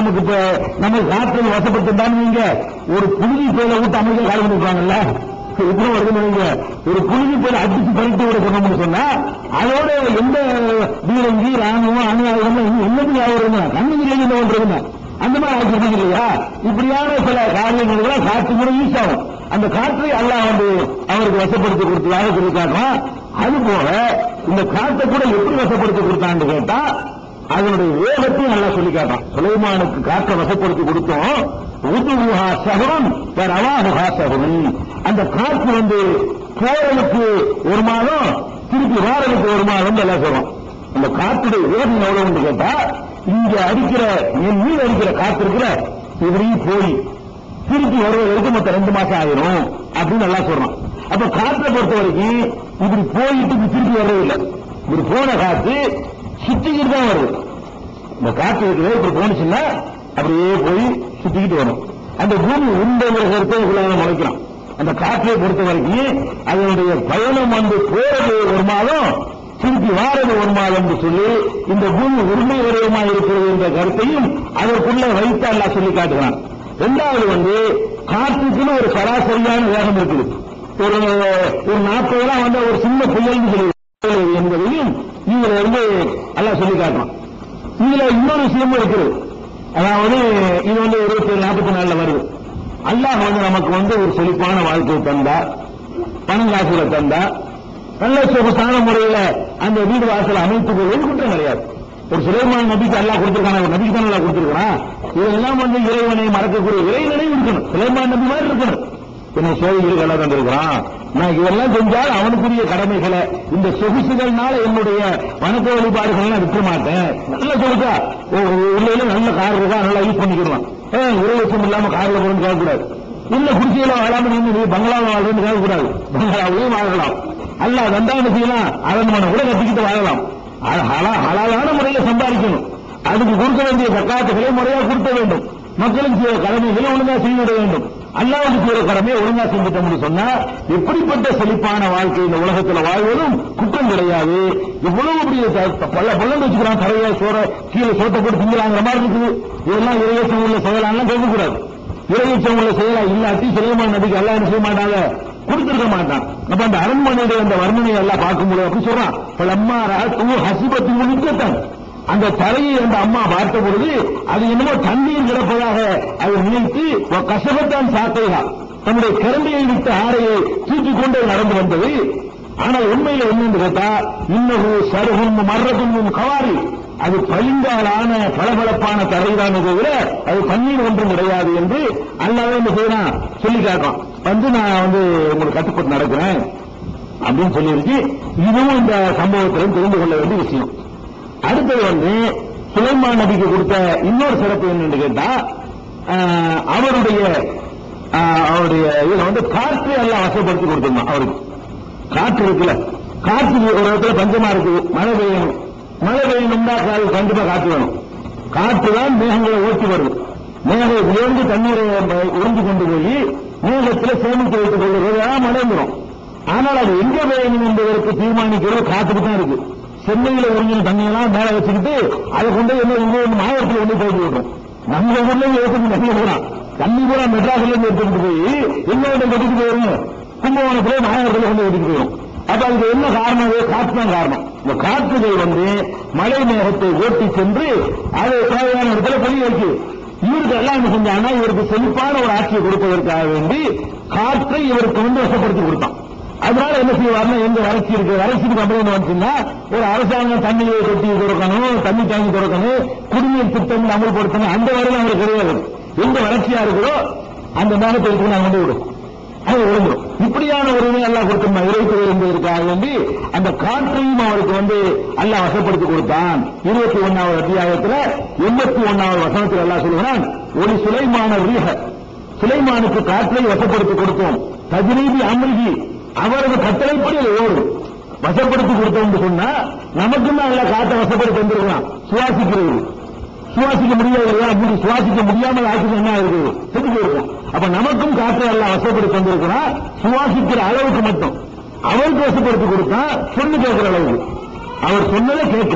நமக்கு இப்ப நம்ம காற்றை வசப்பட்டுட்டான்னு வைங்க ஒரு புழுதி பேரை விட்டு அமைதியா காலம் கொடுப்பாங்கல்ல எப்படி வருதுன்னு வைங்க ஒரு புழுதி பேரை அடிச்சு பறித்து விட சொன்னோம்னு சொன்னா அதோட எந்த பீரங்கி ராணுவம் அணு ஆயுதம் என்னது ஆகுறதுங்க கண்ணு இல்லை பண்றதுங்க அந்த மாதிரி ஆக்கிட்டு இல்லையா இப்படியான சில காரியங்கள் காற்று கூட யூஸ் ஆகும் அந்த காற்றை அல்லாஹ் வந்து அவருக்கு வசப்படுத்தி கொடுத்ததாக சொல்லி காட்டுறான் அது போல இந்த காற்றை கூட எப்படி வசப்படுத்தி கொடுத்தான்னு கேட்டா அதனுடைய வேகத்தையும் நல்லா சொல்லி காட்டான் சுலைமானுக்கு காற்றை வசப்படுத்தி கொடுத்தோம் உதுஹா சகரம் ரவாஹா சகரம் அந்த காற்று வந்து போறதுக்கு ஒரு மாதம் திருப்பி வாரதுக்கு ஒரு மாதம் எல்லாம் சொல்றோம் அந்த காற்றுடைய வேகம் எவ்வளவுன்னு கேட்டா இங்க அடிக்கிற என் மீது அடிக்கிற காற்று இருக்கிற இப்படியும் போய் திருப்பி வருவதற்கு மொத்தம் ரெண்டு மாசம் ஆயிரும் அப்படின்னு நல்லா சொல்றான் அப்ப காற்றை பொறுத்த வரைக்கும் இப்படி போயிட்டு இப்படி திருப்பி வர்றதில்லை இப்படி போன காற்று சுத்திக்கிட்டு தான் வருது இந்த காற்று இருக்கிறது இப்படி போனுச்சுன்னா அப்படியே போய் சுத்திக்கிட்டு வரும் அந்த பூமி உண்டை கருத்தை உலகம் முளைக்கிறான் அந்த காற்றை பொறுத்த வரைக்கும் அதனுடைய பயணம் வந்து போறது ஒரு மாதம் திருப்பி வாரது ஒரு மாதம் என்று சொல்லி இந்த பூமி உரிமை வரையமாக இருக்கிறது என்ற கருத்தையும் அதற்குள்ள வைத்து அல்லா சொல்லி காட்டுகிறான் இரண்டாவது வந்து காற்றுக்குன்னு ஒரு சராசரியான வேகம் இருக்குது ஒரு ஒரு நாற்பதுலாம் வந்து ஒரு சின்ன புயல்னு சொல்லி என்பதையும் இதுல இருந்து எல்லாம் சொல்லி காட்டலாம் இதுல இன்னொரு விஷயமும் இருக்குது அதாவது இது வந்து இருபத்தி ஏழு நாற்பத்தி நாலுல வருது அல்லாஹ் வந்து நமக்கு வந்து ஒரு செழிப்பான வாழ்க்கையை தந்தா பணம் காசுகளை தந்தா நல்ல சொகுசான முறையில அந்த வீடு வாசல் அமைத்துக் கொள்வது குற்றம் கிடையாது ஒரு சுலைமான் நபிக்கு அல்லாஹ் கொடுத்திருக்கான ஒரு நபிக்கு தான் அல்லாஹ் கொடுத்திருக்கான் இதெல்லாம் வந்து இறைவனை மறக்கக்கூடிய இறைவனை இருக்கணும் சுலைமான் நபி மாதிரி இருக்கணும் என்னை சேவைகளுக்கு எல்லாம் தந்திருக்கிறான் நான் இதெல்லாம் செஞ்சால் அவனுக்குரிய கடமைகளை இந்த சொகுசுகள்னால என்னுடைய வணக்க வழிபாடுகள் நான் விற்க மாட்டேன் நல்ல சொல்லுக்கா உள்ள நல்ல கார் இருக்கா நல்லா யூஸ் பண்ணிக்கலாம் ஏன் இருபது லட்சம் இல்லாம கார்ல போகணும்னு கேட்கக்கூடாது இல்ல குடிசையில வாழாம நீங்க பங்களாவில் வாழ்றேன்னு கேட்கக்கூடாது பங்களாவிலையும் வாழலாம் அல்ல ரெண்டாவது செய்யலாம் அதன் மன கூட கட்டிக்கிட்டு வாழலாம் அது ஹலா- ஹலாலான முறையில சம்பாதிக்கணும் அதுக்கு கொடுக்க வேண்டிய சக்காத்துகளை முறையா கொடுக்க வேண்டும் மக்களுக்கு செய்ய கடமைகளை ஒழுங்கா செய்திட வேண்டும் அல்லாவுக்கு செய்யற கடமையை ஒழுங்கா செஞ்சுட்டோம்னு சொன்னா எப்படிப்பட்ட செழிப்பான வாழ்க்கை இந்த உலகத்துல வாழ்வதும் குற்றம் கிடையாது எவ்வளவு பெரிய த- பல பள்ளம் வச்சுக்கிறான் தரைய சோற கீழே சோத்தை போட்டு திங்கலாங்கிற மாதிரி இருக்குது இதெல்லாம் இறையச்சம் உள்ள செயலான்லாம் கேட்கக்கூடாது இறையச்சம் உள்ள செயலா இல்லாட்டி சுலைமான் நபிக்கு எல்லாம் என்ன செய்ய மாட்டாங்க கொடுத்திருக்க மாட்டான் அப்ப அந்த அரண்மனையுடைய அந்த வர்ணனை எல்லாம் பார்க்கும்போது அப்படி சொல்றான் பல அம்மா தூ ஹசிபத்து முழுக்கத்தான் அந்த தரையை அந்த அம்மா பார்த்த பொழுது அது என்னமோ தண்ணீர் கிடப்பதாக அதை நினைத்து ஒரு கசகத்தான் சாத்தைகா தன்னுடைய கரண்டியை விட்டு ஆடையை தூக்கிக் கொண்டு நடந்து வந்தது ஆனால் உண்மையில என்னன்னு கேட்டா இன்னொரு சருகும் மர்றதும் கவாரி அது பளிங்காலான பளபளப்பான தரைதானே தவிர அது தண்ணீர் ஒன்றும் கிடையாது என்று அல்லாவே என்ன செய்யறான் சொல்லி காட்டுறான் வந்து நான் வந்து உங்களுக்கு கட்டுப்பட்டு நடக்கிறேன் அப்படின்னு சொல்லியிருக்கு இதுவும் இந்த சம்பவத்திலும் தெரிந்து கொள்ள வேண்டிய விஷயம் அடுத்தது வந்து சுலைமான் நபிக்கு கொடுத்த இன்னொரு சிறப்பு என்னன்னு கேட்டா ஆஹ், அவருடைய ஆஹ், அவருடைய இதுல வந்து காற்று எல்லாம் வசப்படுத்தி கொடுத்துருந்தான் அவருக்கு காற்று இருக்குல்ல காற்று ஒரு இடத்துல பஞ்சமா இருக்கு மழை பெய்யணும் மழை பெய்யணும்னா கா- கண்டிப்பா காற்று வேணும் காற்று தான் மேகங்களை ஓட்டி வருது மேகம் உயர்ந்து தண்ணீரை உறிஞ்சு கொண்டு போய் மேகத்துல சேமித்து வைத்துக் கொள்வது மழை வந்துடும் ஆனால் அது எங்க பெய்யணும் என்பதற்கு தீர்மானிக்கிறது காத்துக்கு தான் இருக்கு சென்னையில உறிஞ்சின தண்ணியெல்லாம் மேல வச்சுக்கிட்டு அதை கொண்டு என்ன இங்க வந்து மாவட்டத்தில் கொண்டு போய் விடுறோம் நம்ம ஊர்ல ஏற்று தண்ணி போறான் தண்ணி பூரா மெட்ராஸ்ல இருந்து எடுத்துக்கிட்டு போய் எங்க வந்து கட்டிட்டு போயிருங்க கும்பகோணத்துல மாவட்டத்தில் கொண்டு எடுத்துட்டு போயிடும் அப்ப அதுக்கு என்ன காரணம் அது காற்று தான் காரணம் இந்த காற்றுகள் வந்து மழை மேகத்தை ஓட்டி சென்று அதை தேவையான இடத்துல பணி வைக்கு இவருக்கு எல்லாம் என்ன செஞ்சாங்கன்னா இவருக்கு செழிப்பான ஒரு ஆட்சியை கொடுப்பதற்காக வேண்டி காற்றை இவருக்கு வந்து வசப்படுத்தி கொடுத்தான் அதனால என்ன செய்வார்னா எங்க வறட்சி இருக்கு வறட்சிக்கு கம்பெனி வந்துச்சுன்னா ஒரு அரசாங்கம் தண்ணியை தொட்டி திறக்கணும் தண்ணி தாங்கி திறக்கணும் குடிநீர் திட்டம் அமல்படுத்தணும் அந்த வரையும் அவருக்கு கிடையாது எங்க வறட்சியா இருக்குதோ அந்த மேகத்தை எடுத்து நாங்க கொண்டு விடும் அது விழுந்துடும் இப்படியான ஒரு அல்லாஹ் கொடுத்த இறைத்துறை என்பதற்காக வேண்டி அந்த காற்றையும் அவருக்கு வந்து அல்லாஹ் வசப்படுத்தி கொடுத்தான் இருபத்தி ஒன்னாவது அத்தியாயத்துல எண்பத்தி ஒன்னாவது வசனத்தில் அல்லாஹ் சொல்கிறான் ஒரு சுலைமான ரீஹ சுலைமானுக்கு காற்றை வசப்படுத்தி கொடுத்தோம் தஜ்ரீபி அமிர்கி அவரது கட்டளைப்படி அது ஓடும் வசப்படுத்தி கொடுத்தோம் சொன்னா நமக்கும் தான் எல்லாம் காற்றை வசப்படுத்தி வந்திருக்கலாம் சுவாசிக்கிறது சுவாசிக்க முடியாது இல்லையா அப்படி சுவாசிக்க முடியாமல் ஆட்சி என்ன இருக்குது செத்து போயிருக்கும் அப்ப நமக்கும் காற்றை எல்லாம் வசப்படுத்தி வந்திருக்கிறான் சுவாசிக்கிற அளவுக்கு மட்டும் அவருக்கு வசப்படுத்தி கொடுத்தா சொன்னு கேட்கிற அளவுக்கு அவர் சொன்னதை கேட்கும்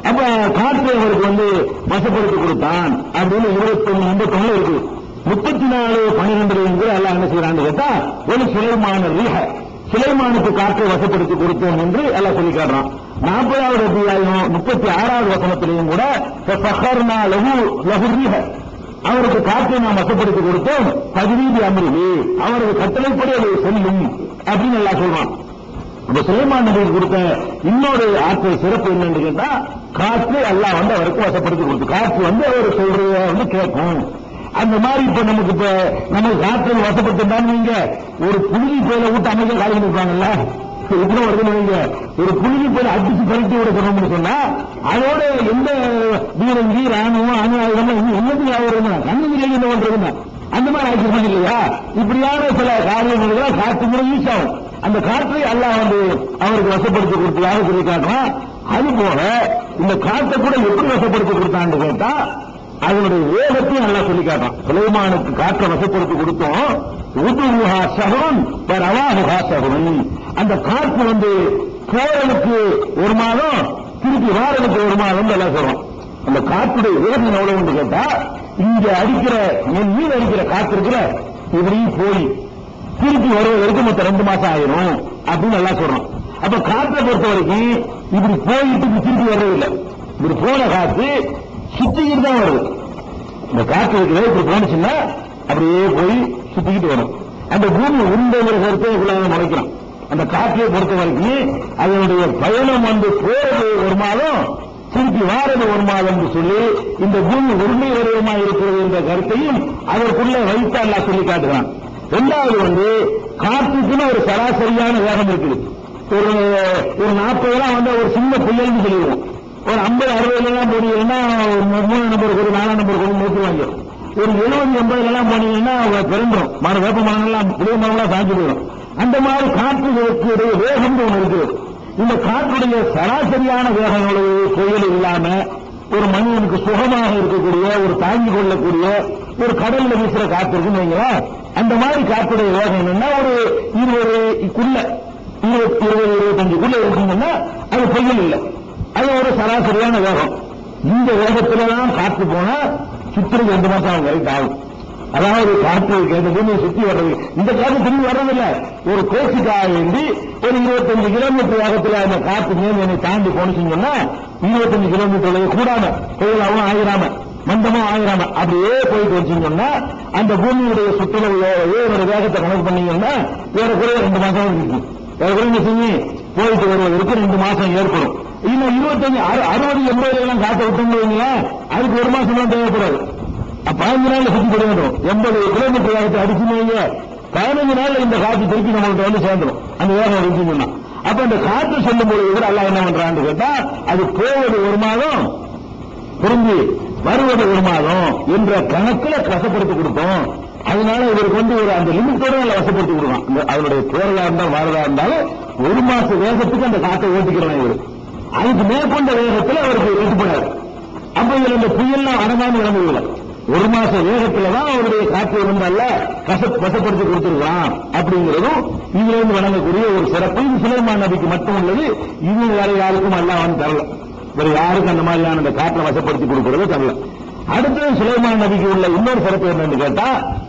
அப்ப காற்றை அவருக்கு வந்து வசப்படுத்தி கொடுத்தான் அப்படின்னு இருபத்தி ஒண்ணு ஐம்பத்தி ஒண்ணு இருக்கு முப்பத்தி நாலு பன்னிரெண்டு என்று அல்லாஹ் என்ன செய்யறான்னு கேட்டா ஒரு சுலைமான ரீஹ சுலைமானுக்கு காற்றை வசப்படுத்தி கொடுத்தோம் என்று எல்லாம் சொல்லி காட்டுறான் நாற்பதாவது அத்தியாயம் முப்பத்தி ஆறாவது வசனத்திலையும் கூட சஹர்னா லகு லகு ரீஹ அவருக்கு காற்றை நாம் வசப்படுத்தி கொடுத்தோம் பதிவீதி அமர்வு அவரது கட்டளைப்படி அதை செல்லும் அப்படின்னு எல்லாம் சொல்றான் இந்த சுலைமான் நபிக்கு கொடுத்த இன்னொரு ஆற்றல் சிறப்பு என்னன்னு கேட்டா காற்று அல்லாஹ் வந்து அவருக்கு வசப்படுத்தி கொடுத்து காற்று வந்து அவர் சொல்றத வந்து கேட்கும் அந்த மாதிரி இப்ப நமக்கு இப்ப நமக்கு காற்று வசப்பட்டுட்டான்னு நீங்க ஒரு புழுதி போயில விட்டு அமைக்க காலி இருப்பாங்கல்ல இப்படி வருதுன்னு வைங்க ஒரு புழுதி போயில அடிச்சு பரட்டி விட சொன்னோம்னு சொன்னா அதோட எந்த பீரங்கி ராணுவம் அணு ஆயுதம் என்னத்துக்கு ஆகுறதுன்னா கண்ணு இல்லைங்க என்ன பண்றதுன்னா அந்த மாதிரி ஆக்கிருப்பாங்க இல்லையா இப்படியான சில காரியங்கள் காற்று முறை யூஸ் ஆகும் அந்த காற்றை அல்லாஹ் வந்து அவருக்கு வசப்படுத்தி கொடுத்ததாக சொல்லி காட்டுறான் அது போக இந்த காற்றை கூட எப்படி வசப்படுத்தி கொடுத்தான்னு கேட்டா அதனுடைய வேகத்தையும் நல்லா சொல்லி காட்டுறான் சுலைமானுக்கு காற்றை வசப்படுத்தி கொடுத்தோம் உதுஹா சகரன் ரவாஹா சகரன் அந்த காற்று வந்து போறதுக்கு ஒரு மாதம் திருப்பி வாரதுக்கு ஒரு மாதம் எல்லாம் சொல்றோம் அந்த காற்றுடைய வேகம் எவ்வளவு கேட்டா இங்க அடிக்கிற என் மீன் அடிக்கிற காற்று இருக்கிற இப்படி போய் திருப்பி வருவதற்கு மொத்தம் ரெண்டு மாசம் ஆயிரும் அப்படின்னு நல்லா சொல்றோம் அப்ப காற்றை பொறுத்த வரைக்கும் இப்படி போயிட்டு இப்படி திருப்பி வர்றதில்லை இப்படி போன காற்று சுத்திக்கிட்டு தான் வருது இந்த காற்று இருக்கிறது இப்படி போனுச்சுன்னா அப்படியே போய் சுத்திக்கிட்டு வரும் அந்த பூமி உருண்டைங்கிற கருத்தை இவ்வளவு முளைக்கிறோம் அந்த காற்றை பொறுத்த வரைக்கும் அதனுடைய பயணம் வந்து போறது ஒரு மாதம் திருப்பி வாரது ஒரு மாதம் என்று சொல்லி இந்த பூமி உருண்டை வடிவமா இருக்கிறது என்ற கருத்தையும் அதற்குள்ள வைத்து அல்லாஹ் சொல்லி காட்டுகிறான் ரெண்டாவது வந்து காற்றுக்குன்னு ஒரு சராசரியான வேகம் இருக்குது ஒரு ஒரு நாற்பது எல்லாம் வந்து ஒரு சின்ன புயல்னு சொல்லிடுவோம் ஒரு ஐம்பது அறுபதுல எல்லாம் போனீங்கன்னா ஒரு மூணு நம்பருக்கு ஒரு நாலாம் நம்பருக்கு ஒரு நோக்கி வாங்கிடும் ஒரு எழுபது எண்பதுல எல்லாம் போனீங்கன்னா பிறந்துடும் மர வேப்ப மரம் எல்லாம் புளிய மரம் எல்லாம் சாஞ்சு போயிடும் அந்த மாதிரி காற்றுகளுக்கு வேகம் ஒன்று இருக்குது இந்த காற்றுடைய சராசரியான வேகம் எவ்வளவு புயல் இல்லாம ஒரு மனிதனுக்கு சுகமாக இருக்கக்கூடிய ஒரு தாங்கிக் கொள்ளக்கூடிய ஒரு கடல்ல வீசுற காற்று இருக்குன்னு வைங்களேன் அந்த மாதிரி காற்றுடைய வேகம் என்னன்னா ஒரு இருபதுக்குள்ள இருபத்தி இருபது இருபத்தஞ்சுக்குள்ள இருக்குங்கன்னா அது புயல் இல்லை அது ஒரு சராசரியான வேகம் இந்த வேகத்துல தான் காற்று போனா சுற்றுக்கு ரெண்டு மாசம் ஆகும் கரெக்ட் ஆகும் அதாவது காற்று கேட்ட பூமியை சுத்தி வர்றது இந்த காற்று திரும்பி வர்றதில்ல ஒரு கோசிக்காக வேண்டி ஒரு இருபத்தஞ்சு கிலோமீட்டர் வேகத்தில் அந்த காற்று மேல் என்னை தாண்டி போனுச்சுன்னு சொன்னா இருபத்தஞ்சு கிலோமீட்டர் கூடாம கோயிலாவும் ஆயிராம மந்தமும் ஆயிராம அப்படியே போயிட்டு வச்சுன்னு சொன்னா அந்த பூமியுடைய சுற்றுலா ஏழோட வேகத்தை கணக்கு பண்ணீங்கன்னா ஏறக்குறைய ரெண்டு மாசம் இருக்கு ஏறக்குறைய என்ன செய்யும் போயிட்டு வருவதற்கு ரெண்டு மாசம் ஏற்படும் இன்னும் இருபத்தஞ்சு அறுபது எண்பதுல எல்லாம் காட்ட விட்டோம் வைங்களேன் அதுக்கு ஒரு மாசம் தான் தேவைப்படாது பதினஞ்சு நாள்ல சுத்தி போட வேண்டும் எண்பது கிலோமீட்டர் வேகத்தை அடிச்சுன்னு வைங்க பதினஞ்சு நாள்ல இந்த காற்று திருப்பி நம்மள்ட்ட வந்து சேர்ந்துடும் அந்த வேகம் அடிச்சுன்னா அப்ப அந்த காற்று சொல்லும் போது கூட அல்ல என்ன பண்றான்னு கேட்டா அது போவது ஒரு மாதம் திரும்பி வருவது ஒரு மாதம் என்ற கணக்குல வசப்படுத்தி கொடுத்தோம் அதனால இவருக்கு வந்து ஒரு அந்த லிமிட்டோட வசப்படுத்தி கொடுக்கலாம் அந்த அதனுடைய போறதா இருந்தாலும் வரதா இருந்தாலும் ஒரு மாச வேகத்துக்கு அந்த காற்றை ஓட்டிக்கிறோம் இவர் அதுக்கு மேற்கொண்ட வேகத்தில் அவருக்கு கட்டுப்படாது அப்ப இதுல இந்த புயல்லாம் அடங்காம இறங்குவதில்லை ஒரு மாச வேகத்துல தான் அவருடைய காற்று இருந்தால கச வசப்படுத்தி கொடுத்திருக்கலாம் அப்படிங்கிறதும் இதுல இருந்து வழங்கக்கூடிய ஒரு சிறப்பு இது சுலைமான் நபிக்கு மட்டும் உள்ளது இது வேற யாருக்கும் அல்லாஹ் தரல வேற யாருக்கும் அந்த மாதிரியான அந்த காற்றை வசப்படுத்தி கொடுக்கறது தரல அடுத்தது சுலைமான் நபிக்கு உள்ள இன்னொரு சிறப்பு என்னன்னு கேட்டா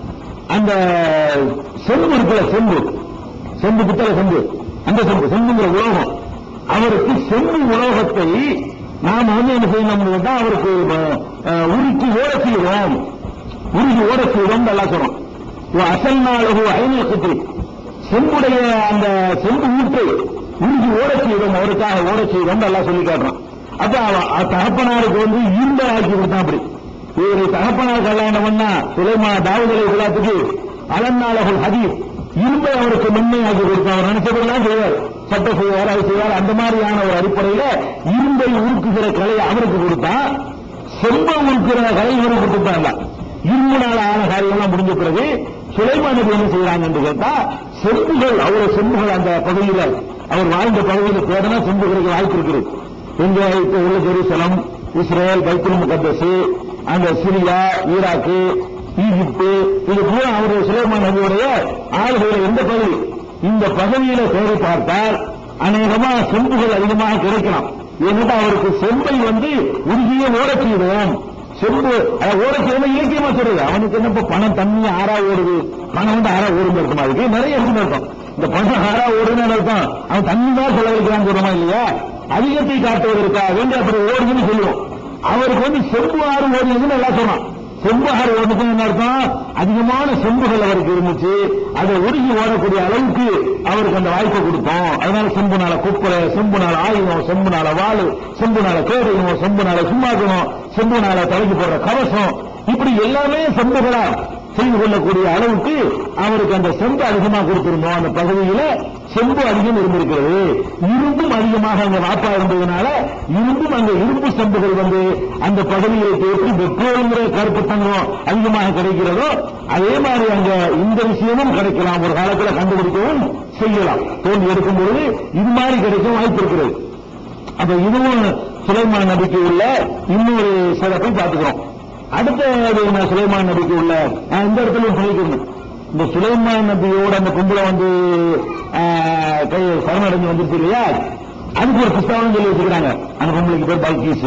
அந்த செம்பு இருக்குல்ல செம்பு செம்பு பித்தளை செம்பு அந்த செம்பு செம்புங்கிற உலோகம் அவருக்கு செம்பு உலோகத்தை நாம வந்து என்ன செய்யணும் கேட்டா அவருக்கு உருக்கி ஓட செய்வோம் உருகி ஓட செய்வோம் நல்லா சொல்றோம் அசல் நாளகு ஐநூறு சுற்றி செம்புடைய அந்த செம்பு ஊட்டை உருகி ஓட செய்வோம் அவருக்காக ஓட செய்வோம் நல்லா சொல்லி காட்டுறோம் அப்ப தகப்பனாருக்கு வந்து இருந்த ஆக்கி கொடுத்தான் அப்படி இவரு தகப்பனார் கல்யாணம் பண்ணா சுலைமா தாவூதலை விழாத்துக்கு அலன்னாளர்கள் ஹதீர் இரும்பை அவருக்கு மென்மையாக்கி கொடுத்தான் அவர் நினைச்சதெல்லாம் செய்வார் சட்டம் செய்வார் அது செய்வார் அந்த மாதிரியான ஒரு அடிப்படையில இரும்பை உருக்குகிற கலையை அவருக்கு கொடுத்தா செம்பை உருக்குற கலை இவருக்கு கொடுத்தாங்க இரும்புனால ஆன காரியம்லாம் முடிஞ்ச பிறகு சுலைமானுக்கு என்ன செய்யறாங்க என்று கேட்டா செம்புகள் அவருடைய செம்புகள் அந்த பகுதியில் அவர் வாழ்ந்த பகுதியில் தேடனா செம்புகளுக்கு வாய்ப்பு இருக்குது எங்க இப்ப உள்ள ஜெருசலம் இஸ்ரேல் பைத்துல் முகத்தஸ் அந்த சிரியா ஈராக்கு ஈஜிப்து இது பூரா அவருடைய சுலைமான் நபியுடைய ஆளுகையில எந்த பகுதி இந்த பகுதியில தேடி பார்த்தால் அநேகமா செம்புகள் அதிகமாக கிடைக்கலாம் ஏன்னா அவருக்கு செம்பை வந்து உருகிய ஓடச் செய்வோம் செம்பு அதை ஓட செய்யணும் இலக்கியமா சொல்றது அவனுக்கு என்ன இப்ப பணம் தண்ணி ஆறா ஓடுது பணம் வந்து ஆறா ஓடுன்னு இருக்குமா அதுக்கு நிறைய இருக்குன்னு இருக்கும் இந்த பணம் ஆறா ஓடுன்னு இருக்கும் அவன் தண்ணி தான் செலவழிக்கிறான்னு சொல்றோமா இல்லையா அதிகத்தை காட்டுவதற்காக வேண்டி அப்படி ஓடுதுன்னு சொல்லுவோம் அவருக்கு வந்து செம்பு ஆறு ஓடுதுன்னு நல்லா சொன்னான் செம்பு ஆறு ஓடுறது என்ன அர்த்தம் அதிகமான செம்புகள் அவருக்கு இருந்துச்சு அதை உருகி ஓடக்கூடிய அளவுக்கு அவருக்கு அந்த வாய்ப்பை கொடுத்தோம் அதனால செம்புனால குப்பரை செம்புனால ஆயுதம் செம்புனால வாள் செம்புனால கேடையும் செம்புனால சிம்மாசனம் செம்புனால தலைக்கு போடுற கவசம் இப்படி எல்லாமே செம்புகளா செய்து கொள்ளக்கூடிய அளவுக்கு அவருக்கு அந்த செம்பு அதிகமா கொடுத்திருந்தோம் அந்த பகுதியில செம்பு அதிகம் இருந்திருக்கிறது இரும்பும் அதிகமாக அங்க வாப்பா இருந்ததுனால இரும்பும் அங்க இரும்பு செம்புகள் வந்து அந்த பகுதியை எப்படி பெட்ரோல்ங்கிற கருப்பு தங்கம் அதிகமாக கிடைக்கிறதோ அதே மாதிரி அங்க இந்த விஷயமும் கிடைக்கலாம் ஒரு காலத்துல கண்டுபிடிக்கவும் செய்யலாம் தோல்வி எடுக்கும் பொழுது இது மாதிரி கிடைக்கும் வாய்ப்பு இருக்கிறது அப்ப இதுவும் சுலைமான் நபிக்கு உள்ள இன்னொரு சிறப்பை பார்த்துக்கிறோம் அடுத்த என்ன சுலைமான் நபிக்கு உள்ள நான் இந்த இடத்துல சொல்லிக்கணும் இந்த சுலைமான் நபியோட அந்த கும்பலை வந்து ஆஹ், கை சரணடைஞ்சு வந்துருச்சு இல்லையா அதுக்கு ஒரு புஸ்தகம் சொல்லி வச்சுக்கிறாங்க அந்த கும்பலுக்கு பேர் பல்கீஸ்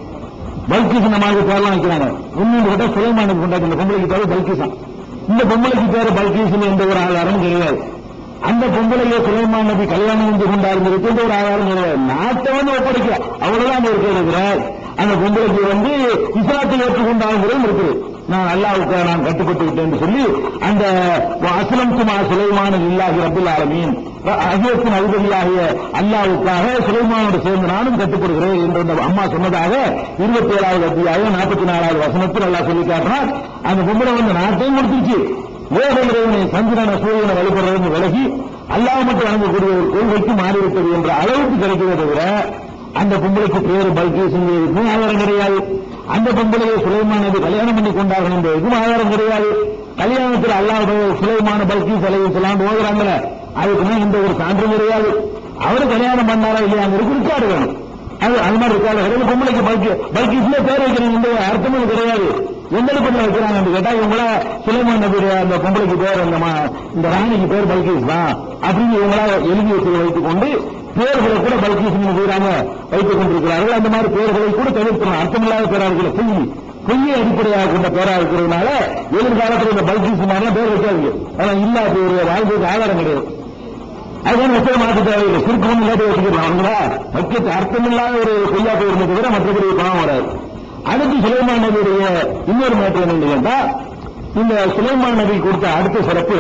பல்கீஸ் இந்த மாதிரி பேர்லாம் வைக்கிறாங்க இன்னொன்று கேட்டா சுலைமான் நபி கொண்டாடி இந்த கும்பலுக்கு பேர் பல்கீஸான் இந்த பொம்பளைக்கு பேர் பல்கீஸ்னு எந்த ஒரு ஆதாரமும் கிடையாது அந்த பொம்பளையை சுலைமான் நபி கல்யாணம் செஞ்சு கொண்டாருங்கிறது எந்த ஒரு ஆதாரம் கிடையாது நாட்டை வந்து ஒப்படைக்க அவ்வளவுதான் அந்த இருக்க இருக்கிறார் அந்த பொம்பளைக்கு வந்து இஸ்லாத்தை ஏற்றுக்கொண்டாங்கிறதும் இருக்குது நான் அல்லாவுக்கு நான் கட்டுப்பட்டு விட்டேன் சொல்லி அந்த அஸ்லம் குமா சுலைமான இல்லாஹி ரபுல் ஆலமீன் அகியத்தின் அதிபதியாகிய அல்லாவுக்காக சுலைமானோடு சேர்ந்து நானும் கட்டுப்படுகிறேன் என்று அந்த அம்மா சொன்னதாக இருபத்தி ஏழாவது அத்தியாயம் நாற்பத்தி நாலாவது வசனத்தில் அல்லாஹ் சொல்லி காட்டினார் அந்த பொம்பளை வந்து நாட்டையும் கொடுத்துருச்சு வேத இறைவனை சந்திரன சூரியனை வழிபடுறது விலகி அல்லாஹ் மட்டும் வழங்கக்கூடிய ஒரு கொள்கைக்கு மாறிவிட்டது என்ற அளவுக்கு கிடைக்கிறத தவிர அந்த பொம்பளைக்கு பேரு பல்கீஸ் எதுக்கும் ஆதாரம் கிடையாது அந்த பொம்பளையை சுலைமான் நபி கல்யாணம் பண்ணி கொண்டார்கள் என்ற எதுவும் ஆதாரம் கிடையாது கல்யாணத்தில் அல்லாஹ் சுலைமான பல்கீஸ் அலையும் சொல்லாண்டு ஓதுறாங்களே அதுக்குமே இந்த ஒரு சான்று கிடையாது அவர் கல்யாணம் பண்ணாரா இல்லையாங்கிறது இருக்காரு வேணும் அது அது மாதிரி இருக்காது கிடையாது பொம்பளைக்கு பல்கி பல்கீஸ்ல பேர் வைக்கிறீங்க இந்த அர்த்தமும் கிடையாது எந்த இடத்துல வைக்கிறாங்க கேட்டா இவங்கள சுலைமான் நபியுடைய அந்த பொம்பளைக்கு பேர் அந்த மா- இந்த ராணிக்கு பேர் பல்கீஸ் தான் அப்படின்னு இவங்களா எழுதி வச்சு வைத்துக் கொண்டு பேர்களை கூட பல்கீஸ் செய்யறாங்க வைத்துக் கொண்டிருக்கிறார்கள் அந்த மாதிரி பேர்களை கூட தவிர்க்கணும் அர்த்தமில்லாத பேரா இருக்கிற பொய் பொய்யை அடிப்படையாக கொண்ட பேரா இருக்கிறதுனால எதிர்காலத்தில் இந்த பல்கீஸ் மாதிரிலாம் பேர் வைக்காதீங்க ஆனா இல்ல அது ஒரு வாழ்க்கைக்கு ஆதாரம் கிடையாது அதுதான் வச்சத மாற்ற தேவையில்லை சுருக்கம் இல்லாத வச்சுக்கலாம் அவங்களா வைக்க அர்த்தமில்லாத ஒரு பொய்யா போயிருந்ததை தவிர மற்றபடி பணம் வராது அடுத்து சுலைமான் நபியுடைய இன்னொரு மேட்டர் என்னன்னு கேட்டா இந்த சுலைமான் நபி கொடுத்த அடுத்த சிறப்பு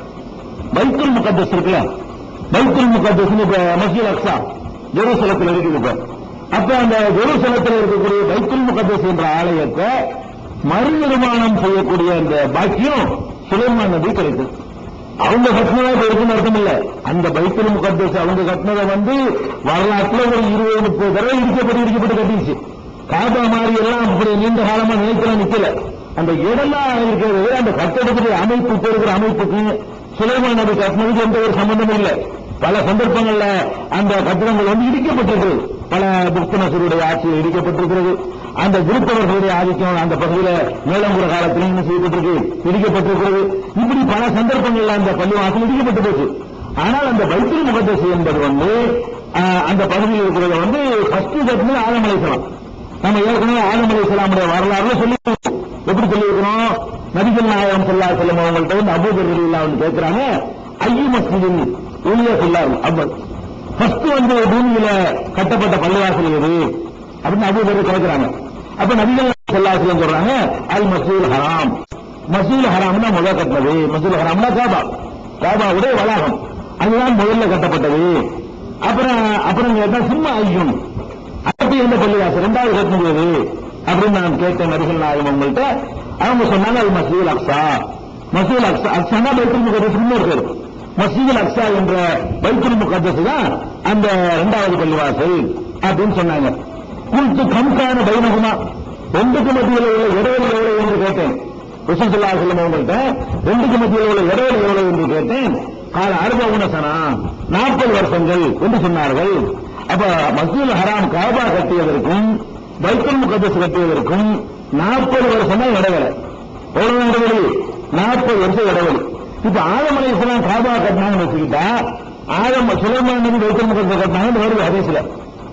பைத்துல் முகத்தஸ் இருக்குல்ல பைத்துல் முகத்தஸ் இப்ப மசீல் அக்ஸா ஜெருசலத்தில் இருக்குது இப்ப அப்ப அந்த ஜெருசலத்தில் இருக்கக்கூடிய பைத்துல் முகத்தஸ் என்ற ஆலயத்தை மறுநிர்மாணம் செய்யக்கூடிய அந்த பாக்கியம் சுலைமான் நபி கிடைக்கும் அவங்க கட்டினதா இப்ப இருக்குன்னு அர்த்தம் இல்ல அந்த பைத்துல் முகத்தஸ் அவங்க கட்டினதை வந்து வரலாற்றுல ஒரு இருபது முப்பது தடவை இடிக்கப்பட்டு இடிக்கப்பட்டு கட்டிடுச்சு காபா மாதிரி எல்லாம் அப்படி நீண்ட காலமா நினைக்கலாம் நிக்கல அந்த இடம்லாம் இருக்கிறது அந்த கட்டடத்துடைய அமைப்பு இப்ப இருக்கிற அமைப்புக்கு சுலைமான் நபி கட்டினதுக்கு எந்த ஒரு சம்பந்தமும் இல்லை பல சந்தர்ப்பங்கள்ல அந்த கட்டிடங்கள் வந்து இடிக்கப்பட்டிருக்கிறது பல புக்தனசருடைய ஆட்சியில் இடிக்கப்பட்டிருக்கிறது அந்த குருப்பவர்களுடைய ஆதிக்கம் அந்த பகுதியில மேலங்குற காலத்தில் என்ன செய்யப்பட்டிருக்கு இடிக்கப்பட்டிருக்கிறது இப்படி பல சந்தர்ப்பங்கள்ல அந்த பள்ளிவாசல் இடிக்கப்பட்டு போச்சு ஆனால் அந்த பைத்துல் முகத்தசி என்பது வந்து ஆஹ், அந்த பகுதியில் இருக்கிறத வந்து ஃபர்ஸ்ட் கட்டினது ஆலம் அலைசலாம் நம்ம ஏற்கனவே ஆலம் அலைசலாமுடைய வரலாறுல சொல்லி எப்படி சொல்லியிருக்கிறோம் நபிகள் நாயகம் சொல்லா செல்லும் அவங்கள்ட்ட வந்து அபூதர் இல்லா வந்து கேட்கிறாங்க ஐயு மஸ்ஜிதின் ஊழிய சொல்லாரு அவ்வளவு ஃபர்ஸ்ட் வந்து பூமியில கட்டப்பட்ட பள்ளிவாசல் எது அப்படின்னு அபூதர் கேட்கிறாங்க அப்ப நபிகள் சொல்லாசலம் சொல்றாங்க அல் மசூல் ஹராம் மசூல் ஹராம்னா முதல் கட்டினது மசூல் ஹராம்னா காபா காபாவுடைய வளாகம் அதுதான் முதல்ல கட்டப்பட்டது அப்புறம் அப்புறம் கேட்டா சும்மா ஐயும் அடுத்து எந்த பள்ளிவாசல் ரெண்டாவது கட்டினது அப்படின்னு நான் கேட்டேன் நபிகள் நாயகம் உங்கள்கிட்ட அவங்க சொன்னாங்க அது மசூல் அக்ஸா மசூல் அக்ஸா அக்ஸானா பைத்துல் முகத்தஸ் இன்னொரு பேர் மசீதுல் அக்ஸா என்ற பைத்துல் முகத்தஸ் தான் அந்த இரண்டாவது பள்ளிவாசல் அப்படின்னு சொன்னாங்க குல்து கம்கான பைனகுமா ரெண்டுக்கு மத்தியில் உள்ள இடைவெளி எவ்வளவு என்று கேட்டேன் ரிசல்சுல்லா செல்லம் அவங்கள்ட்ட ரெண்டுக்கு மத்தியில் உள்ள இடைவெளி எவ்வளவு என்று கேட்டேன் கால அறுபவுன சனா நாற்பது வருஷங்கள் என்று சொன்னார்கள் அப்ப மசூல் ஹராம் காபா கட்டியதற்கும் பைத்துல் முகத்தஸ் கட்டியதற்கும் நாற்பது வருஷம் தான் இடைவெளி எவ்வளவு இடைவெளி நாற்பது வருஷம் இடைவெளி இப்ப ஆதம் அலைஹிஸ்ஸலாம் காபா கட்டினாங்கன்னு வச்சுக்கிட்டா ஆதம் சுலைமான் நபி பைத்துல் முகத்தஸ் கட்டினாங்கன்னு வருது ஹதீஸ்ல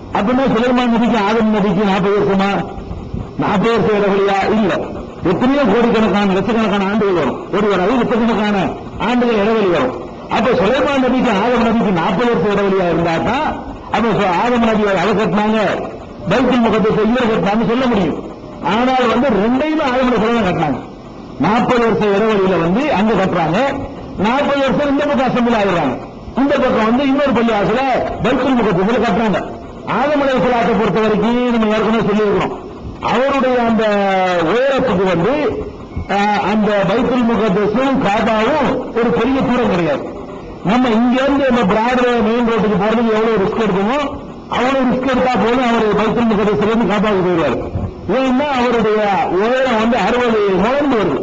அப்படின்னா சுலைமான் நபிக்கு ஆதம் நபிக்கு நாற்பது வருஷமா நாற்பது வருஷம் இடைவெளியா இல்ல எத்தனையோ கோடிக்கணக்கான லட்சக்கணக்கான ஆண்டுகள் வரும் ஒரு வராது லட்சக்கணக்கான ஆண்டுகள் இடைவெளி வரும் அப்ப சுலைமான் நபிக்கு ஆதம் நபிக்கு நாற்பது வருஷம் இடைவெளியா இருந்தா தான் அப்ப சு- ஆதம் நபி அதை கட்டினாங்க பைத்துல் முகத்தை இவர் கட்டினாங்க சொல்ல முடியும் ஆனால் வந்து ரெண்டையுமே ஆதம் நபி தான் கட்டினாங்க நாற்பது வருஷம் இடைவெளியில வந்து அங்க கட்டுறாங்க நாற்பது வருஷம் இந்த பக்கம் அசம்பிள் ஆகுறாங்க இந்த பக்கம் வந்து இன்னொரு பள்ளி ஆசல பைத்துல் முகத்துல கட்டுறாங்க ஆதமலை சிலாத்தை பொறுத்த வரைக்கும் நம்ம ஏற்கனவே சொல்லியிருக்கிறோம் அவருடைய அந்த உயரத்துக்கு வந்து ஆஹ், அந்த பைத்துல் முகத்தஸும் காபாவும் ஒரு பெரிய தூரம் கிடையாது நம்ம இங்க இருந்து நம்ம பிராட்வே மெயின் ரோட்டுக்கு போறதுக்கு எவ்வளவு ரிஸ்க் எடுக்கணுமோ அவ்வளவு ரிஸ்க் எடுத்தா போதும் அவர் பைத்துல் முகத்தஸ்ல இருந்து காபாவுக்கு போயிடுவார் ஏன்னா அவருடைய உயரம் வந்து அறுபது முழந்து வருது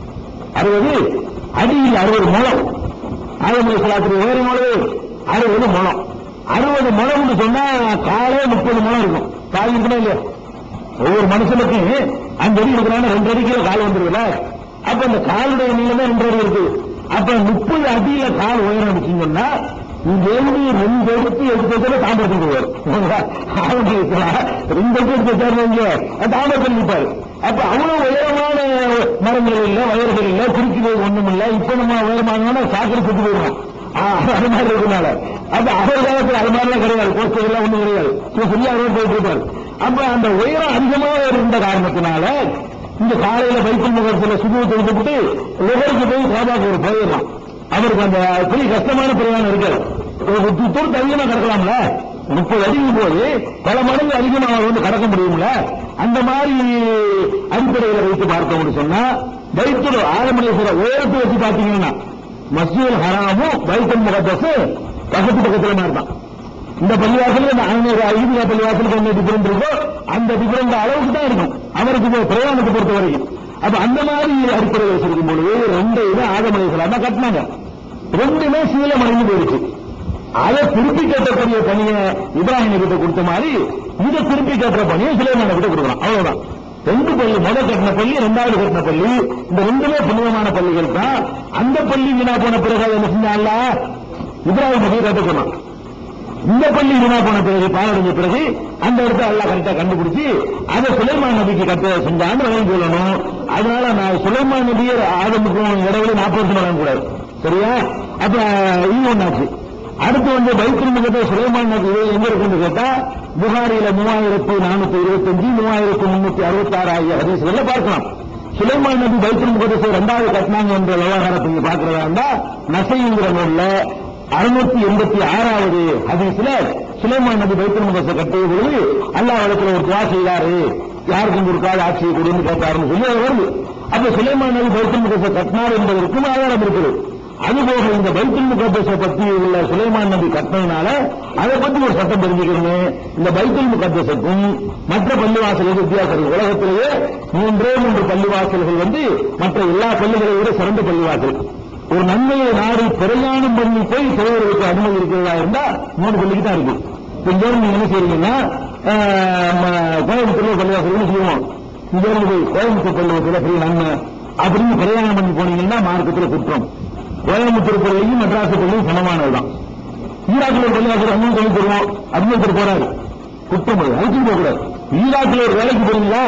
அறுபது அடியில் அறுபது முழம் ஆயிரத்தி சொல்லாத்திரி உயரம் எவ்வளவு அறுபது முழம் அறுபது முழம்னு சொன்னா காலே முப்பது முழம் இருக்கும் கால் இருக்கணும் இல்லையா ஒவ்வொரு மனுஷனுக்கும் அஞ்சு அடி இருக்கிறாங்க ரெண்டு அடிக்குள்ள கால் வந்துருக்குல்ல அப்ப அந்த காலுடைய நீளம் தான் ரெண்டு அடி இருக்கு அப்ப முப்பது அடியில கால் உயரம் அடிச்சீங்கன்னா இங்க இருந்து ரெண்டு எடுத்து எடுத்து வச்சாலும் தாம்பரத்துக்கு போவார் அவங்க ரெண்டு எடுத்து எடுத்து வச்சாருங்க தாம்பரத்தில் நிற்பாரு அப்ப அவ்வளவு உயரமான மரங்கள் இல்ல வயல்கள் இல்ல குறுக்கிகள் ஒண்ணும் இல்ல இப்ப நம்ம உயரமானோம்னா சாக்கடை சுத்தி போயிடும் அது மாதிரி இருக்கனால அப்ப அவர் காலத்துல அது மாதிரிலாம் கிடையாது போஸ்டர் எல்லாம் ஒண்ணும் கிடையாது சொல்லி அவர் போயிட்டு இருப்பார் அப்ப அந்த உயரம் அதிகமாக இருந்த காரணத்தினால இந்த காலையில பைப்பில் முகத்தில் சுகுவத்தை விட்டுவிட்டு லுகருக்கு போய் சாபாக்கு ஒரு போயிடலாம் அவருக்கு அந்த பெரிய கஷ்டமான பிரயாணம் இருக்காது ஒரு தூரம் அதிகமா கிடக்கலாம்ல முப்பது அடிக்கு போது பல மடங்கு அதிகமாக அவர் வந்து கடக்க முடியும்ல அந்த மாதிரி அடிப்படையில் வைத்து பார்த்தோம்னு சொன்னா பைத்துல் ஆரம்பணேஸ்வர உயரத்தை வச்சு பார்த்தீங்கன்னா மஸ்ஜித் ஹராமும் பைத்துல் முகத்தஸ் பக்கத்து பக்கத்துல மாதிரி தான் இந்த பள்ளிவாசலுக்கு இந்த ஐநூறு ஐநூறு பள்ளிவாசலுக்கு என்ன டிஃபரெண்ட் இருக்கோ அந்த டிஃபரெண்ட் அளவுக்கு தான் இருக்கும் அவருக்கு இப்போ பிரயாணத்தை பொறுத்த வரைக்கும் அப்ப அந்த மாதிரி அடிப்படையில் வச்சிருக்கும் பொழுது ரெண்டு இது ஆதமலேஸ்வரம் தான் கட்டினாங்க ரெண்டுமே சீலம் அடைந்து போயிடுச்சு அதை திருப்பி கட்டக்கூடிய பணியை இப்ராஹிம் கிட்ட கொடுத்த மாதிரி இதை திருப்பி கட்டுற பணியை சுலைமான கிட்ட கொடுக்கலாம் அவ்வளவுதான் ரெண்டு பள்ளி முத கட்டின பள்ளி ரெண்டாவது கட்டின பள்ளி இந்த ரெண்டுமே புனிதமான பள்ளிகள் தான் அந்த பள்ளி வீணா போன பிறகு அதை என்ன செஞ்சால இப்ராஹிம் நபி கட்ட சொன்னான் இந்த பள்ளி வீணா போன பிறகு பாலடைஞ்ச பிறகு அந்த இடத்த எல்லாம் கரெக்டா கண்டுபிடிச்சு அதை சுலைமான் நபிக்கு கட்ட செஞ்சான்னு வழங்கி சொல்லணும் அதனால நான் சுலைமான் நபியை ஆதமுக்கும் இடைவெளி நாற்பது வருஷம் வழங்கக்கூடாது சரியா அப்ப இது ஒண்ணாச்சு அடுத்து வந்து பைத்துல் முகத்தை சுலைமான் நபி இது எங்க இருக்குன்னு கேட்டா புகாரில மூவாயிரத்தி நானூத்தி இருபத்தஞ்சு மூவாயிரத்தி முன்னூத்தி அறுபத்தி ஆறு ஆகிய ஹதீஸ்கள்ல பார்க்கலாம் சுலைமான் நபி பைத்துல் முகத்தை ரெண்டாவது கட்டினாங்க என்ற விவகாரத்தை நீங்க பார்க்கிறதா இருந்தா நசைங்கிற நூல்ல அறுநூத்தி எண்பத்தி ஆறாவது ஹதீஸ்ல சுலைமான் நபி பைத்துல் முகத்தை கட்டிய பொழுது அல்லாஹ் இடத்துல ஒரு துவா செய்தாரு யாருக்கும் கொடுக்காத ஆட்சியை கொடுன்னு கேட்டாருன்னு சொல்லி அது வருது அப்ப சுலைமான் நபி பைத்துல் முகத்தை கட்டினார் என்பதற்கும் ஆதாரம் இருக்குது அதுபோக இந்த பைத்துல் முகத்தஸை பத்தி உள்ள சுலைமான் நபி கட்டினதுனால அதை பத்தி ஒரு சட்டம் தெரிஞ்சுக்கணும் இந்த பைத்துல் முகத்தஸுக்கும் மற்ற பள்ளிவாசலுக்கு வித்தியாசம் இருக்கு உலகத்திலேயே மூன்றே மூன்று பள்ளிவாசல்கள் வந்து மற்ற எல்லா பள்ளிகளை விட சிறந்த பள்ளிவாசல் ஒரு நன்மையை நாடி பிரயாணம் பண்ணி போய் தொழிலுக்கு அனுமதி இருக்கிறதா இருந்தா மூணு பள்ளிக்கு தான் இருக்கு இப்ப இங்க இருந்து நீங்க என்ன செய்றீங்கன்னா ஆஹ், ம- கோயம்புத்தூர்ல பள்ளிவாசல் செய்வோம் இங்க இருந்து போய் கோயம்புத்தூர் பள்ளிவாசல பெரிய நன்மை அப்படின்னு பிரயாணம் பண்ணி போனீங்கன்னா மார்க்கத்துல குற்றம் கோயம்புத்தூர் பள்ளியும் மெட்ராஸ் பள்ளியும் சமமானதுதான் ஈராக்கில் ஒரு பள்ளிவாசல் அங்கேயும் கோயம்புத்தூர் அட்மித்தர் போறாரு குற்றம் அது அழைச்சிட்டு போக கூடாது ஈராக்கில் ஒரு வேலைக்கு போறீங்களா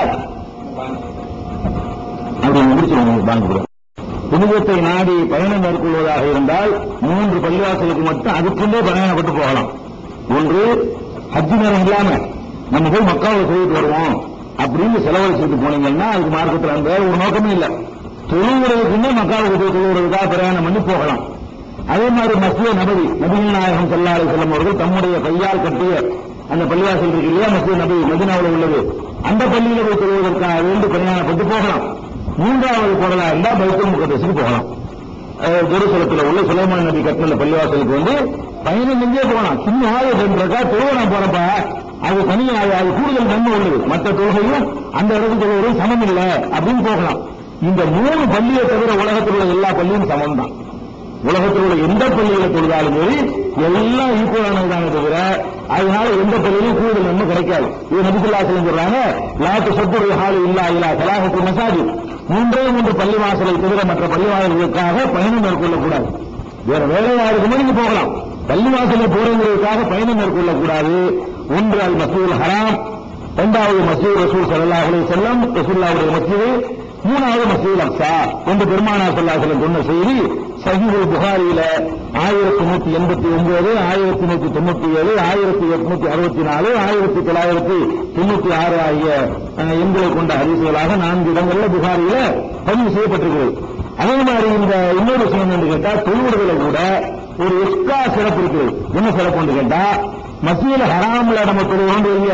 அப்படி முடிச்சிருவாங்க பேங்க் கூட புனிதத்தை நாடி பயணம் மேற்கொள்வதாக இருந்தால் மூன்று பள்ளிவாசலுக்கு மட்டும் அதுக்குள்ளே பயணப்பட்டு போகலாம் ஒன்று ஹஜ்ஜி நேரம் இல்லாம நம்ம போய் மக்காவை செய்துட்டு வருவோம் அப்படின்னு செலவழிச்சுட்டு போனீங்கன்னா அதுக்கு மார்க்கத்தில் அந்த ஒரு நோக்கமே இல்லை தொழுகிறதுக்குன்னே மக்காவுக்கு போய் தொழுகிறதுக்காக பிரயாணம் பண்ணி போகலாம் அதே மாதிரி மஸ்ஜித் நபி நபிகள் நாயகம் ஸல்லல்லாஹு அலைஹி வஸல்லம் அவர்கள் தம்முடைய கையால் கட்டிய அந்த பள்ளிவாசல் இருக்கு இல்லையா மஸ்ஜித் நபி மதினாவில் உள்ளது அந்த பள்ளியில போய் தொழுவதற்காக வேண்டி பிரயாணப்பட்டு போகலாம் மூன்றாவது போறதா இருந்தா பைத்துல் முகதஸுக்கு போகலாம் அஹ் ஜெருசலத்துல உள்ள சுலைமான் நபி கட்டின பள்ளிவாசலுக்கு வந்து பயணம் செஞ்சே போகலாம் சின்ன ஆயுதன்றக்கா தொழுவ நான் போறப்ப அது தனியா அது அது கூடுதல் நன்மை உள்ளது மற்ற தொழுகையும் அந்த இடத்துக்கு தொழுவதும் சமம் இல்லை அப்படின்னு போகலாம் இந்த மூணு பள்ளியை தவிர உலகத்தில் உள்ள எல்லா பள்ளியும் சமம் தான் உலகத்தில் உள்ள எந்த பள்ளியில தொழுதாலும் சரி எல்லாம் ஈக்குவலானதுதானே தவிர அதனால எந்த பள்ளியிலும் கூடுதல் நன்மை கிடைக்காது இது நபிசுல்லாசலம் சொல்றாங்க லாத்து சொத்துடைய ஹால் இல்லா இல்லா சலாஹத்து மசாஜி மூன்றே மூன்று பள்ளிவாசலை தவிர மற்ற பள்ளிவாசல்களுக்காக பயணம் மேற்கொள்ளக்கூடாது வேற வேலையா இருக்கும்போது நீங்க போகலாம் பள்ளிவாசலை போறவங்களுக்காக பயணம் மேற்கொள்ளக்கூடாது ஒன்று அல் மசூல் ஹராம் இரண்டாவது மசூல் ரசூல் ஸல்லல்லாஹு அலைஹி வஸல்லம் ரசூலுல்லாஹுடைய மஸ்ஜிது மூணாவது மசூல் அக்ஸா என்று பெருமானார் ஸல்லல்லாஹு அலைஹி வஸல்லம் சொன்ன செய்தி சஹீஹுல் புகாரியில ஆயிரத்தி நூத்தி எண்பத்தி ஒன்பது ஆயிரத்தி நூத்தி தொண்ணூத்தி ஏழு ஆயிரத்தி எட்நூத்தி அறுபத்தி நாலு ஆயிரத்தி தொள்ளாயிரத்தி தொண்ணூத்தி ஆறு ஆகிய அஹ், எண்களை கொண்ட ஹதீசுகளாக நான்கு இடங்கள்ல புகாரியில பதிவு செய்யப்பட்டிருக்கிறது அதே மாதிரி இந்த இன்னொரு விஷயம் என்று கேட்டா தொழுவுறதுல கூட ஒரு எக்ஸ்ட்ரா சிறப்பு இருக்குது என்ன சிறப்பு கேட்டா மத்தியில ஹராம்ல நம்ம தொழுவோம் வைங்க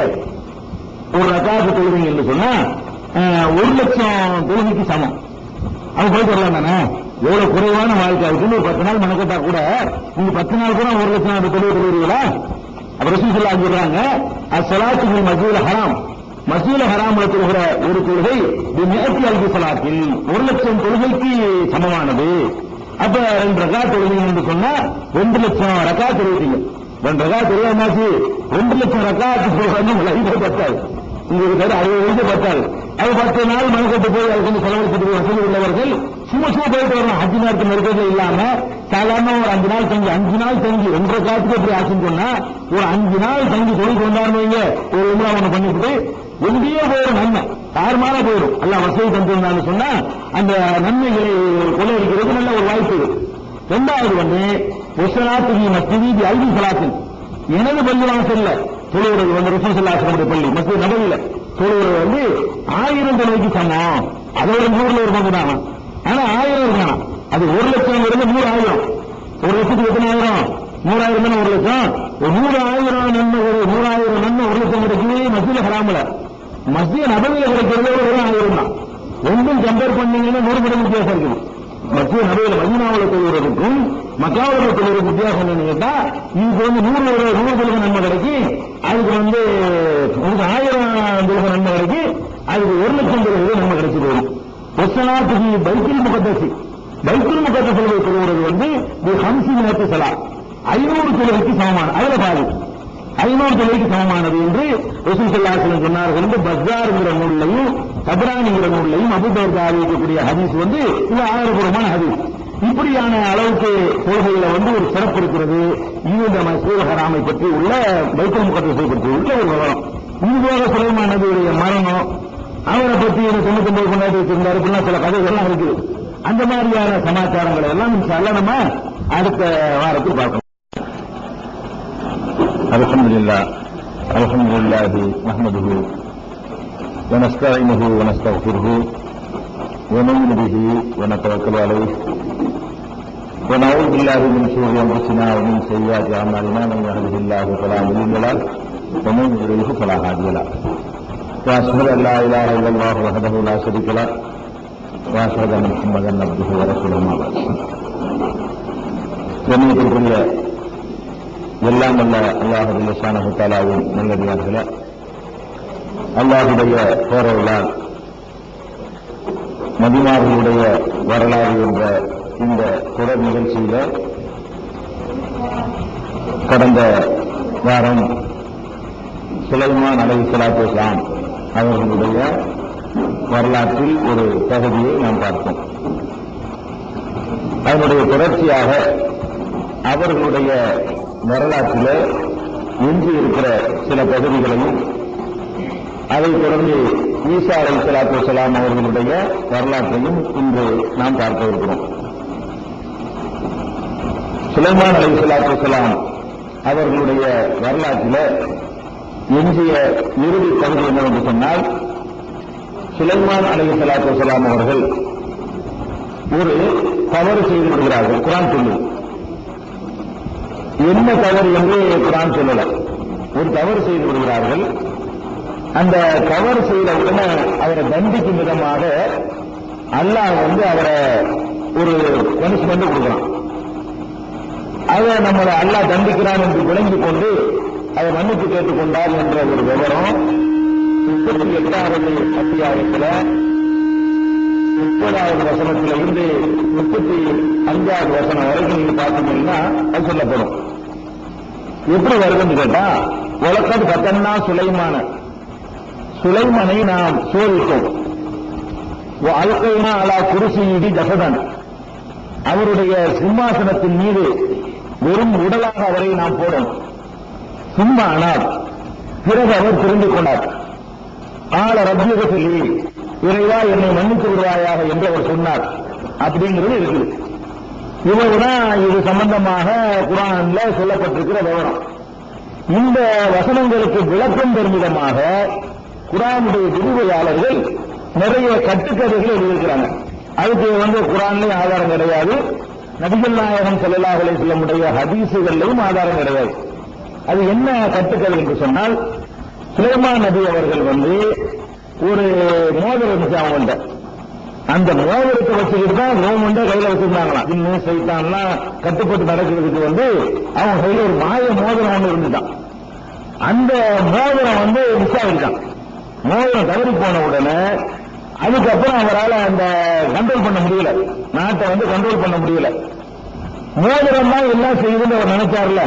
ஒரு ரக்காத்து தொழுவீங்க என்று சொன்னா அஹ், ஒரு லட்சம் தொழுகைக்கு சமம் அவங்க போயிட்டு வரலாம் தானே எவ்வளவு குறைவான வாழ்க்கை அதுக்குன்னு ஒரு பத்து நாள் மெனக்கட்டா கூட நீங்க பத்து நாள் கூட ஒரு லட்சம் அப்படி தொழுவு தொழுவீங்களா அப்ப ரசூல் சொல்லா சொல்றாங்க அசலாத்து மசூல ஹராம் மசூல ஹராம்ல தொழுகிற ஒரு தொழுகை நேர்த்தி அல்பி சலாத்தில் ஒரு லட்சம் தொழுகைக்கு சமமானது அப்ப ரெண்டு ரகா தொழுவீங்க என்று சொன்னா ரெண்டு லட்சம் ரகா தொழுவீங்க ரெண்டு ரகா தொழுவ என்னாச்சு ரெண்டு லட்சம் ரகாத்து சொல்றாங்க லைஃபே பத்தாது உங்களுக்கு பேர் அறுபது வயசு பத்தாது அது பத்து நாள் மனக்கட்டு போய் அதுக்கு வந்து செலவழிச்சுட்டு போய் வசதி உள்ளவர்கள் சும்மா சும்மா போயிட்டு வரணும் அஞ்சு நேரத்து நெருக்கத்தில் இல்லாம சாதாரண ஒரு அஞ்சு நாள் தங்கி அஞ்சு நாள் தங்கி ஒன்றரை காலத்துக்கு எப்படி ஆச்சுன்னு சொன்னா ஒரு அஞ்சு நாள் தங்கி தொழில் கொண்டாடுவீங்க ஒரு உமரா ஒண்ணு பண்ணிவிட்டு எங்கேயோ போயிடும் நன்மை தாறுமாறா போயிடும் எல்லாம் வசதி தந்திருந்தான்னு சொன்னா அந்த நன்மைகளை கொள்ளையடிக்கிறது நல்ல ஒரு வாய்ப்பு இருக்கு ரெண்டாவது வந்து உசலாத்துக்கு மத்திய ஐந்து சலாத்தின் எனது பள்ளி வாசல்ல தொழுகிறது வந்து ரிசூசல்லாசனுடைய பள்ளி மத்திய நபரில தொழுகிறது வந்து ஆயிரம் தொழுகைக்கு சமம் அதோட நூறுல ஒரு பங்கு தானா ஆனா ஆயிரம் இருக்கானா அது ஒரு லட்சம் இருந்து நூறு ஆயிரம் ஒரு லட்சத்துக்கு எத்தனை ஆயிரம் நூறாயிரம் தானே ஒரு லட்சம் ஒரு நூறு ஆயிரம் நன்மை ஒரு நூறாயிரம் நன்மை ஒரு லட்சம் கிடைக்குது மத்தியில ஹராமல மத்திய நபரில கிடைக்கிறது ஒரு ஆயிரம் தான் ரெண்டும் கம்பேர் பண்ணீங்கன்னா நூறு மடங்கு வித்தியாசம் இருக்குது மத்திய நபையில மதினாவில் தொழுவதற்கும் மக்காவில் தொழுவதற்கு வித்தியாசம் என்னன்னு கேட்டா இதுக்கு வந்து நூறு ஒரு நூறு தொழுக நன்மை கிடைக்கும் அதுக்கு வந்து உங்களுக்கு ஆயிரம் தொழுக நன்மை கிடைக்கும் அதுக்கு ஒரு லட்சம் தொழுகை நன்மை கிடைச்சிட்டு வரும் ஒசனாத்துக்கு பைக்கில் முகத்தசி பைக்கில் முகத்த தொழுகை தொழுகிறது வந்து இது ஹம்சி நேரத்து சலா ஐநூறு தொழுகைக்கு சமமான அதுல பாதி ஐநூறு தொகைக்கு சமமானது என்று ரசூல் சல்லாஹலம் சொன்னார்கள் என்று பஸ்ஸார்ங்கிற நூல்லையும் சபரானிங்கிற நூல்லையும் அபுதர்தா அறிவிக்கக்கூடிய ஹதீஸ் வந்து இது ஆதாரபூர்வமான ஹதீஸ் இப்படியான அளவுக்கு தொழுகையில வந்து ஒரு சிறப்பு இருக்கிறது இது இந்த மசூல் ஹராமை பற்றி உள்ள பைத்தல் முகத்தை பற்றி உள்ள ஒரு விவரம் இது போக சுலைமான் நபியுடைய மரணம் அவரை பற்றி தொண்ணூத்தி ஒன்பது கொண்டாடி வச்சிருந்தாரு இப்படிலாம் சில கதைகள்லாம் இருக்குது அந்த மாதிரியான சமாச்சாரங்களை எல்லாம் இன்ஷா நம்ம அடுத்த வாரத்தில் பார்க்கணும் الحمد لله الحمد لله نحمده ونستعينه ونستغفره ونؤمن به ونتوكل عليه ونعوذ بالله من شرور انفسنا ومن سيئات اعمالنا من يهده الله فلا مضل له ومن يضلله فلا هادي له واشهد ان لا اله الا الله وحده لا شريك له واشهد ان محمدا عبده ورسوله ما بعد கண்ணியத்திற்குரிய எல்லாம் அல்ல அல்லாஹுடைய சானகுத்தாலாவின் நல்லடியார்கள அல்லாஹுடைய போரவர்களால் நபிமார்களுடைய வரலாறு என்ற இந்த தொடர் நிகழ்ச்சியில கடந்த வாரம் சுலைமான் அலை சலாத்து இஸ்லாம் அவர்களுடைய வரலாற்றில் ஒரு பகுதியை நாம் பார்த்தோம் அதனுடைய தொடர்ச்சியாக அவர்களுடைய வரலாற்றில் எஞ்சி இருக்கிற சில பகுதிகளையும் அதைத் தொடர்ந்து ஈசா அலை சலாத்து வலாம் அவர்களுடைய வரலாற்றையும் இன்று நாம் பார்க்க இருக்கிறோம் சுலைமான் அலை சலாத்து வலாம் அவர்களுடைய வரலாற்றில் எஞ்சிய இறுதி பகுதி என்னவென்று சொன்னால் சுலைமான் அலை சலாத்து வலாம் அவர்கள் ஒரு தவறு செய்து விடுகிறார்கள் குரான் சொல்லு என்ன தவறு என்று குரான் சொல்லல ஒரு தவறு செய்து விடுகிறார்கள் அந்த தவறு செய்த உடனே அவரை தண்டிக்கும் விதமாக அல்லாஹ் வந்து அவரை ஒரு பனிஷ்மெண்ட் கொடுக்குறான் அதை நம்மளை அல்லாஹ் தண்டிக்கிறான் என்று விளங்கிக் கொண்டு அதை மன்னிப்பு கேட்டுக்கொண்டார் என்ற ஒரு விவரம் முப்பத்தி எட்டாவது அத்தியாயத்தில் முப்பதாவது வசனத்தில் இருந்து முப்பத்தி அஞ்சாவது வசனம் வரைக்கும் நீங்க பார்த்தீங்கன்னா அது சொல்லப்படும் எப்படி வருதுன்னு கேட்டா உலகம் கத்தன்னா சுலைமான சுலைமனை நாம் சோதித்தோம் அல்கைனா அலா குருசியிடி ஜசதன் அவருடைய சிம்மாசனத்தின் மீது வெறும் உடலாக அவரை நாம் போடும் சும்மா ஆனால் பிறகு அவர் திரும்பிக் கொண்டார் ஆள ரப்பியக சொல்லி இறைவா என்னை மன்னித்து விடுவாயாக என்று அவர் சொன்னார் அப்படிங்கிறது இருக்குது இவ்வளவுதான் இது சம்பந்தமாக குரான்ல சொல்லப்பட்டிருக்கிற விவரம் இந்த வசனங்களுக்கு விளக்கம் தரும் விதமாக குரானுடைய விரிவையாளர்கள் நிறைய கட்டுக்கதைகள் எழுதியிருக்கிறாங்க அதுக்கு வந்து குரான்லயும் ஆதாரம் கிடையாது நபிகள் நாயகம் ஸல்லல்லாஹு அலைஹி வஸல்லமுடைய ஹதீசுகளிலும் ஆதாரம் கிடையாது அது என்ன கட்டுக்கதை என்று சொன்னால் சுலைமான் நபி அவர்கள் வந்து ஒரு மோதிரம் இருந்துச்சு அவங்கள்ட்ட அந்த மோதிரத்தை வச்சுக்கிட்டு தான் ரோமண்ட கையில வச்சிருந்தாங்களாம் இன்னும் சைத்தான்லாம் கட்டுப்பட்டு நடக்கிறதுக்கு வந்து அவங்க கையில ஒரு மாய மோதிரம் ஒன்று இருந்துட்டான் அந்த மோதிரம் வந்து மிஸ் ஆகிருக்கான் மோதிரம் தவறி போன உடனே அதுக்கப்புறம் அவரால் அந்த கண்ட்ரோல் பண்ண முடியல நாட்டை வந்து கண்ட்ரோல் பண்ண முடியல மோதிரம் தான் எல்லாம் செய்யுதுன்னு அவர் நினைச்சார்ல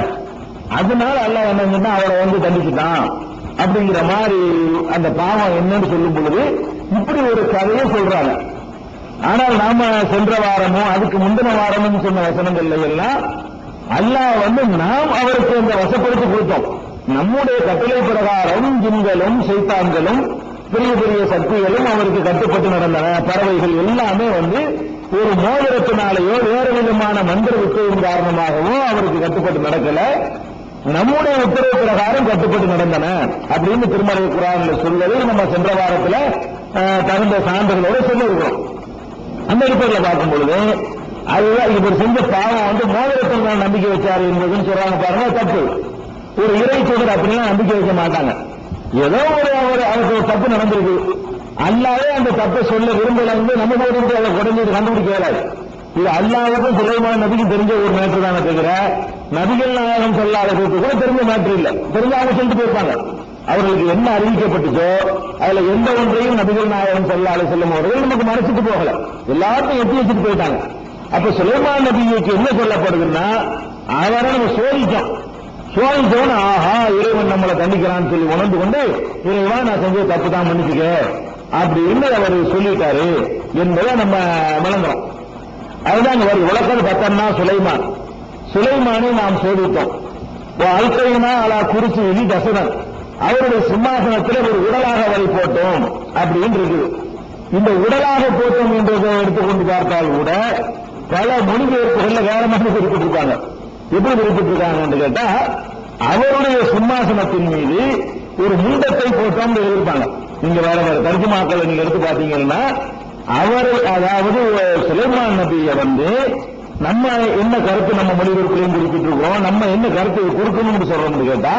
அதனால அல்லாஹ் என்ன செஞ்சா அவரை வந்து தண்டிச்சுட்டான் அப்படிங்கிற மாதிரி அந்த பாவம் என்னன்னு சொல்லும் பொழுது இப்படி ஒரு கதையை சொல்றாங்க ஆனால் நாம சென்ற வாரமோ அதுக்கு முந்தின வாரமும் சொன்ன வசனங்கள்ல எல்லாம் அல்லாஹ் வந்து நாம் அவருக்கு அந்த வசப்படுத்தி கொடுத்தோம் நம்முடைய கட்டளை பிரகாரம் ஜின்களும் சைத்தான்களும் பெரிய பெரிய சக்திகளும் அவருக்கு கட்டுப்பட்டு நடந்தன பறவைகள் எல்லாமே வந்து ஒரு மோதிரத்தினாலேயோ வேறு விதமான மந்திர வித்தையின் காரணமாகவோ அவருக்கு கட்டுப்பட்டு நடக்கல நம்முடைய உத்தரவு பிரகாரம் கட்டுப்பட்டு நடந்தன அப்படின்னு திருமலை குரான்ல சொல்வதை நம்ம சென்ற வாரத்துல அஹ், தகுந்த சான்றுகளோட சொல்லியிருக்கிறோம் அந்த அடிப்படையில் பார்க்கும் பொழுது அதுதான் இவர் செஞ்ச பாவம் வந்து மோதிரத்தில் மேல நம்பிக்கை வச்சாரு என்பதுன்னு சொல்றாங்க பாருங்க தப்பு ஒரு இறை தூதர் அப்படிலாம் நம்பிக்கை வைக்க மாட்டாங்க ஏதோ ஒரு ஒரு அவருக்கு ஒரு தப்பு நடந்திருக்கு அல்லாவே அந்த தப்பை சொல்ல விரும்பல வந்து நம்ம போட்டு அதை உடனே கண்டுபிடிக்க இயலாது இது அல்லாவுக்கும் சுலைமான் நபிக்கும் தெரிஞ்ச ஒரு மேட்ரு தானே தவிர நபிகள் நாயகம் சொல்லாததுக்கு கூட தெரிஞ்ச மேட்ரு இல்ல தெரிஞ்ச அவங்க சொல்லிட்டு போயிருப்பாங்க அவர்களுக்கு என்ன அறிவிக்கப்பட்டுச்சோ அதுல எந்த ஒன்றையும் நபிகள் நாயகம் சொல்லாத செல்லும் அவர்கள் நமக்கு மறைச்சிட்டு போகல எல்லாத்தையும் எட்டி வச்சுட்டு போயிட்டாங்க அப்ப சுலைமான் நபிக்கு என்ன சொல்லப்படுதுன்னா அவரை நம்ம சோதிச்சோம் சோதிச்சவன ஆஹா இறைவன் நம்மளை தண்டிக்கிறான்னு சொல்லி உணர்ந்து கொண்டு இறைவா நான் செஞ்ச தப்பு தான் மன்னிச்சுக்க அப்படின்னு அவர் சொல்லிட்டாரு என்பதை நம்ம விளங்குறோம் அதுதான் வருது உலகம் பத்தன்னா சுலைமான் சுலைமானை நாம் சோதித்தோம் அல்கைனா அலா குறிச்சி இனி தசரன் அவருடைய சிம்மாசனத்தில் ஒரு உடலாக அவரை போட்டோம் அப்படின்னு இருக்குது இந்த உடலாக போட்டோம் என்றதை எடுத்துக்கொண்டு பார்த்தால் கூட பல மொழிபெயர்ப்புகள்ல வேற மாதிரி குறிப்பிட்டிருக்காங்க எப்படி குறிப்பிட்டிருக்காங்கன்னு கேட்டா அவருடைய சிம்மாசனத்தின் மீது ஒரு மூண்டத்தை போட்டோம் எழுதியிருப்பாங்க நீங்க வேற வேற தர்ஜுமாக்களை நீங்க எடுத்து பாத்தீங்கன்னா அவர் அதாவது சுலைமான் நபியை வந்து நம்ம என்ன கருத்து நம்ம மொழிபெயர்ப்புலையும் குறிப்பிட்டிருக்கிறோம் நம்ம என்ன கருத்து கொடுக்கணும்னு சொல்றோம்னு கேட்டா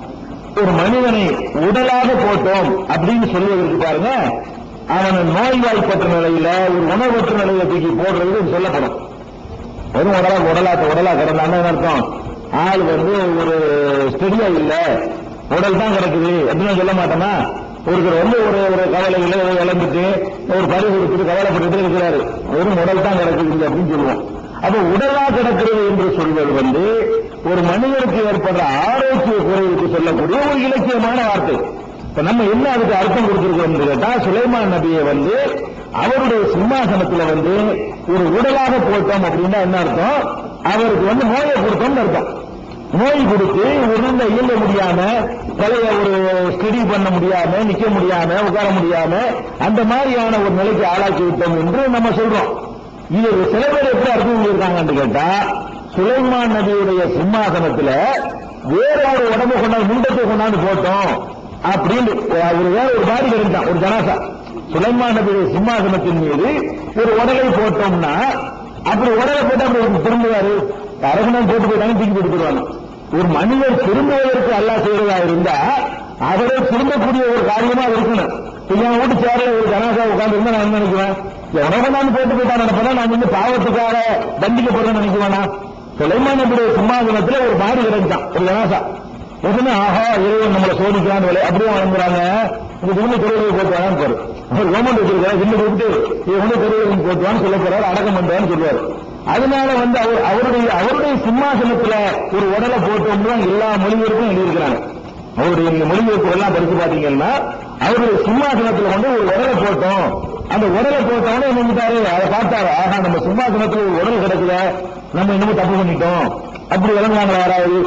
ஒரு மனிதனை உடலாக போட்டோம் அப்படின்னு சொல்வதற்கு பாருங்க அவனை நோய்வாய்ப்பட்ட நிலையில ஒரு உணர்வற்ற நிலையில தூக்கி போடுறது இது சொல்லப்படும் வெறும் உடலா உடலா உடலா கிடந்தான்னு என்ன அர்த்தம் ஆள் வந்து ஒரு ஸ்டெடியா இல்ல உடல் தான் கிடக்குது அப்படின்னு சொல்ல மாட்டோமா ஒருத்தர் வந்து ஒரு ஒரு கவலையில ஏதோ இழந்துட்டு ஒரு பரிவு கொடுத்துட்டு கவலைப்பட்டுட்டு இருக்கிறாரு வெறும் உடல் தான் கிடக்குது அப்படின்னு சொல்லுவோம் அப்ப உடலா கிடக்கிறது என்று சொல்வது வந்து ஒரு மனிதனுக்கு ஏற்படுற ஆரோக்கிய குறைவுக்கு சொல்லக்கூடிய ஒரு இலக்கியமான வார்த்தை இப்ப நம்ம என்ன அதுக்கு அர்த்தம் கொடுத்திருக்கோம் கேட்டா சுலைமான் நபியை வந்து அவருடைய சிம்மாசனத்துல வந்து ஒரு உடலாக போட்டோம் அப்படின்னா என்ன அர்த்தம் அவருக்கு வந்து நோயை கொடுத்தோம்னு அர்த்தம் நோய் கொடுத்து ஒழுங்க இயங்க முடியாம தலைய ஒரு ஸ்டடி பண்ண முடியாம நிக்க முடியாம உட்கார முடியாம அந்த மாதிரியான ஒரு நிலைக்கு ஆளாக்கி விட்டோம் என்று நம்ம சொல்றோம் இது சில பேர் எப்படி அர்த்தம் சொல்லியிருக்காங்கன்னு கேட்டா சுலைமான் நபியுடைய சிம்மாசனத்துல வேற ஒரு உடம்பு கொண்டாந்து முண்டத்தை கொண்டாந்து போட்டோம் அப்படின்னு அவர் வேற ஒரு பாடி இருந்தான் ஒரு ஜனாசா சுலைமான் நபியுடைய சிம்மாசனத்தின் மீது ஒரு உடலை போட்டோம்னா அப்படி உடலை போட்டு அப்படி திரும்புவாரு அரசனம் போட்டு போயிட்டாங்க தூக்கி போட்டு போயிடுவாங்க ஒரு மனிதர் திரும்புவதற்கு அல்லாஹ் செய்வதா இருந்தா அவரை திரும்பக்கூடிய ஒரு காரியமா அது இருக்கணும் இப்ப என் வீட்டு சேர்ல ஒரு ஜனாசா உட்கார்ந்து இருந்தா நான் என்ன நினைக்குவேன் எவனோ நான் போட்டு போயிட்டான் நினைப்பா நான் வந்து பாவத்துக்காக தண்டிக்கப்படுறேன்னு நினைக்குவானா சுலைமான் நபியுடைய சிம்மாசனத்துல ஒரு பாடி கிடைச்சான் ஒரு ஜனாசா உடனே ஆஹா இறைவன் நம்மளை சோதிக்கிறான்னு விலை அப்படியே வழங்குறாங்க இந்த உண்மை தெருவில் போட்டுவாங்க பாரு அவர் கவர்மெண்ட் வச்சிருக்காரு இன்னும் கூப்பிட்டு இவங்க தெருவில் போட்டுவான்னு சொல்ல போறாரு அடக்கம் பண்றான்னு சொல்லுவாரு அதனால வந்து அவர் அவருடைய அவருடைய சிம்மாசனத்துல ஒரு உடலை போட்டோம்னு தான் எல்லா மொழிபெயர்ப்பும் எழுதியிருக்கிறாங்க அவருடைய இந்த மொழிபெயர்ப்பு எல்லாம் படிச்சு பாத்தீங்கன்னா அவருடைய சிம்மாசனத்துல வந்து ஒரு உடலை போட்டோம் அந்த உடலை போட்டவனே என்ன செஞ்சுட்டாரு அதை பார்த்தாரு ஆஹா நம்ம சிம்மாசனத்துல ஒரு உடல் கிடக்குத நம்ம இன்னமும் தப்பு பண்ணிட்டோம் அப்படி விளங்குவாங்க யாராவது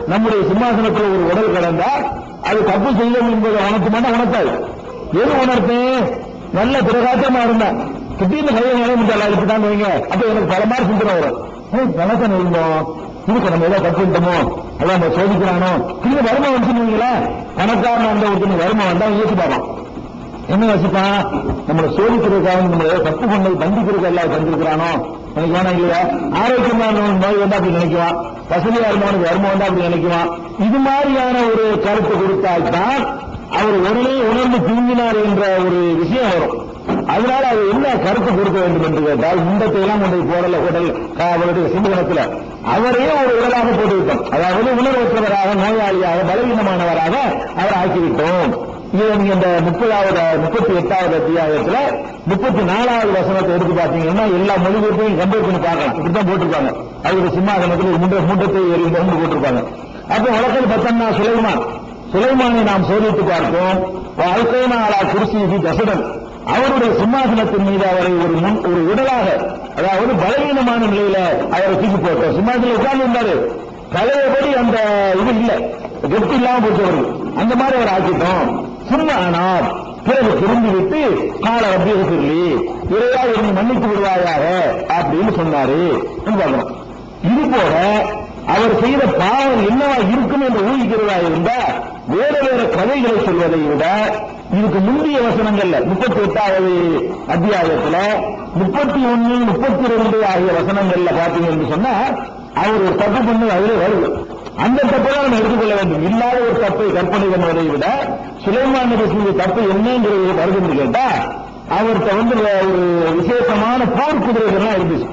நம்முடைய சிம்மாசனத்தில் ஒரு உடல் கிடந்தா அது தப்பு செய்யும் என்பதை உணர்த்துமானா உணர்த்தாது எது உணர்த்து நல்ல பிரகாசமா இருந்தேன் திடீர்னு கையை நிலைமுட்டாளா இப்படிதான் வைங்க அப்ப எனக்கு பல மாதிரி சிந்தனை வரும் ஏய், பணத்தை இருந்தோம் இதுக்கு நம்ம ஏதோ தப்பு பண்ணிட்டோமோ அதான் நம்ம சோதிக்கிறானோ திரும்ப வருமா வந்துச்சுங்களா பணக்காரன் அந்த ஒருத்தனுக்கு வருமா வந்தா அவன் யோசிச்சு பார்ப்பான் என்ன யோசிப்பான் நம்மளை சோதிக்கிறதுக்காக நம்ம ஏதோ தப்பு பண்ணது தண்டிக்கிறதுக்கு எல்லாம் தந்திருக்கிறானோ எனக்கு வேணாம் இல்லையா ஆரோக்கியமான நோய் வந்தா அப்படி நினைக்குவான் வசதியா இருந்தவனுக்கு வருமா வந்தா அப்படி நினைக்குவான் இது மாதிரியான ஒரு கருத்து கொடுத்தால்தான் அவர் உடனே உணர்ந்து திரும்பினார் என்ற ஒரு விஷயம் வரும் அதனால அது என்ன கருத்து கொடுக்க வேண்டும் என்று கேட்டால் முண்டத்தை எல்லாம் கொண்டு போய் போடல உடல் அவருடைய சிந்தனத்துல அவரே ஒரு உடலாக போட்டு விட்டோம் அதாவது உணர்வற்றவராக நோயாளியாக பலவீனமானவராக அவர் ஆக்கிவிட்டோம் இதை நீங்க இந்த முப்பதாவது முப்பத்தி எட்டாவது அத்தியாயத்துல முப்பத்தி நாலாவது வசனத்தை எடுத்து பார்த்தீங்கன்னா எல்லா மொழிபெயர்ப்பையும் கம்பேர் பண்ணி பார்க்கலாம் இப்படித்தான் போட்டிருப்பாங்க அவருடைய சிம்மாசனத்தில் ஒரு முண்ட முண்டத்தை எறிந்தோம்னு போட்டிருப்பாங்க அப்போ வழக்கில் பார்த்தோம்னா சுலைமான் சுலைமானை நாம் சோதித்து பார்த்தோம் வாழ்க்கைனா அலா குருசி தசடன் அவருடைய சிம்மாசனத்தின் மீது அவரை ஒரு முன் ஒரு உடலாக அதாவது பலவீனமான நிலையில அவரை தூக்கி போட்டோம் சிம்மாசனம் உட்கார்ந்து இருந்தாரு பழையபடி அந்த இது இல்ல கெட்டு இல்லாம போச்சு அவருக்கு அந்த மாதிரி அவர் ஆக்கிட்டோம் சும்மா ஆனார் பிறகு திரும்பி விட்டு கால ரப்பிய சொல்லி இறையா என்னை மன்னித்து விடுவாயாக அப்படின்னு சொன்னாரு பார்க்கணும் இது போல அவர் செய்த பாவம் என்னவா இருக்கும் என்று ஊகிக்கிறதா இருந்தா வேற வேற கதைகளை சொல்வதை விட இதுக்கு முந்தைய வசனங்கள்ல முப்பத்தி எட்டாவது அத்தியாயத்துல முப்பத்தி ஒன்னு முப்பத்தி ரெண்டு ஆகிய வசனங்கள்ல பாத்தீங்க என்று சொன்னா அவர் ஒரு தப்பு பண்ணி அதிலே வருது அந்த தப்பை தான் நம்ம எடுத்துக்கொள்ள வேண்டும் இல்லாத ஒரு தப்பை கற்பனை பண்ணுவதை விட சுலைமான் நபி செஞ்ச தப்பு என்னங்கிறது வருதுன்னு கேட்டா அவர்கிட்ட வந்து ஒரு விசேஷமான போர் குதிரைகள்லாம் இருந்துச்சு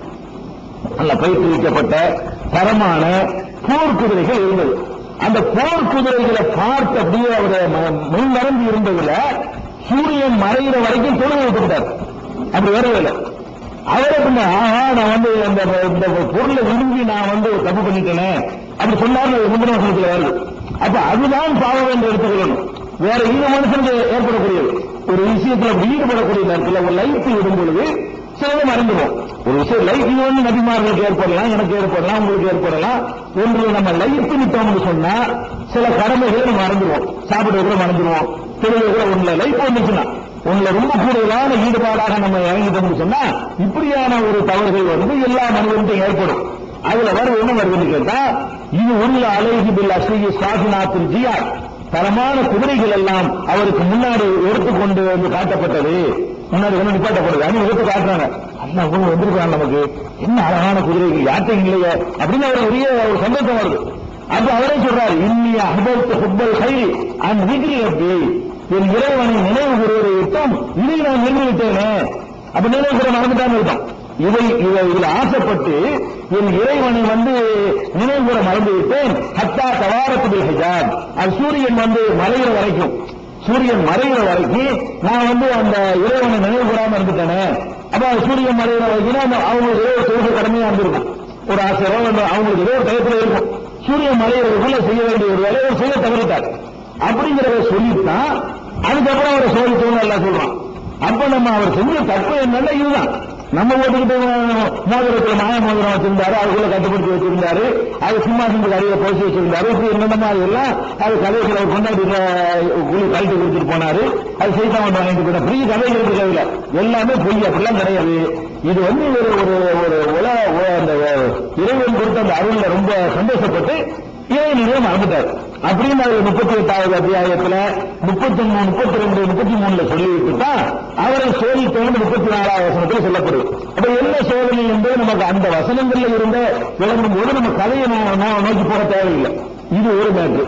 நல்ல பயிற்றுவிக்கப்பட்ட தரமான போர் குதிரைகள் இருந்தது அந்த போர் குதிரைகளை பார்த்து அப்படியே அவருடைய மெயின் மறந்து இருந்ததுல சூரியன் மறைகிற வரைக்கும் தொழுகை விட்டுட்டார் அப்படி வரவே இல்லை அவரே பின்ன ஆஹா நான் வந்து இந்த இந்த பொருளை விரும்பி நான் வந்து ஒரு தப்பு பண்ணிட்டேனே அப்படி சொன்னாரு முந்தின வசனத்துல வருது அப்ப அதுதான் பாவம் என்று எடுத்துக்கொள்ளணும் வேற இந்த மனுஷனுக்கு ஏற்படக்கூடியது ஒரு விஷயத்துல ஈடுபடக்கூடிய நேரத்தில் ஒரு லைஃப் விடும் பொழுது சிலதை மறந்துடும் ஒரு விஷயம் லைஃப் இது வந்து நபிமார்களுக்கு ஏற்படலாம் எனக்கு ஏற்படலாம் உங்களுக்கு ஏற்படலாம் ஒன்று நம்ம லைஃப் நிட்டோம்னு சொன்னா சில கடமைகளை நம்ம மறந்துடுவோம் சாப்பிடுறது கூட மறந்துடுவோம் தொழில் கூட ஒண்ணுல லைஃப் வந்துச்சுன்னா உன்ல ரொம்ப கூடுதலான ஈடுபாடாக நம்ம இறங்கிட்டோம்னு சொன்னா இப்படியான ஒரு தவறுகள் வந்து எல்லா மனிதனுக்கும் ஏற்படும் அதுல வர என்ன வருதுன்னு கேட்டா இது உள்ள அலைஹி பில் அஸ்லி சாகினாத்தின் ஜியார் தரமான குதிரைகள் எல்லாம் அவருக்கு முன்னாடி எடுத்துக்கொண்டு வந்து காட்டப்பட்டது முன்னாடி வந்து நிப்பாட்டப்படுது அது எடுத்து காட்டுறாங்க அல்ல அவங்க வந்திருக்காங்க நமக்கு என்ன அழகான குதிரைகள் யார்ட்டையும் இல்லையே அப்படின்னு அவர் பெரிய ஒரு சந்தோஷம் வருது அப்ப அவரே சொல்றாரு இன்னிய அபத்து ஹுப்பல் கைரி அந்த வீட்டில் என் இறைவனை நினைவு கூறுவதை விட்டும் இதை நான் நின்று விட்டேனே அப்ப நினைவு கூற மறந்துட்டான்னு இருக்கான் இதை இதை இதில் ஆசைப்பட்டு என் இறைவனை வந்து நினைவு கூற மறந்து விட்டேன் ஹத்தா தவாரத்து ஹிஜாப் அது சூரியன் வந்து மறைகிற வரைக்கும் சூரியன் மறைகிற வரைக்கும் நான் வந்து அந்த இறைவனை நினைவு கூறாம இருந்துட்டேனே அப்ப சூரியன் மறைகிற வரைக்கும் நம்ம அவங்களுக்கு ஏதோ ஒரு தொழுகை கடமையா இருந்திருக்கும் ஒரு ஆசிரியரோ வந்து அவங்களுக்கு ஏதோ ஒரு டயத்துல இருக்கும் சூரியன் மறைகிறதுக்குள்ள செய்ய வேண்டிய ஒரு வேலையை செய்ய தவறிட்டார் அப்படிங்கிறத சொல்லித்தான் அதுக்கப்புறம் அவரை சோதித்தோன்னு எல்லாம் சொல்றான் அப்ப நம்ம அவர் செஞ்ச தப்பு என்னன்னா இதுதான் நம்ம ஓட்டுக்கிட்டு மோதிரத்தில் மாய மோதிரம் வச்சிருந்தாரு அதுக்குள்ள கட்டுப்படுத்தி வச்சிருந்தாரு அது சிம்மாசனத்துக்கு அருகே போச்சு வச்சிருந்தாரு இப்படி என்னென்ன மாதிரி எல்லாம் அது கதைகள் அவர் கொண்டாடி கூலி கழட்டி கொடுத்துட்டு போனாரு அது செய்தான் வாங்கிட்டு போன பெரிய கதைகள் இருக்கு அதுல எல்லாமே பொய் அப்படிலாம் கிடையாது இது வந்து ஒரு ஒரு ஒரு உல அந்த இறைவன் கொடுத்த அந்த அருள்ல ரொம்ப சந்தோஷப்பட்டு இறைவனையே மறந்துட்டார் அப்படின்னு அவர் முப்பத்தி எட்டாவது அத்தியாயத்துல முப்பத்தி மூணு முப்பத்தி ரெண்டு முப்பத்தி மூணுல சொல்லிவிட்டு தான் அவரை சோதித்தவன் முப்பத்தி நாலாவது வசனத்தில் சொல்லப்படுது அப்ப என்ன சோதனை என்பது நமக்கு அந்த வசனங்கள்ல இருந்த விளங்கும் போது நம்ம கதையை நோ- நோ- நோக்கி போக தேவையில்லை இது ஒரு மேட்ரு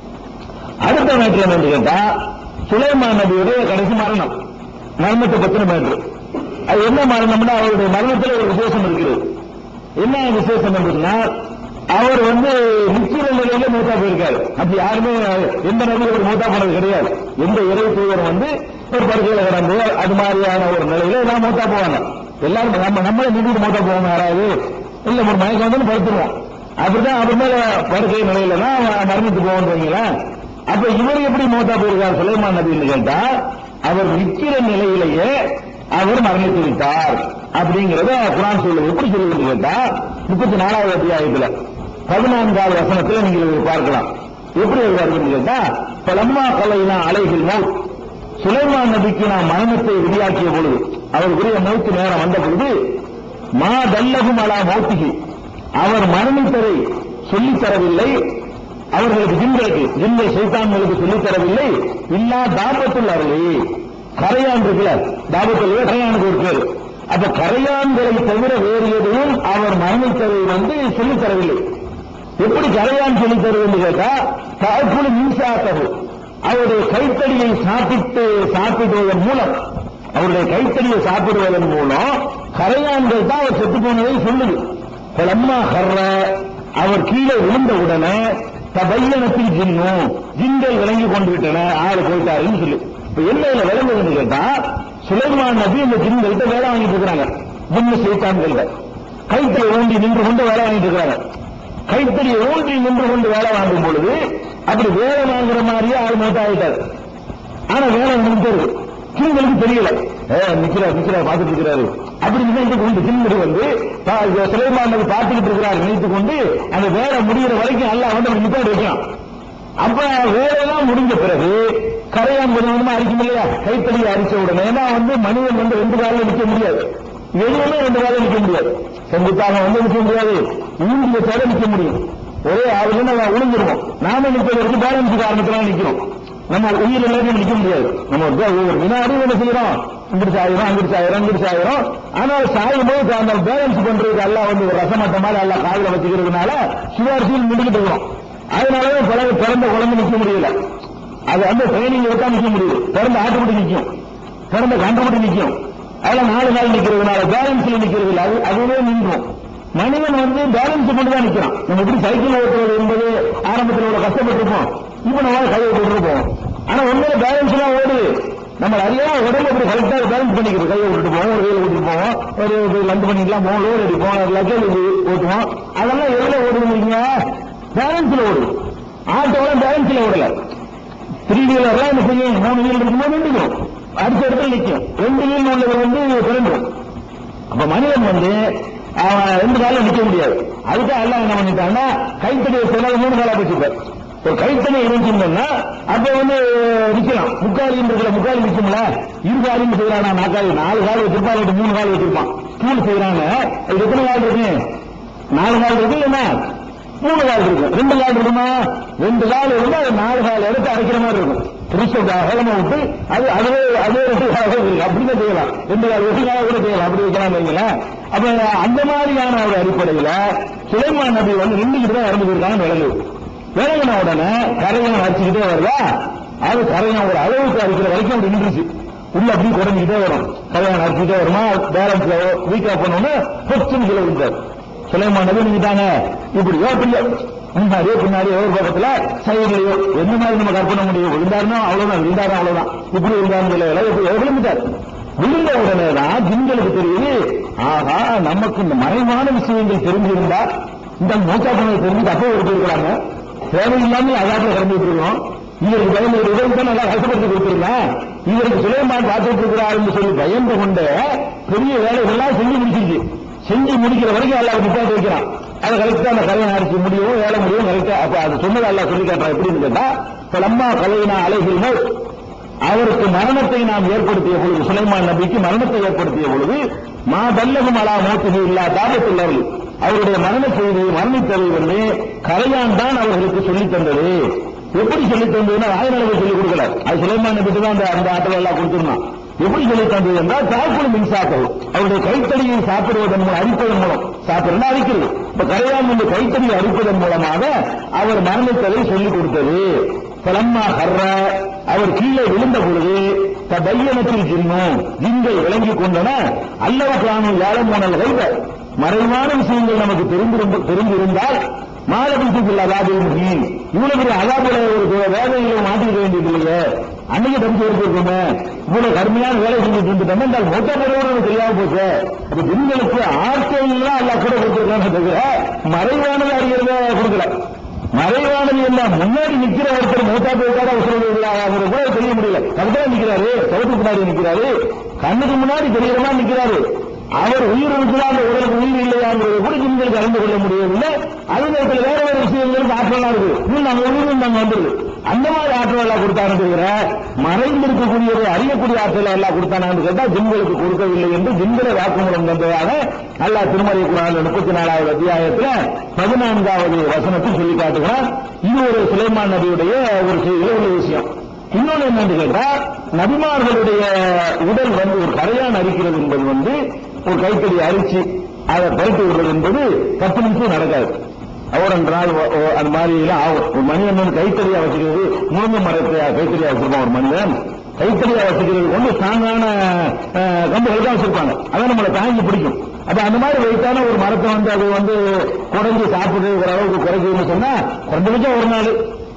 அடுத்த மேட்ரு என்னன்னு கேட்டா சுலைமான் நபியுடைய கடைசி மரணம் மரணத்தை பத்தின மேட்ரு அது என்ன மரணம்னா அவருடைய மரணத்தில் ஒரு விசேஷம் இருக்கிறது என்ன விசேஷம் என்றுன்னா அவர் வந்து நிக்கிற நிலையில மூத்தா போயிருக்காரு அப்படி யாருமே எந்த நபியும் ஒரு மூத்தா போனது கிடையாது எந்த இறை தூதர் வந்து ஒரு படுக்கையில கிடந்து அது மாதிரியான ஒரு நிலையில எல்லாம் மூத்தா போவாங்க எல்லாரும் நம்ம நம்மளே நின்றுட்டு மூத்தா போவாங்க யாராவது இல்ல ஒரு மயக்கம் வந்து படுத்துருவோம் அப்படிதான் அவர் மேல படுக்கை நிலையில தான் மரணித்து போவோம் வைங்களேன் அப்ப இவர் எப்படி மூத்தா போயிருக்கார் சுலைமான் நபின்னு கேட்டா அவர் நிக்கிற நிலையிலேயே அவர் மரணித்து விட்டார் அப்படிங்கறத குரான் சொல்லுது எப்படி சொல்லுதுன்னு கேட்டா முப்பத்தி நாலாவது அத்தியாயத்துல பதினான்காவது வசனத்தில் நீங்கள் இதை பார்க்கலாம் எப்படி அது வருதுன்னு கேட்டா பலம்மா கலைனா அலைகள் மௌத் சுலைமான் நபிக்கு நாம் மரணத்தை விதியாக்கிய பொழுது அவருக்குரிய மௌத்து நேரம் வந்த பொழுது மா தல்லகும் அலா மௌத்திகி அவர் மரணித்ததை சொல்லித் தரவில்லை அவர்களுக்கு ஜின்களுக்கு ஜின்கள் சைத்தான்களுக்கு சொல்லித் தரவில்லை இல்லா தாபத்துள் அருளே கரையான் இருக்குல்ல தாபத்துள்ள கரையானுக்கு ஒரு பேர் அப்ப கரையான்களை தவிர வேறு எதுவும் அவர் மரணித்ததை வந்து சொல்லித் தரவில்லை எப்படி கரையான் சொல்லித் தருவது கேட்டா தாக்குழு மின்சாத்தது அவருடைய கைத்தடியை சாப்பிட்டு சாப்பிடுவதன் மூலம் அவருடைய கைத்தடியை சாப்பிடுவதன் மூலம் கரையான்கள் தான் அவர் செத்து போனதை சொல்லுது பலம்மா கர்ற அவர் கீழே விழுந்த உடனே தபையனத்தில் ஜின்னும் ஜின்கள் விளங்கி கொண்டு விட்டன ஆளு போயிட்டாருன்னு சொல்லு இப்ப என்ன இதுல விளங்குதுன்னு கேட்டா சுலைமான் நபி இந்த ஜின்கள்கிட்ட வேலை வாங்கிட்டு இருக்கிறாங்க ஜின்னு சைத்தான்கள்ட்ட கைத்தடி ஊண்டி நின்று கொண்டு வேலை வாங்கிட்டு இருக்கிறாங்க கைத்தடியை ஊன்றி நின்று கொண்டு வேலை வாங்கும் பொழுது அப்படி வேலை வாங்குற மாதிரியே ஆள் மூத்த ஆயிட்டாரு ஆனா வேலை முடிஞ்சாரு கிங்களுக்கு தெரியல ஏ நிக்கிறார் நிக்கிறார் பார்த்துட்டு இருக்கிறாரு அப்படி நினைத்து கொண்டு கிண்படி வந்து சுலைமான் நபி பார்த்துக்கிட்டு இருக்கிறார் நினைத்து கொண்டு அந்த வேலை முடிகிற வரைக்கும் அல்லாஹ் வந்து அப்படி நிப்பாடி வைக்கலாம் அப்ப வேலையெல்லாம் முடிஞ்ச பிறகு கரையான் கொஞ்சமா அடிக்கும் இல்லையா கைத்தடியை அடிச்ச உடனே ஏன்னா வந்து மனிதன் வந்து ரெண்டு காலில் நிற்க முடியாது எதுவுமே ரெண்டு காலில் நிற்க முடியாது செங்குத்தாக வந்து நிற்க முடியாது ஊண்டி வச்சாலே நிற்க முடியும் ஒரே ஆளுங்க நம்ம விழுந்துருவோம் நாம நிற்பதற்கு பேலன்ஸ் காரணத்தினால நிக்கிறோம் நம்ம உயிர் எல்லாமே நிற்க முடியாது நம்ம ஒரு ஒவ்வொரு வினாடி என்ன செய்யறோம் இங்கிட்டு சாயிரம் அங்கிட்டு சாயிரம் இங்கிட்டு சாயிரம் ஆனால் சாயும் போது அந்த பேலன்ஸ் பண்றதுக்கு எல்லாம் வந்து ஒரு ரசமட்ட மாதிரி எல்லாம் காதில் வச்சுக்கிறதுனால சுவாரசியில் முடிக்கிட்டு இருக்கிறோம் அதனாலதான் பிறகு பிறந்த குழந்தை நிற்க முடியல அது அந்த ட்ரைனிங் விட்டா நிற்க முடியுது பிறந்த ஆட்டுக்குட்டி நிற்கும் பிறந்த கண்டுபிடி நிற்கும் அதெல்லாம் நாலு நாள் நிக்கிறதுனால பேலன்ஸ்ல நிக்கிறது இல்லை அது அதுவே நின்றும் மனிதன் வந்து பேலன்ஸ் கொண்டு தான் நிக்கிறான் நம்ம எப்படி சைக்கிள் ஓட்டுறது என்பது ஆரம்பத்தில் இவ்வளவு கஷ்டப்பட்டிருப்போம் இப்ப நம்ம கையை விட்டுருப்போம் ஆனா உண்மையில பேலன்ஸ் எல்லாம் ஓடுது நம்ம அறியாம உடம்பு அப்படி கரெக்டா பேலன்ஸ் பண்ணிக்கிறது கையை விட்டுட்டு போவோம் ஒரு கையில விட்டுட்டு போவோம் ஒரு லந்து பண்ணிக்கலாம் போவோம் லோடு அடிப்போம் லக்கேஜ் ஓட்டுவோம் அதெல்லாம் எவ்வளவு ஓடுவீங்க பேலன்ஸ்ல ஓடுது ஆட்டோல பேலன்ஸ்ல ஓடல த்ரீ வீலர்லாம் என்ன செய்யும் மூணு வீலர் இருக்கும்போது நின்றுக்கும் அடுத்த இடத்துல நிற்கும் ரெண்டு வீல் உள்ளது வந்து பிறந்துடும் அப்ப மனிதன் வந்து அவன் ரெண்டு காலம் நிக்க முடியாது அதுக்கு எல்லாம் என்ன பண்ணிட்டாங்கன்னா கைத்தடியை சில மூணு காலா வச்சுப்பார் ஒரு கைத்தடி இருந்துச்சுன்னா அப்ப வந்து நிக்கலாம் முக்காலின்னு இருக்கிற முக்காலி நிக்கும்ல இரு காலின்னு செய்யறானா நாக்காலி நாலு கால் வச்சிருப்பான் இல்லாட்டி மூணு கால் வச்சிருப்பான் ஸ்கூல் செய்யறாங்க இது எத்தனை கால் இருக்கு நாலு கால் இருக்கு என்ன மூணு கால் இருக்கும் ரெண்டு கால் இருக்குமா ரெண்டு கால் இருந்தா அது நாலு கால் எடுத்து அரைக்கிற மாதிரி இருக்கும் புருஷன் அகலமா விட்டு அது அதுவே அதே ரெண்டு கால் இருக்கு அப்படிதான் செய்யலாம் ரெண்டு கால் ஒரு கால கூட செய்யலாம் அப்படி வைக்கலாம் வைங்களேன் அப்ப அந்த மாதிரியான ஒரு அடிப்படையில சுலைமான் நபி வந்து நின்றுக்கிட்டு தான் இறந்து போயிருக்காங்க விளங்கு விளங்கின உடனே கரையான் அடிச்சுக்கிட்டே வருதா அது கரையான் ஒரு அளவுக்கு அடிக்கிற வரைக்கும் அப்படி நின்றுச்சு உள்ள அப்படி குறைஞ்சிக்கிட்டே வரும் கரையான் அடிச்சுக்கிட்டே வருமா பேலன்ஸ் வீக்கா பண்ணோன்னு பொச்சுன்னு கீழே விழுந்தார் சுலைமான் நபி நினைட்டாங்க இப்படி அப்படியே முன்னாடியோ பின்னாடியோ ஒரு பக்கத்துல சைடுலயோ என்ன மாதிரி நம்ம கற்பனை முடியும் விழுந்தாருன்னா அவ்வளவுதான் விழுந்தாரு அவ்வளவுதான் இப்படி விழுந்தாருன்னு சொல்லல இப்படி விழுந்துட்டார் விழுந்த உடனே தான் ஜின்களுக்கு தெரியுது ஆகா நமக்கு இந்த மறைவான விஷயங்கள் தெரிஞ்சிருந்தா இந்த மூச்சா பண்ணது தெரிஞ்சு அப்போ ஒரு போயிருக்கிறாங்க தேவையில்லாம அதாப்புல கிளம்பிட்டு இருக்கோம் இவருக்கு பயந்து ஒரு இவருக்கு நல்லா கஷ்டப்படுத்தி கொடுத்துருங்க இவருக்கு சுலைமான் பார்த்துட்டு இருக்கிறாருன்னு சொல்லி பயந்து கொண்டு பெரிய வேலைகள்லாம் செஞ்சு முடிச்சிருச்சு செஞ்சு முடிக்கிற வரைக்கும் எல்லாம் நிப்பாட்டி வைக்கிறான் அதை கரெக்டா அந்த கலையை அடிச்சு முடியும் வேலை முடியும் கரெக்டா அப்ப அது சொன்னது எல்லாம் சொல்லி காட்டுறா எப்படின்னு கேட்டா இப்ப லம்மா கலையினா அலைகள் மௌத் அவருக்கு மரணத்தை நாம் ஏற்படுத்திய பொழுது சுலைமான் நபிக்கு மரணத்தை ஏற்படுத்திய பொழுது மா பல்லகம் அலா மோத்துகு இல்லா தாபத்துள்ளவர்கள் அவருடைய மரண செய்தி மரணித்ததை வந்து கரையான் தான் அவர்களுக்கு சொல்லித் தந்தது எப்படி சொல்லித் தந்ததுன்னா வாய்நலவை சொல்லிக் கொடுக்கல அது சுலைமான் நபிக்கு தான் அந்த அந்த ஆற்றல் எல்லாம் கொடுத்துருந்தான் எப்படி சொல்லி தந்தது என்றால் தாக்குள் மின்சாக்கள் அவருடைய கைத்தடியை சாப்பிடுவதன் மூலம் அரிப்பதன் மூலம் சாப்பிடுறது அரிக்கிறது இப்ப கரையான் இந்த கைத்தடியை அரிப்பதன் மூலமாக அவர் மரணித்ததை சொல்லிக் கொடுத்தது பலம்மா கர்ற அவர் கீழே விழுந்த பொழுது தபையனத்தில் ஜின்னும் ஜின்கள் விளங்கிக் கொண்டன அல்லவ காணும் ஏழமோனல் வைத்த மறைவான விஷயங்கள் நமக்கு தெரிந்திருந்த தெரிந்திருந்தால் மாலபிசுக்குள்ள அதாபில் முகின் இவ்வளவு பெரிய அதாபுல ஒரு வேதனைகளை மாட்டிக்க வேண்டியது இல்லையே அன்னைக்கு தம்பி எடுத்திருக்கோமே இவ்வளவு கடுமையான வேலை செஞ்சுட்டு இருந்துட்டோம் இந்த மொத்த பருவம் தெரியாம போச்சு அப்ப ஜின்களுக்கு ஆட்கள் எல்லாம் அல்லா கூட கொடுத்துருக்காங்க தவிர மறைவானது அறிகிறத கொடுக்கல மறைவானது என்ன முன்னாடி நிக்கிற ஒருத்தர் மூத்தா போயிட்டாரு அவசரம் கூட தெரிய முடியல கரெக்டா நிக்கிறாரு சவுத்துக்கு முன்னாடி நிக்கிறாரு கண்ணுக்கு முன்னாடி தெரிகிற மாதிரி நிக்கிறாரு அவர் உயிர் இருக்குதா அந்த உடலுக்கு உயிர் இல்லையாங்கிறது கூட ஜின் விஷயங்கள் கலந்து கொள்ள முடியவில்லை அதே நேரத்தில் வேற வேற விஷயங்களுக்கு ஆற்றலா இருக்கு இன்னும் நாங்க ஒழுங்கு நாங்க வந்துருது அந்த மாதிரி ஆற்றல் எல்லாம் கொடுத்தானு தவிர மறைந்திருக்கக்கூடியதை அறியக்கூடிய ஆற்றல் எல்லாம் கொடுத்தானான்னு கேட்டா ஜிம்களுக்கு கொடுக்கவில்லை என்று ஜிம்களை வாக்குமூலம் தந்ததாக அல்லாஹ் திருமலை குரான் முப்பத்தி நாலாவது அத்தியாயத்துல பதினான்காவது வசனத்தில் சொல்லி காட்டுகிறார் இது ஒரு சுலைமான் நபியுடைய ஒரு செய்தியில உள்ள விஷயம் இன்னொன்னு என்னன்னு கேட்டா நபிமார்களுடைய உடல் வந்து ஒரு கரையான் அரிக்கிறது என்பது வந்து ஒரு கைத்தறி அரிச்சு அதை பயிட்டு விடுறது என்பது பத்து நிமிஷம் நடக்காது அவர் என்றால் ஒ- ஒ- அது மாதிரி எல்லாம் ஆகும் ஒரு மனிதன் வந்து கைத்தறியா வச்சுக்கிறது முருங்கை மரத்தை கைத்தறியா வச்சிருப்பான் ஒரு மனிதன் கைத்தறியா வச்சுக்கிறது வந்து ஸ்ட்ராங்கான அஹ், கம்புகள் தான் வச்சிருப்பாங்க அதான் நம்மளை தாங்கி பிடிக்கும் அப்ப அந்த மாதிரி வைத்தான ஒரு மரத்தை வந்து அது வந்து குறைஞ்சு சாப்பிடுறது ஒரு அளவுக்கு குறைக்குதுன்னு சொன்னா குறைஞ்சபட்சம் ஒரு நாள்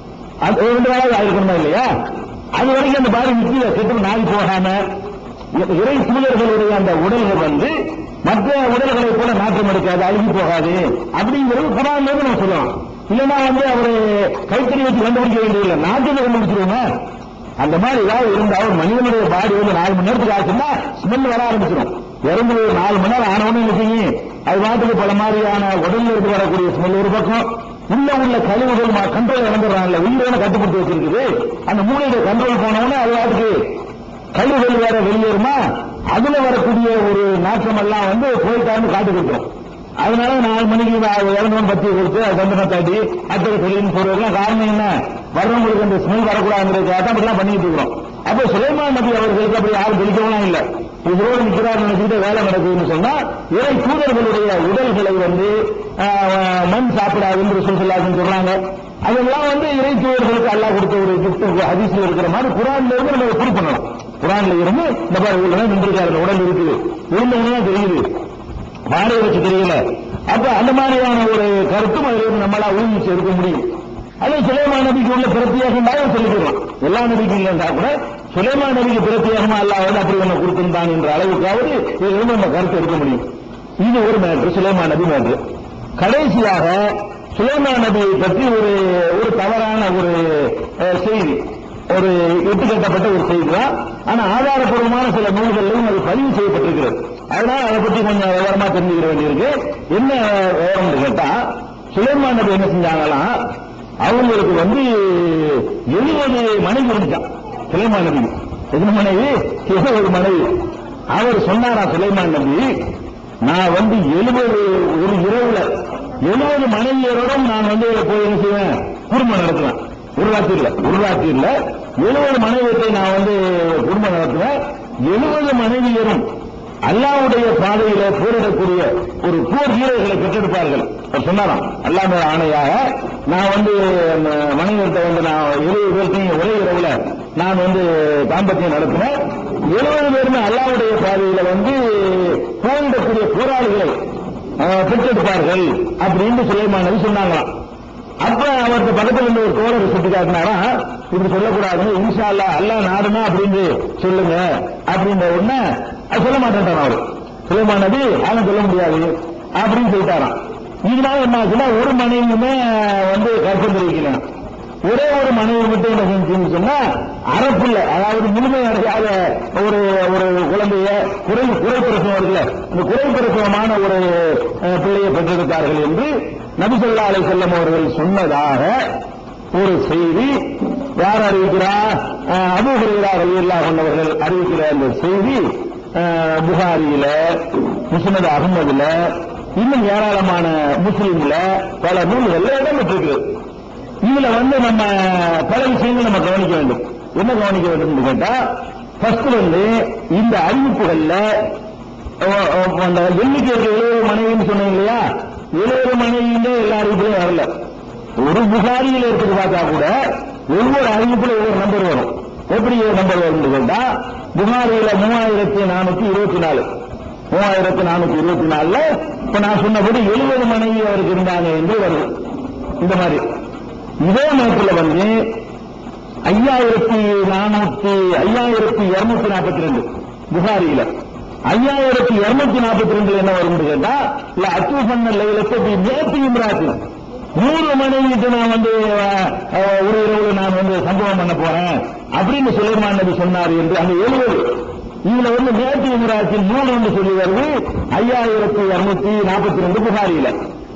அது ரெண்டு நாளாவது ஆயிருக்கணுமா இல்லையா அது வரைக்கும் அந்த பாடி நிற்கல கெட்டு நாய் போகாம இ- இறை தூதர்களுடைய அந்த உடல்கள் வந்து மற்ற உடல்களை போல நாற்றம் எடுக்காது அழுகி போகாது அப்படிங்கிறது குரான்ல இருந்து நம்ம சொல்லலாம் இல்லைன்னா வந்து அவரு கைத்தறி வச்சு கண்டுபிடிக்க வேண்டியதில்லை நாட்டில் கண்டுபிடிச்சிருவோங்க அந்த மாதிரி ஏதாவது இருந்தா ஒரு மனிதனுடைய பாடி வந்து நாலு மணி நேரத்துக்கு ஆச்சுன்னா ஸ்மெல் வர ஆரம்பிச்சிடும் இறந்து ஒரு நாலு மணி நேரம் ஆனவொன்னு நினைச்சீங்க அது பாட்டுக்கு பல மாதிரியான உடல்ல இருந்து வரக்கூடிய ஸ்மெல் ஒரு பக்கம் உள்ள உள்ள கழிவுகள் கண்ட்ரோல் இறந்துடுறாங்கல்ல உயிரோட கட்டுப்படுத்தி வச்சிருக்குது அந்த மூளையில கண்ட்ரோல் போனவொன்னே அது பாட்டுக்கு கழிவுகள் வேற வெளியேறுமா அதுல வரக்கூடிய ஒரு நாற்றம் எல்லாம் வந்து போயிட்டாருன்னு காட்டு கொடுக்கும் அதனால நாலு மணிக்கு இறந்தவன் பத்தி கொடுத்து அது தந்தனை தாட்டி அத்தனை தொழில்னு சொல்றதுலாம் காரணம் என்ன வர்றவங்களுக்கு அந்த ஸ்மெல் வரக்கூடாதுங்கிறதுக்காக தான் அப்படிலாம் பண்ணிட்டு இருக்கிறோம் அப்போ சுலைமான் நபி அவர்களுக்கு அப்படி யாரும் பிடிக்கவும் இல்லை இதோடு நிற்கிறார் நினைச்சுட்டு வேலை நடக்குதுன்னு சொன்னா இறை தூதர்களுடைய உடல்களை வந்து ஆஹ், மண் சாப்பிடாது என்று சொல்லலாதுன்னு சொல்றாங்க அதெல்லாம் வந்து இறை தூதர்களுக்கு அல்லாஹ் கொடுத்த ஒரு கிஃப்ட் ஹதீஸ்ல இருக்கிற மாதிரி குரான்ல இருந்து நம்ம ப்ரூவ் பண்ணணும் குரான்ல இருந்து இந்த மாதிரி உள்ள நின்றுருக்காரு இந்த உடல் இருக்குது உண்மையா தெரியுது வாடகை வச்சு தெரியல அப்ப அந்த மாதிரியான ஒரு கருத்தும் அதுல இருந்து நம்மளா ஊகிச்சு எடுக்க முடியும் அது சுலைமான் நபிக்கு உள்ள பிரத்யேகம் தான் சொல்லிக்கிறோம் எல்லா நபிக்கும் இல்லைன்றா கூட சுலைமான் நபிக்கு பிரத்யேகமா அல்லாஹ் வந்து அப்படி ஒண்ணு கொடுத்திருந்தான் என்ற அளவுக்காவது இதுல இருந்து நம்ம கருத்து எடுக்க முடியும் இது ஒரு மேட்ரு சுலைமான் நபி மேட்ரு கடைசியாக சுலைமான் நபியை பற்றி ஒரு ஒரு தவறான ஒரு அஹ், செய்தி ஒரு இட்டுக்கட்டப்பட்ட ஒரு செய்தி தான் ஆனா ஆதாரப்பூர்வமான சில நூல்களிலும் அது பதிவு செய்யப்பட்டிருக்கிறது அதனால அதை பத்தி கொஞ்சம் விவரமா தெரிஞ்சுக்கிற வேண்டியிருக்கு என்ன விவரம்னு கேட்டா சுலைமான் நபி என்ன செஞ்சாங்களாம் அவங்களுக்கு வந்து எழுபது மனைவி இருந்துச்சான் சுலைமான் நபி எத்தனை மனைவி எழுபது மனைவி அவர் சொன்னாரா சுலைமான் நபி நான் வந்து எழுபது ஒரு இரவுல எழுபது மனைவியரோடும் நான் வந்து போய் என்ன செய்வேன் குடும்பம் நடத்துவேன் ஒரு ராத்திரில ஒரு ராத்திரில எழுபது மனைவியத்தை நான் வந்து குடும்பம் நடத்துவேன் எழுபது மனைவியரும் அல்லாவுடைய பாதையில போரிடக்கூடிய ஒரு போர் வீரர்களை பெற்றெடுப்பார்கள் அவர் சொன்னாராம் அல்லாஹ் மேல ஆணையாக நான் வந்து மனைவியர்கிட்ட வந்து நான் எழுபது பேர்த்தையும் ஒரே இரவுல நான் வந்து தாம்பத்தியம் நடத்தினேன் எழுபது பேருமே அல்லாவுடைய பாதையில வந்து போரிடக்கூடிய போராளிகளை அஹ், பெற்றெடுப்பார்கள் அப்படின்னு சுலைமான் நபி சொன்னாங்களாம் அப்ப அவருக்கு பக்கத்துல இருந்த ஒரு தோழர் சுட்டி காட்டினாரா இப்படி சொல்லக்கூடாது இன்ஷா அல்லா அல்லாஹ் நாடுனா அப்படின்னு சொல்லுங்க அப்படின்ற உடனே அது சொல்ல மாட்டேன்ட்டான் அவரு சுலைமான் நபி அவன் சொல்ல முடியாது அப்படின்னு சொல்லிட்டாராம் இதனால என்ன ஆச்சுன்னா ஒரு மனைவியுமே வந்து கற்பம் தெரிவிக்கலாம் ஒரே ஒரு மனைவி மட்டும் என்ன செஞ்சுன்னு சொன்னா அரப்புல அதாவது முழுமையடையாத ஒரு ஒரு குழந்தைய குறை குறை பிரசவம் இருக்குல்ல இந்த குறை பிரசவமான ஒரு அஹ், பிள்ளையை பெற்றெடுத்தார்கள் என்று நபிசல்லா அலை செல்லம் அவர்கள் சொன்னதாக ஒரு செய்தி யார் அறிவிக்கிறார் அஹ், அபூ ஹுரைரா ரலியல்லாஹு அன்ஹு அவர்கள் அறிவிக்கிற அந்த செய்தி அஹ், புகாரியில முஸ்னத் அகமதுல இன்னும் ஏராளமான முஸ்லீம்ல பல நூல்கள்ல இடம் பெற்றிருக்கிறது இதுல வந்து நம்ம பல விஷயங்கள் நம்ம கவனிக்க வேண்டும் என்ன கவனிக்க வேண்டும் கேட்டா ஃபர்ஸ்ட் வந்து இந்த அறிவிப்புகள்ல அஹ், அஹ், அந்த எண்ணிக்கை இருக்க எழுபது மனைவின்னு சொன்னீங்க இல்லையா எழுபது மனைவியிலே எல்லா அறிவிப்புலையும் வரல ஒரு புகாரியில் இருக்குது பார்த்தா கூட ஒவ்வொரு அறிவிப்புல ஒவ்வொரு நம்பர் வரும் எப்படி நம்பர் வரும்னு கேட்டா புகாரியில மூவாயிரத்தி நானூத்தி இருபத்தி நாலு மூவாயிரத்தி நானூத்தி இருபத்தி நாலுல இப்ப நான் சொன்னபடி எழுபது மனைவி அவருக்கு இருந்தாங்க என்று வருது இந்த மாதிரி இதே நேரத்தில் வந்து ஐயாயிரத்தி நானூத்தி ஐயாயிரத்தி இருநூத்தி நாற்பத்தி ரெண்டு புகாரியில ஐயாயிரத்தி இருநூத்தி நாற்பத்தி ரெண்டுல என்ன வரும் கேட்டா இல்ல அச்சு பண்ண லைலத்தை நேற்று இம்ராத்து நூறு மனைவிட்டு நான் வந்து அஹ், அஹ், ஒரு இரவு நான் வந்து சம்பவம் பண்ண போறேன் அப்படின்னு சுலைமான் நபி சொன்னார் என்று அந்த எழுபது இதுல வந்து மேற்கு இமராத்தில் நூறு என்று சொல்லி வருது ஐயாயிரத்தி இருநூத்தி நாற்பத்தி ரெண்டு புகாரியில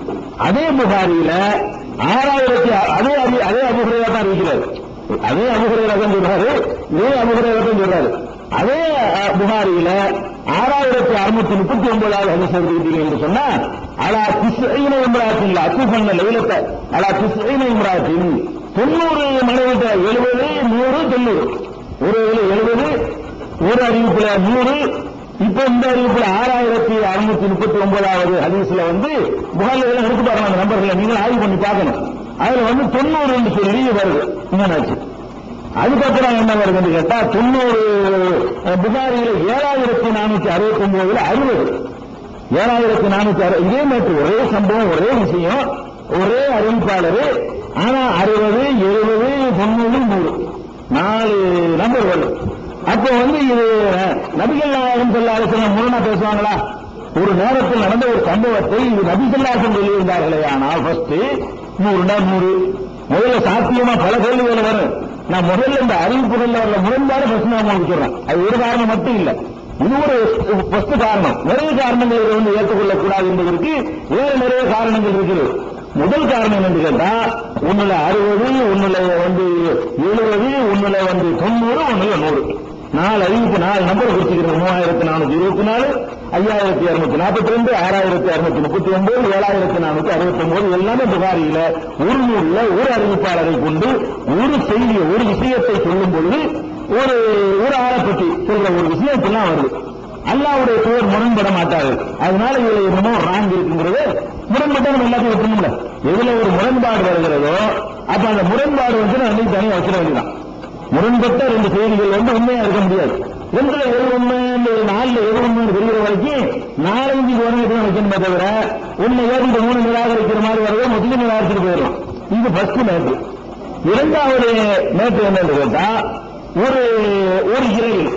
அதே புகாரியில ஆறாயிரத்தி அதே அபி- அதே அபுகுறையா தான் இருக்கிறார் அதே அபுகுறையா தான் சொல்றாரு இதே அபுகுறையா தான் சொல்றாரு அதே அஹ், புகாரியில ஆறாயிரத்தி அறுநூத்தி முப்பத்தி ஒன்பதாவது ஹதீஸ் எடுத்துக்கிட்டீங்க என்று சொன்னா அலா திசைன இம்ராத்தின் அச்சு பண்ண லைலத்தை அலா திசைன இம்ராத்தின் தொண்ணூறு மனைவிட்ட எழுபது நூறு தொண்ணூறு ஒரு எழுபது ஒரு அறிவிப்புல நூறு இப்ப இந்த அறிவிப்புல ஆறாயிரத்தி அறுநூத்தி முப்பத்தி ஒன்பதாவது ஹதீஸ்ல வந்து புகாரில எல்லாம் எடுத்து பாருங்க அந்த நம்பர்களை நீங்க ஆய்வு பண்ணி பார்க்கணும் அதுல வந்து தொண்ணூறு என்று சொல்லி வருது என்னன்னாச்சு அதுக்கப்புறம் என்ன வருதுன்னு கேட்டா தொண்ணூறு அஹ், புகாரியில ஏழாயிரத்தி நானூத்தி அறுபத்தி ஒன்பதுல அறுபது ஏழாயிரத்தி நானூத்தி அறுபது இதே மாதிரி ஒரே சம்பவம் ஒரே விஷயம் ஒரே அறிவிப்பாளர் ஆனா அறுபது எழுபது தொண்ணூறு நூறு நாலு நம்பர் வரும் அப்போ வந்து இது அஹ், நபிகள் நாயகம் சொல்லாத முரணா பேசுவாங்களா ஒரு நேரத்தில் நடந்த ஒரு சம்பவத்தை இது நபிசல்லாசன் சொல்லியிருந்தார்களே ஆனால் ஃபர்ஸ்ட் நூறுனா நூறு முதல்ல சாத்தியமா பல கேள்விகள் வரும் நான் முதல்ல இந்த அறிவிப்புகள்ல உள்ள முரண்பாடு ஃபர்ஸ்ட் நான் உங்களுக்கு சொல்றேன் அது ஒரு காரணம் மட்டும் இல்ல இது ஒரு ஃபர்ஸ்ட் காரணம் நிறைய காரணங்கள் இதை வந்து ஏற்றுக்கொள்ளக் கூடாது என்பதற்கு வேறு நிறைய காரணங்கள் இருக்குது முதல் காரணம் என்னன்னு கேட்டா ஒண்ணுல அறுபது ஒண்ணுல வந்து எழுபது ஒண்ணுல வந்து தொண்ணூறு ஒண்ணுல நூறு நாலு அறிவிப்பு நாலு நம்பர் குறிச்சுக்கிறது மூவாயிரத்தி நானூத்தி இருபத்தி நாலு ஐயாயிரத்தி இருநூத்தி நாற்பத்தி ரெண்டு ஆறாயிரத்தி இருநூத்தி முப்பத்தி ஒன்பது ஏழாயிரத்தி நானூத்தி அறுபத்தி ஒன்பது எல்லாமே புகாரியில ஒரு நூல்ல ஒரு அறிவிப்பாளரை கொண்டு ஒரு செய்தியை ஒரு விஷயத்தை சொல்லும் பொழுது ஒரு ஒரு ஆளை பற்றி சொல்ற ஒரு விஷயம் இப்பெல்லாம் வருது அல்லாவுடைய பெயர் முரண்பட மாட்டாரு அதனால இதுல என்னமோ ராங் இருக்குங்கிறது முரண்பட்ட நம்ம எல்லாத்தையும் விட்டுணும்ல எதுல ஒரு முரண்பாடு வருகிறதோ அப்ப அந்த முரண்பாடு வந்து அன்னைக்கு தனியாக வச்சிட வேண்டியதான் முரண்பட்ட ரெண்டு செய்திகள் வந்து உண்மையா இருக்க முடியாது ரெண்டுல எது உண்மை இந்த நாலுல எது உண்மைன்னு தெரிகிற வரைக்கும் நாலஞ்சு உடனே வைக்கணுமே தவிர உண்மை ஏறிட்டு மூணு நிராகரிக்கிற மாதிரி வரவே முதல்ல நிராகரிச்சுட்டு போயிடும் இது ஃபர்ஸ்ட் மேட்ரு இரண்டாவது மேட்ரு என்னன்னு கேட்டா ஒரு ஒரு இறையில்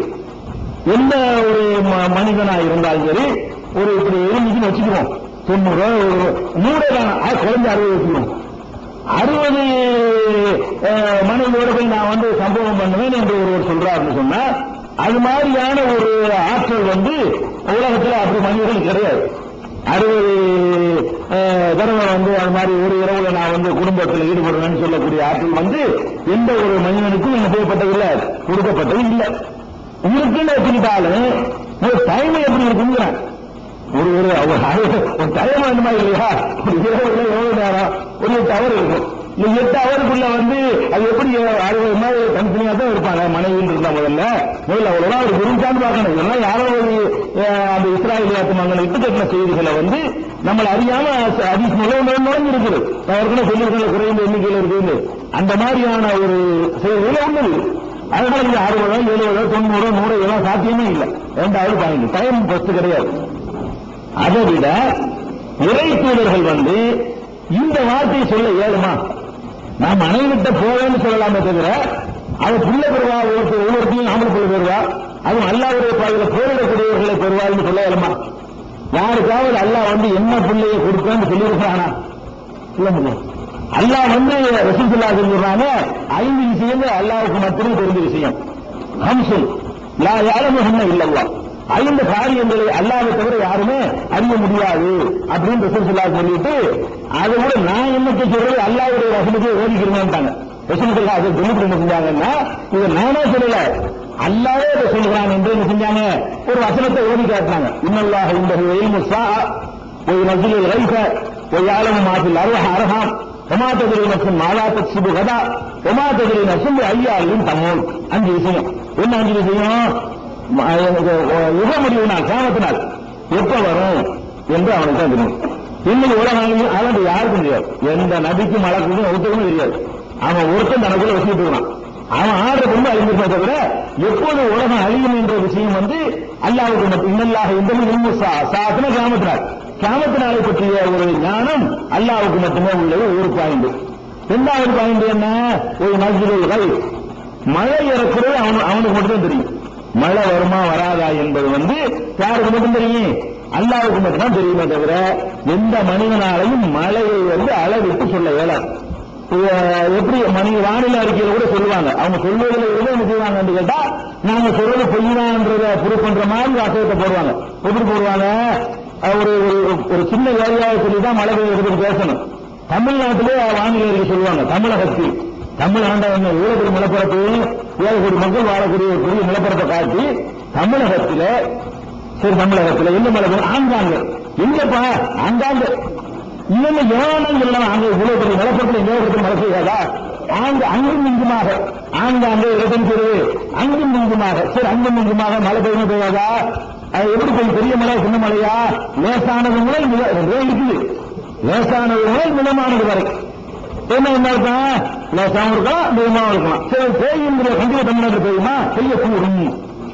எந்த ஒரு ம- மனிதனா இருந்தாலும் சரி ஒரு இப்படி இருந்துச்சுன்னு வச்சுக்குவோம் தொண்ணூறு நூறு தான் குறைஞ்ச அறுபது வச்சுக்குவோம் அறுபது அஹ், மனைவியோட போய் நான் வந்து சம்பவம் பண்ணுவேன் என்று ஒருவர் சொல்றாருன்னு சொன்னா அது மாதிரியான ஒரு ஆற்றல் வந்து உலகத்துல அப்படி மனிதர்கள் கிடையாது அறுபது அஹ், தடவை வந்து அது மாதிரி ஒரு இரவுல நான் வந்து குடும்பத்தில் ஈடுபடுவேன்னு சொல்லக்கூடிய ஆற்றல் வந்து எந்த ஒரு மனிதனுக்கும் என்ன செய்யப்பட்டதில்லை கொடுக்கப்பட்டது இல்லை இருக்குன்னு வச்சுக்கிட்டாலும் ஒரு டைம் எப்படி இருக்குங்கிறேன் ஒரு ஒரு ஒரு அரை- ஒரு டைம் வேணுமா இல்லையா ஒரு இரவுல எவ்வளவு நேரம் ஒரு எட்டு அவர் இருக்கும் இந்த எட்டு அவருக்குள்ள வந்து அது எப்படி அறுபது மாதிரி தனித்தனியா தான் இருப்பாங்க மனைவின்னு இருந்தா முதல்ல முதல்ல அவ்வளவுதான் அவர் விரும்பான்னு பார்க்கணும் இதெல்லாம் யாரோ ஒரு அஹ், அந்த இஸ்ராயலியாத்து மங்களை இட்டு கட்டின செய்திகளை வந்து நம்மள அறியாம அதிக நுழைவு நுழைஞ்சு இருக்குது அவருக்குன்னு சொல்லியிருக்கல குறைந்த எண்ணிக்கையில் இருக்குது அந்த மாதிரியான ஒரு செய்திகளை உள்ளது அதனால இது அறுபதோ எழுபதோ தொண்ணூறோ நூறு இதெல்லாம் சாத்தியமே இல்லை ரெண்டாவது பாயிண்ட் டைம் ஃபர்ஸ்ட் கிடையாது அதை விட இறை தூதர்கள் வந்து இந்த வார்த்தையை சொல்ல இயலுமா நான் மனைவிட்ட போவேன்னு சொல்லலாமே தவிர அவ பிள்ளை பெறுவா ஒருத்தர் ஒவ்வொருத்தையும் ஆம்பளை பிள்ளை பெறுவா அதுவும் அல்லாவுடைய பாதையில போரிடக்கூடியவர்களை பெறுவாள்னு சொல்ல இயலுமா யாருக்காவது அல்லாஹ் வந்து என்ன பிள்ளையை கொடுப்பேன்னு சொல்லியிருக்கிறானா சொல்ல முடியும் அல்லாஹ் வந்து ரசூலுல்லா சொல்றாங்க ஐந்து விஷயங்கள் அல்லாஹ்வுக்கு மட்டுமே தெரிஞ்ச விஷயம் ஹம்சுல் லா யாலமுஹன்ன இல்லல்லாஹ் ஐந்து காரியங்களை அல்லாஹ்வை தவிர யாருமே அறிய முடியாது அப்படின்னு ரசூலுல்லா சொல்லிட்டு அதை கூட நான் என்னத்தை சொல்றது அல்லாஹ்வுடைய ரசூலுக்கே ஓடிக்கிறேன்ட்டாங்க ரசூலுல்லா அதை சொல்லிட்டு என்ன செஞ்சாங்கன்னா இதை நானே சொல்லல அல்லாவே இதை சொல்கிறான் என்று என்ன செஞ்சாங்க ஒரு வசனத்தை ஓடி காட்டினாங்க இன்னல்லாஹ் இந்த இல்மு ஸாஅ وينزل الغيث ويعلم ما في الارواح ارحام وما تدري نفس ما لا تكسب غدا وما تدري نفس باي ارض تموت அஞ்சு விஷயம் என்ன அஞ்சு விஷயம் ம- எனக்கு யுக முடிவு நாள் காமத்து நாள் எப்ப வரும் என்று அவனுக்கு தான் தெரியும் இன்னைக்கு உலகம் அவன் யாருக்கும் தெரியாது எந்த நபிக்கும் மலக்குக்கும் ஒருத்தருக்கும் தெரியாது அவன் ஒருத்தன் தனக்குள்ள வச்சுட்டு இருக்கான் அவன் ஆடுற கொண்டு அழிஞ்சிருக்க தவிர எப்போது உலகம் அழியும் என்ற விஷயம் வந்து அல்லாவுக்கு மட்டும் இன்னல்லாக இந்த இன்னும் சாசன கிராமத்தினார் கிராமத்தினாலை பற்றிய ஒரு ஞானம் அல்லாவுக்கு மட்டுமே உள்ளது ஒரு பாயிண்ட் இரண்டாவது பாயிண்ட் என்ன ஒரு மஸ்ஜிதுகள் மழை இறக்குறது அவன் அவனுக்கு மட்டும் தெரியும் மழை வருமா வராதா என்பது வந்து யாருக்கு மட்டும் தெரியும் அல்லாவுக்கு மட்டும்தான் தெரியுமே தவிர எந்த மனிதனாலையும் மழையை வந்து அளவிட்டு சொல்ல இயலாது அஹ், எப்படி மணி வானிலை அறிக்கையில கூட சொல்லுவாங்க அவங்க சொல்லுவதில் எதுவும் என்ன செய்வாங்கன்னு கேட்டா நாங்க சொல்றது பொய்தான்றத ப்ரூவ் பண்ற மாதிரி வாசகத்தை போடுவாங்க எப்படி போடுவாங்க அஹ், ஒரு ஒரு- ஒரு சின்ன ஏரியாவை சொல்லி தான் மழை பெய்யுறதுக்கு பேசணும் தமிழ்நாட்டிலே வானிலை அறிக்கை சொல்லுவாங்க தமிழகத்தில் தமிழ்நாடு என்ன ஏழு கோடி நிலப்பரப்பு ஏழு கோடி மக்கள் வாழக்கூடிய ஒரு பெரிய நிலப்பரப்பை காட்டி தமிழகத்தில சரி தமிழகத்துல எந்த மலை பெய்யும்? ஆங்காங்க எங்கப்பா ஆங்காங்க இவங்க ஏனம் சொல்லலாம் அங்க இவ்வளவு பெரிய நிலப்பரப்புல எங்கேயாவது மழை பெய்யாதா ஆங்க அங்கும் இங்குமாக ஆங்காங்க இடம் பெறுது அங்கும் இங்குமாக சரி அங்கும் இங்குமாக மழை பெய்யும் பெய்யாதா அது எப்படி பெய்யும் பெரிய மழை சின்ன மழையா லேசானது முதல் மிக ரெண்டே இருக்குது லேசானது முதல் மிதமானது வரை என்ன என்ன இருக்கும் லேசாவும் இருக்கலாம் மிதமாவும் இருக்கலாம் சரி பெய்யுங்கிற கண்டிப்பா தமிழ்நாட்டில் பெய்யுமா பெய்யக்கூடும்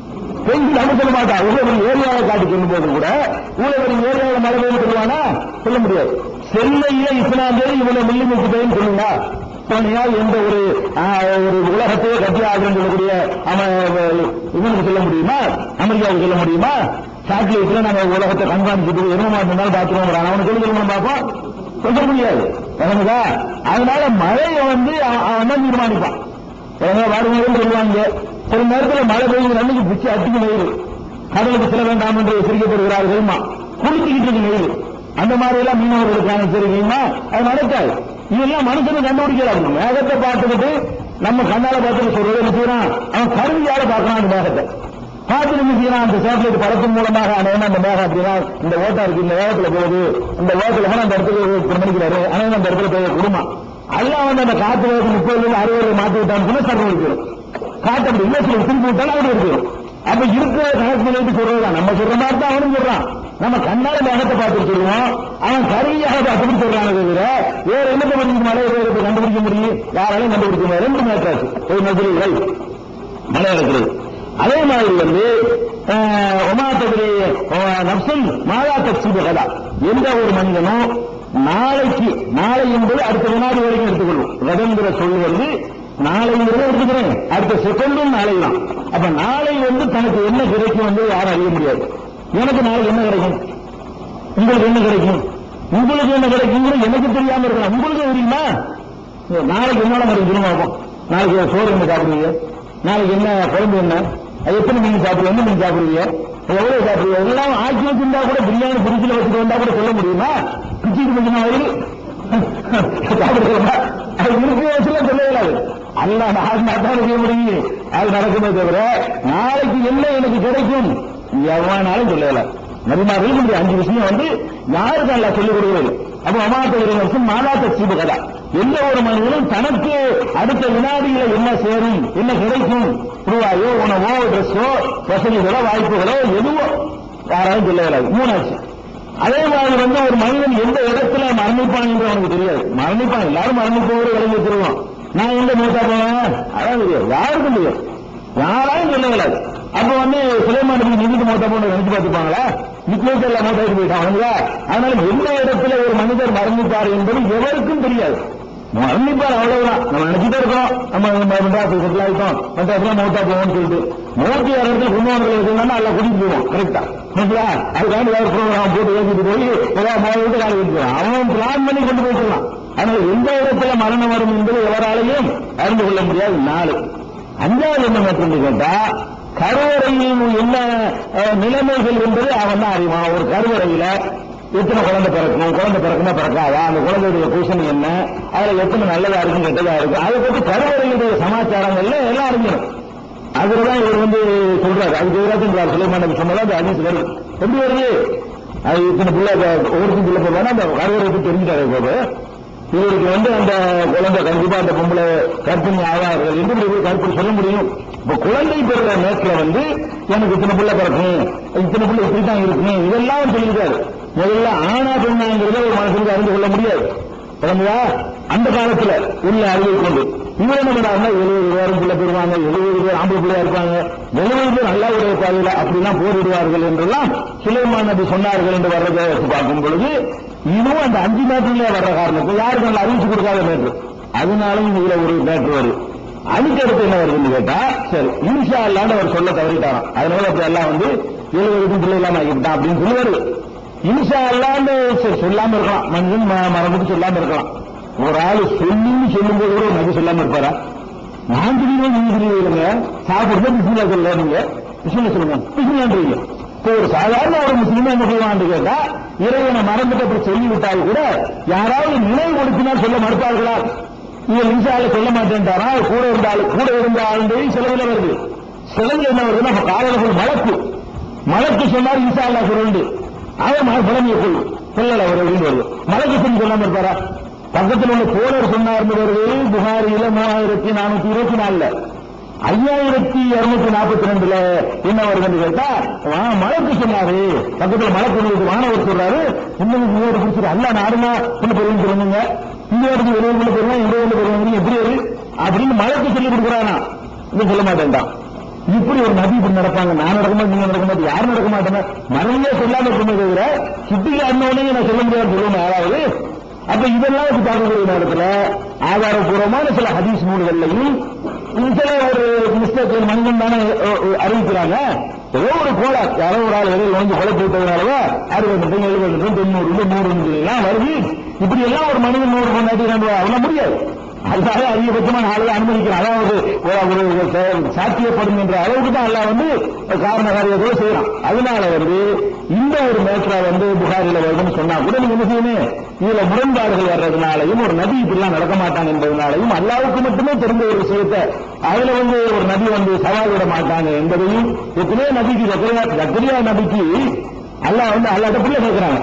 பெய்து அவங்க சொல்ல மாட்டா இவ்வளவு பெரிய ஏரியாவை காட்டி சொல்லும் போது கூட இவ்வளவு பெரிய ஏரியாவில் மழை பெய்யும் சொல்லுவானா சொல்ல முடியாது சென்னையில இஸ்லாம் தேதி இவ்வளவு மில்லி மீட்டர் பெய்யும் சொல்லுங்களா போனியால் எந்த ஒரு ஆ, ஒரு உலகத்தையே கட்டி ஆகுன்னு சொல்லக்கூடிய அவன் இவனுக்கு சொல்ல முடியுமா அமெரிக்காவுக்கு சொல்ல முடியுமா சேட்டலைட்ல நாங்க உலகத்தை கண்காணிச்சுட்டு என்ன மாட்டோம் பாத்துருவோம் அவனுக்கு சொல்லி சொல்லணும் பார்ப்போம் சொல்ல முடியாது எனக்குதா அதனால மழையை வந்து அவன் அவன் தான் தீர்மானிப்பான் ஏன்னா வாடுமையும் சொல்லுவாங்க சில நேரத்தில் மழை பெய்யுது அன்னைக்கு பிச்சு அடிக்கு வெயில் கடலுக்கு செல்ல வேண்டாம் என்று எச்சரிக்கப்படுகிறார்கள்மா குளிச்சுக்கிட்டு இருக்கு வெயில் அந்த மாதிரி எல்லாம் மீனவர்களுக்கான எச்சரிக்கைமா அது நடக்காது இதெல்லாம் மனுஷனை கண்டுபிடிக்கிறாங்க மேகத்தை பார்த்துக்கிட்டு நம்ம கண்ணால பார்த்துட்டு சொல்றது என்ன செய்யறான் அவன் கருவியால பார்க்கறான் அந்த மேகத்தை பார்த்து என்ன செய்யறான் அந்த சேட்டலைட் படத்தின் மூலமாக அனைவன் அந்த மேகம் அப்படின்னா இந்த ஓட்டா இருக்கு இந்த வேகத்துல போகுது இந்த வேகத்துல அந்த இடத்துல மணிக்கிறாரு அனைவன் அந்த இடத்துல போய் குடுமா எல்லாம் வந்து அந்த காத்து வேகம் முப்பதுல இருந்து அறுபது மாத்தி விட்டான்னு சர்வம் இருக்கிறோம் காட்டு அப்படி இல்லை சில திருப்பி விட்டாலும் அப்படி இருக்கிறோம் அப்ப இருக்கிற கணக்கு பண்ணிட்டு சொல்றதுதான் நம்ம சொல்ற மாதிரி தான் அவனும் சொல்றான் நம்ம கண்ணால மேகத்தை பார்த்து சொல்லுவோம் அவன் கருவியாக பார்த்துட்டு சொல்றானே தவிர வேற என்னத்தை பண்ணி மழை வேகத்தை கண்டுபிடிக்க முடியும் யாராலையும் கண்டுபிடிக்க முடியாது ரெண்டு மேட்சாச்சு ஒரு நதிகள் மழை இருக்கிறது அதே மாதிரி வந்து ஒமாத்தபடி நப்சல் மாதா தக்சி கதா எந்த ஒரு மனிதனும் நாளைக்கு நாளை என்பது அடுத்த வினாடி வரைக்கும் எடுத்துக்கொள்ளும் ரதங்கிற சொல் வந்து நாளைங்கிறத எடுத்துக்கிறேன் அடுத்த செகண்டும் நாளை தான் அப்ப நாளை வந்து தனக்கு என்ன கிடைக்கும் வந்து யாரும் அறிய முடியாது எனக்கு நாளைக்கு என்ன கிடைக்கும் உங்களுக்கு என்ன கிடைக்கும் உங்களுக்கு என்ன கிடைக்குங்கிறது எனக்கு தெரியாம இருக்கலாம் உங்களுக்கு தெரியுமா நாளைக்கு என்ன கிடைக்கும் திரும்ப பார்ப்போம் நாளைக்கு சோறு என்ன சாப்பிடுவீங்க நாளைக்கு என்ன குழம்பு என்ன அது எத்தனை மீன் சாப்பிடுவீங்க என்ன மீன் சாப்பிடுவீங்க எவ்வளவு சாப்பிடுவீங்க எல்லாம் ஆக்கி வச்சிருந்தா கூட பிரியாணி பிரிட்ஜில் வச்சுட்டு வந்தா கூட சொல்ல முடியுமா பிரிட்ஜுக்கு கொஞ்சம் வயது சாப்பிடுறோமா அது இருக்கு வச்சுல சொல்ல இயலாது அல்ல நான் தான் செய்ய முடியும் அது நடக்குமே தவிர நாளைக்கு என்ன எனக்கு கிடைக்கும் எவனாலும் சொல்ல இயலாது நபிமார்களுக்கு இந்த அஞ்சு விஷயம் வந்து யாருக்கு அல்ல சொல்லிக் கொடுக்கிறது அப்போ அமாத்த மாதாத்த சீபு கதா எந்த ஒரு மனிதனும் தனக்கு அடுத்த வினாடியில என்ன சேரும் என்ன கிடைக்கும் ரூபாயோ உணவோ ட்ரெஸ்ஸோ வசதிகளோ வாய்ப்புகளோ எதுவோ யாராலும் சொல்ல இயலாது மூணாச்சு அதே மாதிரி வந்து ஒரு மனிதன் எந்த இடத்துல மரணிப்பான் என்று அவனுக்கு தெரியாது மரணிப்பான் எல்லாரும் மரணிப்போடு விளங்கி வச்சிருவோம் நான் எங்க மூத்தா போவேன் அதான் தெரியாது யாருக்கும் தெரியாது யாராலும் சொல்ல இயலாது அப்ப வந்து சுலைமானுக்கு நிதிக்கு மூத்தா போன நினைச்சு பார்த்துப்பாங்களா நிச்சயத்தை எல்லாம் மூத்தாயிட்டு போயிட்டாங்க அதனால எந்த இடத்துல ஒரு மனிதர் மரணிப்பார் என்பது எவருக்கும் தெரியாது மரணிப்பார் அவ்வளவுதான் நம்ம நினைச்சுட்டே இருக்கோம் நம்ம மெட்ராஸ் செட்டில் ஆயிட்டோம் மெட்ராஸ்ல மௌத்தா போவோம்னு சொல்லிட்டு மூர்த்தி இடத்துல கும்பகோணத்தில் இருக்கணும்னா எல்லாம் கூட்டிட்டு போவோம் கரெக்டா சரிங்களா அதுக்காண்டி வேற ப்ரோக்ராம் போட்டு ஏற்றிட்டு போய் ஏதாவது மோத விட்டு காலை வச்சுக்கலாம் அவன் பிளான் பண்ணி கொண்டு போயிடலாம் ஆனால் எந்த இடத்துல மரணம் வரும் என்பது எவராலையும் அறிந்து கொள்ள முடியாது நாலு அஞ்சாவது என்ன மேற்கொண்டு கேட்டா கருவறையில் என்ன அஹ், நிலைமைகள் என்பது அவன் தான் அறிவான் ஒரு கருவறையில எத்தனை குழந்தை பிறக்கும் குழந்தை பிறக்குமா பிறக்காதா அந்த குழந்தையுடைய பூசணி என்ன அதுல எத்தனை நல்லதா இருக்கும் கெட்டதா இருக்கும் அதை பற்றி கருவறையுடைய சமாச்சாரங்கள்ல எல்லாம் அறிஞரும் அதுலதான் இவர் வந்து சொல்றாரு அதுக்கு எதிராக சுலைமான நபி சொன்னதா அந்த அஜீஸ் வருது எப்படி வருது அது இத்தனை பிள்ளை ஒவ்வொருத்தரும் பிள்ளை போடுவாங்க அந்த கருவறை பற்றி தெரிஞ்சுட்டாரு போது இவருக்கு வந்து அந்த குழந்தை கண்டிப்பா அந்த பொம்பளை கர்ப்பிணி ஆவார்கள் என்று இப்படி கருத்து சொல்ல முடியும் இப்ப குழந்தை பெறுற நேரத்தில் வந்து எனக்கு இத்தனை பிள்ளை பிறக்கும் இத்தனை பிள்ளை இப்படி தான் இருக்கும் இதெல்லாம் அவர் சொல்லியிருக்காரு முதல்ல ஆனா பெண்ணாங்கிறத ஒரு மனசுக்கு அறிந்து கொள்ள முடியாது குழந்தையா அந்த காலத்துல உள்ள அறிவை கொண்டு இவர் என்ன பண்ணாருன்னா எழுபது பேரும் பிள்ளை பெறுவாங்க எழுபது பேர் ஆம்பளை பிள்ளையா இருப்பாங்க எழுபது பேர் நல்லா உடைய பாதையில அப்படிலாம் போரிடுவார்கள் என்றெல்லாம் சுலைமான் நபி சொன்னார்கள் என்று வர்றதை வச்சு பார்க்கும் பொழுது இதுவும் அந்த அஞ்சு மேட்டர்ல வர்ற காரணத்தை யாருக்கு நல்லா அறிவிச்சு கொடுக்காத மேட்ரு அதனாலும் இதுல ஒரு மேட்ரு வரும் அதுக்கு அடுத்து என்ன வருதுன்னு கேட்டா சரி ஈஷா இல்லான்னு அவர் சொல்ல தவறிட்டாராம் அதனால அப்படி எல்லாம் வந்து எழுபது பிள்ளை இல்லாம ஆகிட்டான் அப்படின்னு சொல்லுவாரு இன்ஷா அல்லான்னு சரி சொல்லாம இருக்கலாம் மனிதன் ம- மறந்துட்டு சொல்லாம இருக்கலாம் ஒரு ஆளு சொல்லின்னு சொல்லும் போது கூட ஒரு நபி சொல்லாம இருப்பாரா நான் திடீர்னு நீங்க திடீர்னு சாப்பிடுறது பிஸ்மில்லா சொல்ல நீங்க பிஸ்மில்லா சொல்லுங்க பிஸ்மில்லான்றீங்க இப்போ ஒரு சாதாரண ஒரு முஸ்லீமா என்ன செய்வான்னு கேட்டா இறைவனை மறந்துட்டு அப்படி சொல்லிவிட்டால் கூட யாராவது நினைவுபடுத்தினால் சொல்ல மறுப்பார்களா இவன் இன்சால சொல்ல மாட்டேன்ட்டாரா கூட இருந்தாலும் கூட இருந்த ஆளுந்தையும் சிலவுல வருது சிலவுல என்ன வருதுன்னா அப்ப காலையில் மலக்கு மலக்கு சொன்னார் இன்சா அல்லா சொல்லுண்டு அவன் மழை புலமையை கொள் சொல்லல அவர் அப்படின்னு வருது மலக்கு சொல்லி சொல்லாம இருப்பாரா பக்கத்தில் உள்ள தோழர் சொன்னார்னு வருது புகாரியில மூவாயிரத்தி நானூத்தி இருபத்தி நாலுல ஐயாயிரத்தி இருநூத்தி நாற்பத்தி ரெண்டுல என்ன வருதுன்னு கேட்டா வா, மலக்கு சொன்னாரு பக்கத்துல மலக்கு உங்களுக்கு வானவர் சொல்றாரு இன்னும் இன்னொரு பிடிச்சிரு அல்ல நாடுனா என்ன பெருமை சொல்லுங்க இந்த இடத்துக்கு வெளியூர்ல பெருமை இந்த ஊர்ல பெருமை எப்படி வரு அப்படின்னு மலக்கு சொல்லி கொடுக்குறானா இது சொல்ல மாட்டேன்டான் இப்படி ஒரு நபி இப்படி நடப்பாங்க நான் நடக்க மாட்டேன் நீங்க நடக்க மாட்டேன் யாரும் நடக்க மாட்டேங்க மறைஞ்சே சொல்லாம இருக்குமே தவிர சிட்டிக்கு அண்ணவனே நான் சொல்ல முடியாது சொல்லுவேன் யாராவது அப்ப இதெல்லாம் வச்சு பார்க்கக்கூடிய நேரத்துல ஆதாரபூர்வமான சில ஹதீஸ் நூல்கள்லையும் சில ஒரு மிஸ்டேக் மனிதன் தானே அஹ், அஹ், அறிவிக்கிறாங்க ஏதோ ஒரு கோலா யாரோ ஒரு ஆள் வெளியில் நுழைஞ்சு கொலை போட்டதுனாலவோ அறுபது லட்சம் எழுபது லட்சம் தொண்ணூறு நூறு எல்லாம் வருது இப்படி எல்லாம் ஒரு மனிதன் நூறு கொண்டாடி அவன முடியாது அதனால அதிகபட்சமா நாளை அனுமதிக்கிறேன் அதாவது ஒரு ஒரு ச- சாத்தியப்படும் என்ற அளவுக்கு தான் எல்லாம் வந்து காரண காரியத்தோடு செய்யலாம் அதனால வந்து இந்த ஒரு மேட்டரா வந்து புகாரில வருதுன்னு சொன்னா கூட நீங்க என்ன செய்யணும் இதுல முரண்பாடுகள் வர்றதுனாலையும் ஒரு நபி இப்படிலாம் நடக்க மாட்டாங்க என்பதனாலையும் அல்லாவுக்கு மட்டுமே தெரிந்த ஒரு விஷயத்தை அதுல வந்து ஒரு நபி வந்து சவால் விட மாட்டாங்க என்பதையும் எத்தனையோ நபிக்கு ஜக்கரியா ஜக்கரியா நபிக்கு அல்லாஹ் வந்து அல்லாட்ட பிள்ளை கேட்கிறாங்க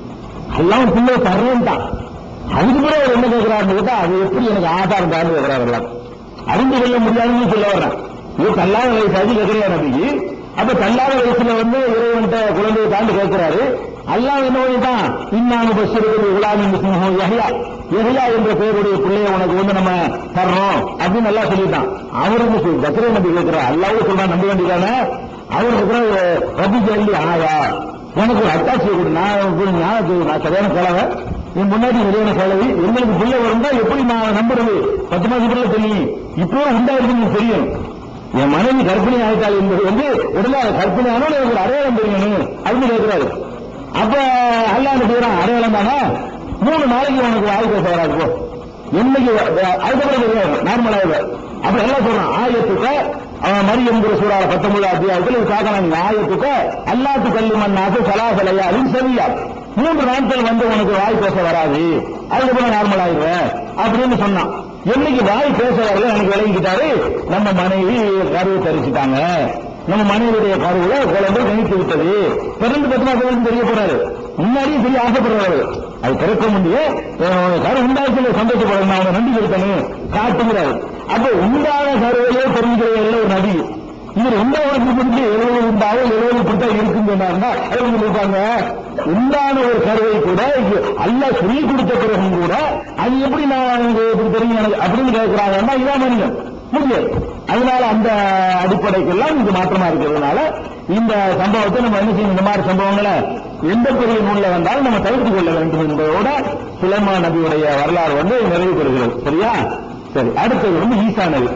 எல்லாம் பிள்ளை தர்றேன் தான் அதுக்கு பிறகு அவர் என்ன கேட்கிறாருன்னு கேட்டா அது எப்படி எனக்கு ஆதாரம் தான் கேட்கிறாரு எல்லாம் அறிந்து கொள்ள முடியாதுன்னு சொல்ல வர்றேன் இது தள்ளாத வயசாகி கேட்கிறார் நபிக்கு அப்ப தள்ளாத வயசுல வந்து இறைவன்ட்ட குழந்தையை தாண்டி கேட்கிறாரு அல்லாஹ் என்ன பண்ணிட்டான் இன்னானு பஸ்ஸிருக்கு குலாமி முஸ்லிமோ யஹ்யா யஹ்யா என்ற பெயருடைய பிள்ளையை உனக்கு வந்து நம்ம தர்றோம் அப்படின்னு நல்லா சொல்லிட்டான் அவருக்கு சொல் பக்ரே நபி கேட்கிறார் அல்லாவும் சொல்றான் நம்ப வேண்டியதானே அவர் சொல்ற ரபி ஜல்லி ஆயா எனக்கு ஒரு அட்டாட்சியை கொடு நான் உங்களுக்கு ஞாபகம் நான் சரியான கிழவை என் முன்னாடி சரியான கிழவி எங்களுக்கு பிள்ளை வருந்தா எப்படி நான் நம்புறது பத்து மாசம் பிள்ளை தெரியும் இப்போ உண்டாயிருக்குன்னு தெரியும் என் மனைவி கர்ப்பிணி ஆயிட்டாள் என்பது வந்து உடனே அது கர்ப்பிணி ஆனால் எனக்கு ஒரு அடையாளம் தெரியணும் அப்படின்னு கேட்கிறாரு அப்ப அல்லா என்ன செய்யறான் அடையாளம் தானே மூணு நாளைக்கு உனக்கு வாய் பேச வராது போ என்னைக்கு அதுக்கப்புறம் தெரியாது நார்மலாக அப்ப எல்லாம் சொல்றான் ஆயத்துக்க அவன் மரியங்கிற சூறால பத்தொன்பது அத்தியாயத்தில் இது பார்க்கலாம் நீங்க ஆயத்துக்க அல்லாத்து கல்லு மண்ணாக்கு சலாசலையா அது சரியா மூன்று நாட்கள் வந்து உனக்கு வாய் பேச வராது அதுக்கப்புறம் நார்மல் ஆயிடுவேன் அப்படின்னு சொன்னான் என்னைக்கு வாய் பேச வரல எனக்கு விளங்கிக்கிட்டாரு நம்ம மனைவி கருவை தரிச்சிட்டாங்க நம்ம மனைவியுடைய கருவுல குழந்தை கணித்து விட்டது பிறந்து பத்து மாசம் தெரிய போறாரு முன்னாடியும் சரி ஆசைப்படுறாரு அது பிறக்க முடியும் அஹ் கரு உண்டாச்சு சந்தோஷப்படணும் அவனை நன்றி செலுத்தணும் காட்டுங்கிறாரு அப்ப உண்டான கருவையே தெரிஞ்சுக்கிறவர்கள் ஒரு நபி இவர் உண்டாவதுக்கு பிடிச்சி எழுபது உண்டாவும் எழுபது பிடிச்சா இருக்குன்னு சொன்னாருன்னா எழுபது இருப்பாங்க உண்டான ஒரு கருவை கூட அல்ல சொல்லி கொடுத்த பிறகும் கூட அது எப்படி நான் இங்க இப்படி தெரியும் எனக்கு அப்படின்னு கேட்கிறாங்கன்னா இதான் மனிதன் முடியாது அதனால அந்த அடிப்படைக்கெல்லாம் இது மாற்றமா இருக்கிறதுனால இந்த சம்பவத்தை நம்ம என்ன செய்யணும் இந்த மாதிரி சம்பவங்களை எந்த பெரிய நூல்ல வந்தாலும் நம்ம தவிர்த்து கொள்ள வேண்டும் என்பதோட சுலைமா நபியுடைய வரலாறு வந்து நிறைவு பெறுகிறது சரியா சரி அடுத்தது வந்து ஈசா நபி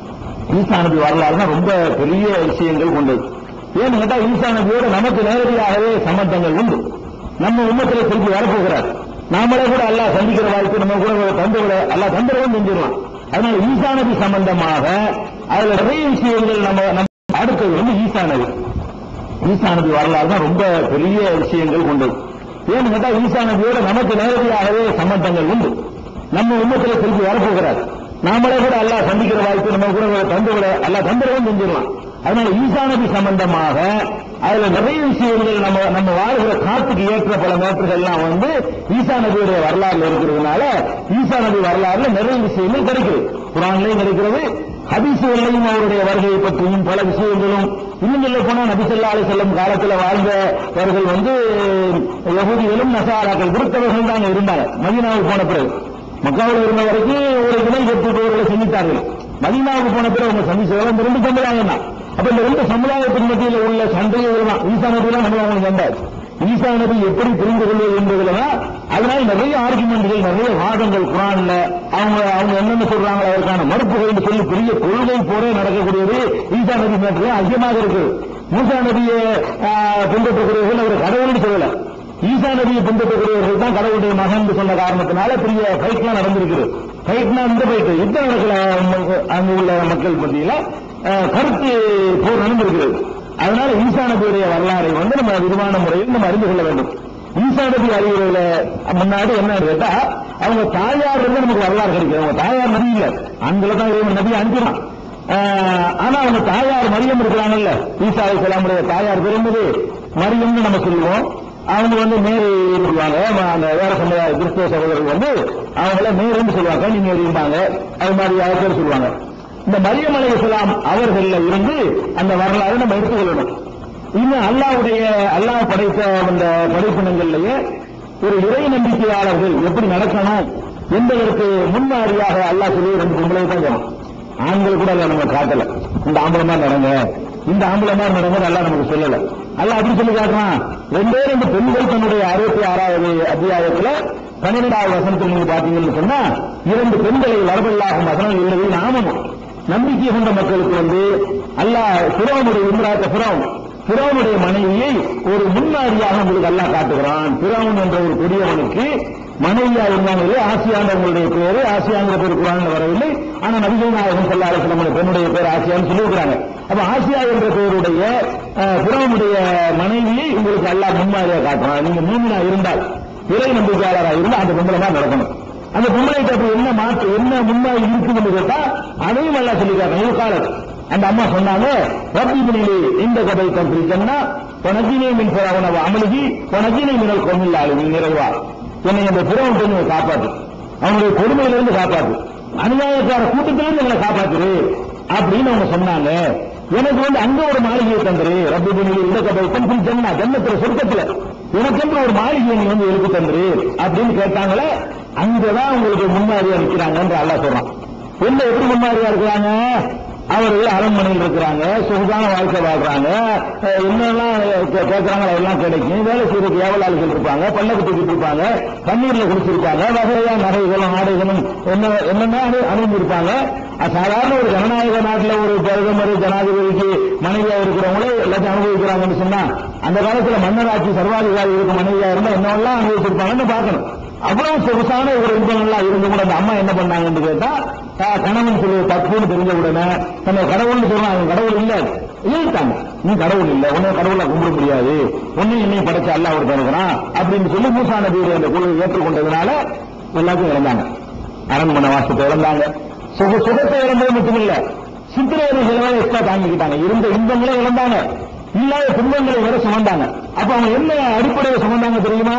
ஈசா நபி வரலாறுனா ரொம்ப பெரிய விஷயங்கள் கொண்டது ஏன்னு கேட்டா ஈசா நபியோட நமக்கு நேரடியாகவே சம்பந்தங்கள் உண்டு நம்ம உண்மத்தில் திருப்பி வரப்போகிறார் நாமளே கூட அல்லாஹ் சந்திக்கிற வாய்ப்பு நம்ம கூட தந்துவிட அல்லாஹ் தந்துடவும் செஞ்சிடலாம் அதனால ஈசா நபி சம்பந்தமாக அதுல நிறைய விஷயங்கள் நம்ம நம்ம அடுத்தது வந்து ஈசா நபி ஈசா நபி வரலாறு தான் ரொம்ப பெரிய விஷயங்கள் கொண்டது ஏன்னு கேட்டா ஈசா நபியோட நமக்கு நேரடியாகவே சம்பந்தங்கள் உண்டு நம்ம உண்மத்தில் திருப்பி வரப்போகிறார் நாமளே கூட அல்லாஹ் சந்திக்கிற வாய்ப்பு நம்ம கூட தந்துவிட அல்லாஹ் தந்துடவும் செஞ்சிடலாம் அதனால ஈசா நபி சம்பந்தமாக அதுல நிறைய விஷயங்கள் நம்ம நம்ம வாழ்கிற காத்துக்கு ஏற்ற பல மேட்டர்கள்லாம் வந்து ஈசா நபியுடைய வரலாறுல இருக்கிறதுனால ஈசா நபி வரலாறுல நிறைய விஷயங்கள் கிடைக்குது குரான்லயும் கிடைக்கிறது ஹதீசுகளையும் அவருடைய வருகையை பற்றியும் பல விஷயங்களும் இன்னும் சொல்ல போனா நபிசல்லா அலி செல்லும் காலத்தில் வாழ்ந்தவர்கள் வந்து யகுதிகளும் நசாராக்கள் விருத்தவர்கள் தான் இருந்தாங்க மதீனாவுக்கு போன பிறகு மக்காவில் இருந்த வரைக்கும் ஒரு இணை கட்டுப்பவர்களை செஞ்சிட்டார்கள் மதீனாவுக்கு போன பிறகு அவங்க சந்திச்சதெல்லாம் இந்த ரெண்டு சமுதாயம் தான் அப்ப இந்த ரெண்டு சமுதாயத்தின் மத்தியில் உள்ள சண்டைகள் தான் ஈசா நபிலாம் நம்ம அவங்க வந்தார் ஈசா நபி எப்படி புரிந்து கொள்வது என்பதுல தான் அதனால நிறைய ஆர்குமெண்ட்கள் நிறைய வாதங்கள் குரான்ல அவங்க அவங்க என்னென்ன சொல்றாங்களோ அதற்கான மறுப்புகள் சொல்லி பெரிய கொள்கை போரே நடக்கக்கூடியது ஈசா நபி மேட்டர் அதிகமாக இருக்கு மூசா நபியை ஆஹ், பின்பற்றக்கூடியவர்கள் அவர் கடவுள்னு சொல்லல ஈசா நபியை பின்பற்றக்கூடியவர்கள் தான் கடவுளுடைய மகன் என்று சொன்ன காரணத்தினால பெரிய ஃபைட்லாம் நடந்திருக்குது ஃபைட்னா இந்த ஃபைட் யுத்தம் நடக்கல அங்க- அங்க உள்ள மக்கள் மத்தியில அஹ், கருத்து போர் நடந்திருக்கிறது அதனால ஈசா நபியுடைய வரலாறை வந்து நம்ம விரிவான முறையில் நம்ம அறிந்து கொள்ள வேண்டும் ஈசா நபி அறிவுரையில முன்னாடி என்ன கேட்டா அவங்க தாயார் வந்து நமக்கு வரலாறு கிடைக்குது அவங்க தாயார் நபி இல்ல அங்கே தான் இறைவன் நபி அனுப்பினான் ஆஹ், ஆனா அவங்க தாயார் மரியம் இருக்கிறாங்கல்ல ஈசா அலைஹிஸ்ஸலாமுடைய தாயார் பிறந்தது மரியம்னு நம்ம சொல்லுவோம் அவங்க வந்து மேரி சொல்லுவாங்க ம- அந்த வேற சமுதாய கிறிஸ்தவ சகோதரர்கள் வந்து அவங்கள மேரின்னு சொல்லுவாங்க நீங்க அறியும்பாங்க அது மாதிரி யார் பேர் சொல்லுவாங்க இந்த மரியம் அலைஹிஸ்ஸலாம் அவர்கள்ல இருந்து அந்த வரலாறு நம்ம எடுத்துக்கொள்ளணும் இன்னும் அல்லாவுடைய அல்லாஹ் படைத்த அந்த படைப்பினங்கள்லயே ஒரு இறை நம்பிக்கையாளர்கள் எப்படி நடக்கணும் என்பதற்கு முன்மாதிரியாக அல்லாஹ் சொல்லி ரெண்டு பொம்பளை தான் வரும் ஆண்கள் கூட அல்ல நம்ம காட்டல இந்த ஆம்பளை மாதிரி நடங்க இந்த ஆம்பளை மாதிரி நடங்க நல்லா நமக்கு சொல்லல அல்ல அப்படி சொல்லி காட்டுறான் ரெண்டே ரெண்டு பெண்கள் தன்னுடைய அறுபத்தி ஆறாவது அத்தியாயத்துல பன்னிரெண்டாவது வசனத்தில் நீங்க பாத்தீங்கன்னு சொன்னா இரண்டு பெண்களை வரவல்லாகும் வசனம் இல்லவே நாமமும் நம்பிக்கை கொண்ட மக்களுக்கு வந்து அல்லாஹ் பிறவனுடைய இம்ராத்த பிறவன் பிறவனுடைய மனைவியை ஒரு முன்மாதிரியாக உங்களுக்கு அல்லாஹ் காட்டுகிறான் பிறவன் என்ற ஒரு கொடியவனுக்கு மனைவியா இருந்தாங்களே ஆசியாண்டவங்களுடைய பேரு ஆசியாங்கிற பேர் குரான்ல வரவில்லை ஆனா நபிகள் நாயகம் சொல்லாத நம்முடைய பெண்ணுடைய பேர் ஆசியான்னு சொல்லியிருக்கிறாங்க அப்ப ஆசியா என்ற பெயருடைய அஹ், பிறவனுடைய மனைவியை உங்களுக்கு அல்லாஹ் முன்மாதிரியா காட்டுறான் நீங்க மூமினா இருந்தால் இறை நம்பிக்கையாளராக இருந்தால் அந்த பொம்பளை தான் நடக்கணும் அந்த பொம்பளைக்கு அப்படி என்ன மாற்று என்ன முன்னாடி இருக்குதுன்னு கேட்டா அதையும் நல்லா சொல்லிக்காங்க காலம் அந்த அம்மா சொன்னாங்க ரப்பி பினிலி இந்த கதை தம்பி சொன்னா உனக்கினே மின் அவனவ அமலுகி உனக்கினே மினல் கொமில்லாளு நீ நிறைவா என்னை அந்த பிறவன் பெண்ணை காப்பாத்து அவனுடைய கொடுமையிலிருந்து காப்பாத்து அநியாயக்கார கூட்டத்திலிருந்து எங்களை காப்பாத்துரு அப்படின்னு அவங்க சொன்னாங்க எனக்கு வந்து அங்க ஒரு மாளிகையை தந்துரு ரப்பி பினிலி இந்த கதை தம்பி சொன்னா ஜன்னத்துல சொர்க்கத்துல உனக்கென்று ஒரு மாளிகையை நீ வந்து எழுதி தந்துரு அப்படின்னு கேட்டாங்களே அங்கதான் உங்களுக்கு முன்னாடியா நிக்கிறாங்கன்ற அல்லாஹ் சொல்றான் என்ன எப்படி முன்னாடியா இருக்கிறாங்க அவர்கள் அரண்மனையில் இருக்கிறாங்க சுகமான வாழ்க்கை வாழ்றாங்க அஹ் என்னெல்லாம் கே- கேட்கறாங்களோ எல்லாம் கிடைக்கும் வேலை செய்யறதுக்கு ஏவலாளிகள் இருப்பாங்க பல்லக்கு தூக்கிட்டு இருப்பாங்க தண்ணீர்ல குடிச்சிருப்பாங்க வகையா நகைகளும் ஆடைகளும் என்ன என்னென்ன அணி- அணிந்திருப்பாங்க அது சாதாரண ஒரு ஜனநாயக நாட்டுல ஒரு பிரதமர் ஜனாதிபதிக்கு மனைவியா இருக்கிறவங்களே எல்லாத்தையும் அனுபவிக்கிறாங்கன்னு சொன்னா அந்த காலத்துல மன்னராட்சி சர்வாதிகாரி இருக்க மனைவியா இருந்தா என்னெல்லாம் அனுபவிச்சிருப்பாங்கன்னு பார்க்கணும் அவ்வளவு சொகுசான ஒரு இன்பங்கள்லாம் இருந்து கூட அந்த அம்மா என்ன பண்ணாங்கன்னு கேட்டா ஆஹ், கணவன் சொல்லுவது தப்புன்னு தெரிஞ்ச உடனே தன்னை கடவுள்னு சொல்றாங்க கடவுள் இல்ல இழுத்தாங்க நீ கடவுள் இல்ல உன்னை கடவுளை கும்பிட முடியாது உன்னை என்னை படைச்ச அல்லாஹ் ஒரு தருகிறான் அப்படின்னு சொல்லி மூசா நபியுடைய அந்த குழுவை ஏற்றுக்கொண்டதுனால எல்லாத்தையும் இழந்தாங்க அரண்மனை வாசத்தை இழந்தாங்க சுக சுகத்தை இழந்தது மட்டும் இல்ல சித்திரவதை செலவை எக்ஸ்ட்ரா தாங்கிக்கிட்டாங்க இருந்த இன்பங்களை இழந்தாங்க இல்லாத துன்பங்களை வேற சுமந்தாங்க அப்ப அவங்க என்ன அடிப்படையை சுமந்தாங்க தெரியுமா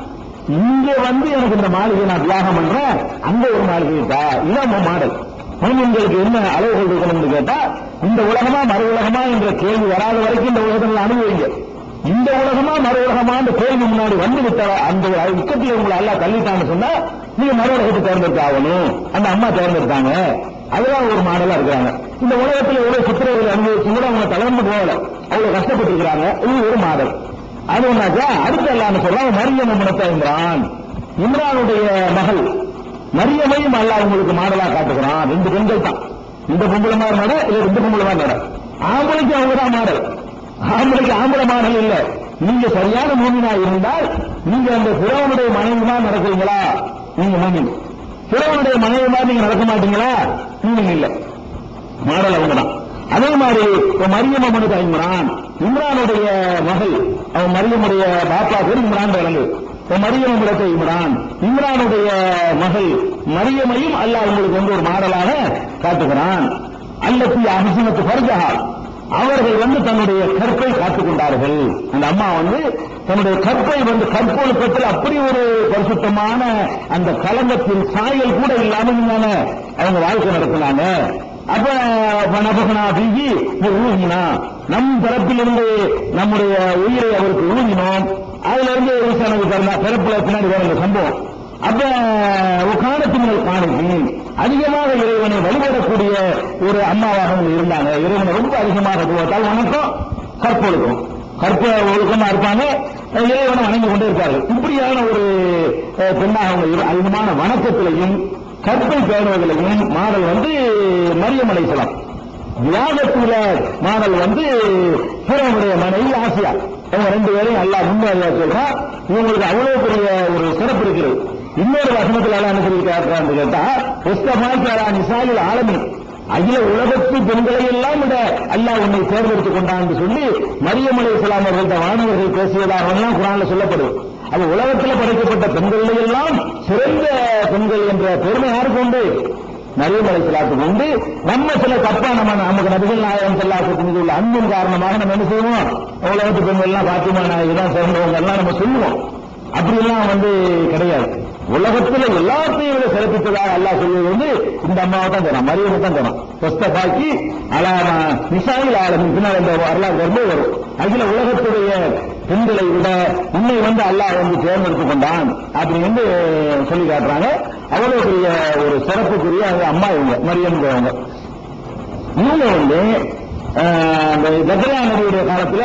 இங்க வந்து எனக்கு இந்த மாளிகை நான் தியாகம் பண்றேன் அங்க ஒரு மாளிகை இருக்கா இதான் உன் மாடல் மனிதர்களுக்கு என்ன அளவுகள் இருக்கணும்னு கேட்டா இந்த உலகமா மறு உலகமா என்ற கேள்வி வராத வரைக்கும் இந்த உலகத்தில் அனுபவிங்க இந்த உலகமா மறு உலகமா அந்த கேள்வி முன்னாடி வந்து விட்ட அந்த உச்சத்தில் உங்களை எல்லாம் தள்ளிட்டான்னு சொன்னா நீங்க மறு உலகத்தை தேர்ந்தெடுத்து ஆகணும் அந்த அம்மா தேர்ந்தெடுத்தாங்க அதுதான் ஒரு மாடலா இருக்கிறாங்க இந்த உலகத்துல எவ்வளவு சித்திரவதை அனுபவிச்சு கூட அவங்க தளர்ந்து போகல அவ்வளவு கஷ்டப்பட்டு இருக்கிறாங்க இது ஒரு மாடல் அது ஒன்னாச்சா அடுத்த எல்லாம் சொல்றாங்க மரியம் முனத்த இம்ரான் இம்ரானுடைய மகள் மரியமையும் அல்லாஹ் உங்களுக்கு மாடலா காட்டுகிறான் ரெண்டு பெண்கள் தான் இந்த பொம்பளை மாதிரி நட இல்ல ரெண்டு பொம்பளை மாதிரி நட ஆம்பளைக்கு அவங்க தான் மாடல் ஆம்பளைக்கு ஆம்பளை மாடல் இல்ல நீங்க சரியான மூமினா இருந்தால் நீங்க அந்த பிறவனுடைய மனைவி தான் நடக்கிறீங்களா நீங்க மூமின் பிறவனுடைய மனைவி மாதிரி நீங்க நடக்க மாட்டீங்களா நீங்க இல்ல மாடல் அவங்க தான் அதே மாதிரி இப்ப மரியம் அவனுக்கு இம்ரான் இம்ரானுடைய மகள் அவன் மரியமுடைய பாப்பா பேர் இம்ரான் விளங்கு இப்ப மரியம் இடத்தை இம்ரான் இம்ரானுடைய மகள் மரியமையும் அல்லாஹ் உங்களுக்கு வந்து ஒரு மாடலாக காட்டுகிறான் அல்லத்தி அஹசனத்து ஃபர்ஜஹா அவர்கள் வந்து தன்னுடைய கற்பை காத்துக் கொண்டார்கள் அந்த அம்மா வந்து தன்னுடைய கற்பை வந்து கற்பொழுக்கத்தில் அப்படி ஒரு பரிசுத்தமான அந்த கலங்கத்தின் சாயல் கூட இல்லாம இருந்தாங்க அவங்க வாழ்க்கை நடத்தினாங்க அப்ப நபகனா பீகி ஊகினா நம் தரப்பிலிருந்து நம்முடைய உயிரை அவருக்கு ஊகினோம் அதுல இருந்து ஈசானுக்கு பிறந்தா பிறப்புல பின்னாடி வர இந்த சம்பவம் அப்ப உக்காணத்தினர் காணிக்கும் அதிகமாக இறைவனை வழிபடக்கூடிய ஒரு அம்மாவாக அவங்க இருந்தாங்க இறைவனை ரொம்ப அதிகமாக துவத்தால் வணக்கம் கற்பொழுக்கம் கற்ப ஒழுக்கமா இருப்பாங்க இறைவனை வணங்கி கொண்டே இருப்பார்கள் இப்படியான ஒரு அஹ், பெண்ணாக அவங்க இரு- அதிகமான வணக்கத்திலையும் கற்பை பேணுவதிலையும் மாடல் வந்து மரியம் அலைசலாம் தியாகத்துல மாடல் வந்து பிறனுடைய மனைவி ஆசியா அவங்க ரெண்டு பேரையும் அல்லாஹ் முன்மாதிரியா சொல்றான் இவங்களுக்கு அவ்வளவு பெரிய ஒரு சிறப்பு இருக்குது இன்னொரு வசனத்துல எல்லாம் என்ன சொல்லி கேட்கறான்னு கேட்டா புஸ்தமாய்க்காரா நிசாலில் ஆலமி அகில உலகத்து பெண்களை எல்லாம் விட அல்லாஹ் உன்னை தேர்ந்தெடுத்துக் கொண்டான்னு சொல்லி மரியம் அலை இஸ்லாம் அவர்கள்ட்ட வானவர்கள் பேசியதாக எல்லாம் குரான்ல சொல்லப்படுது அது உலகத்தில் படைக்கப்பட்ட பெண்களை எல்லாம் சிறந்த பெண்கள் என்ற பெருமை யாருக்கு உண்டு மரியம் அலை இஸ்லாத்துக்கு உண்டு நம்ம சில தப்பா நம்ம நமக்கு நபிகள் நாயகம் செல்லாத்துக்கு மீது உள்ள அன்பின் காரணமாக நம்ம என்ன செய்வோம் உலகத்து பெண்கள் எல்லாம் பாத்திமா நாயகி தான் சிறந்தவங்க எல்லாம் நம்ம சொல்லுவோம் அப்படியெல்லாம் வந்து கிடையாது உலகத்துல எல்லாத்தையும் விட சிறப்பித்ததாக அல்லாஹ் சொல்வது வந்து இந்த அம்மாவை தான் தரும் மரியமை தான் தரும் பாக்கி அலாமா நிசாயில் ஆளும் பின்னால் இந்த வரலாறு வரும்போது வரும் அகில உலகத்துடைய பெண்களை விட உன்னை வந்து அல்லாஹ் வந்து தேர்ந்தெடுத்துக் கொண்டான் அப்படி வந்து சொல்லி காட்டுறாங்க அவ்வளவு பெரிய ஒரு சிறப்புக்குரிய அவங்க அம்மா இவங்க மரியம்ங்கிறவங்க இவங்க வந்து அஹ், அந்த ஜக்கரியா நபியுடைய காலத்துல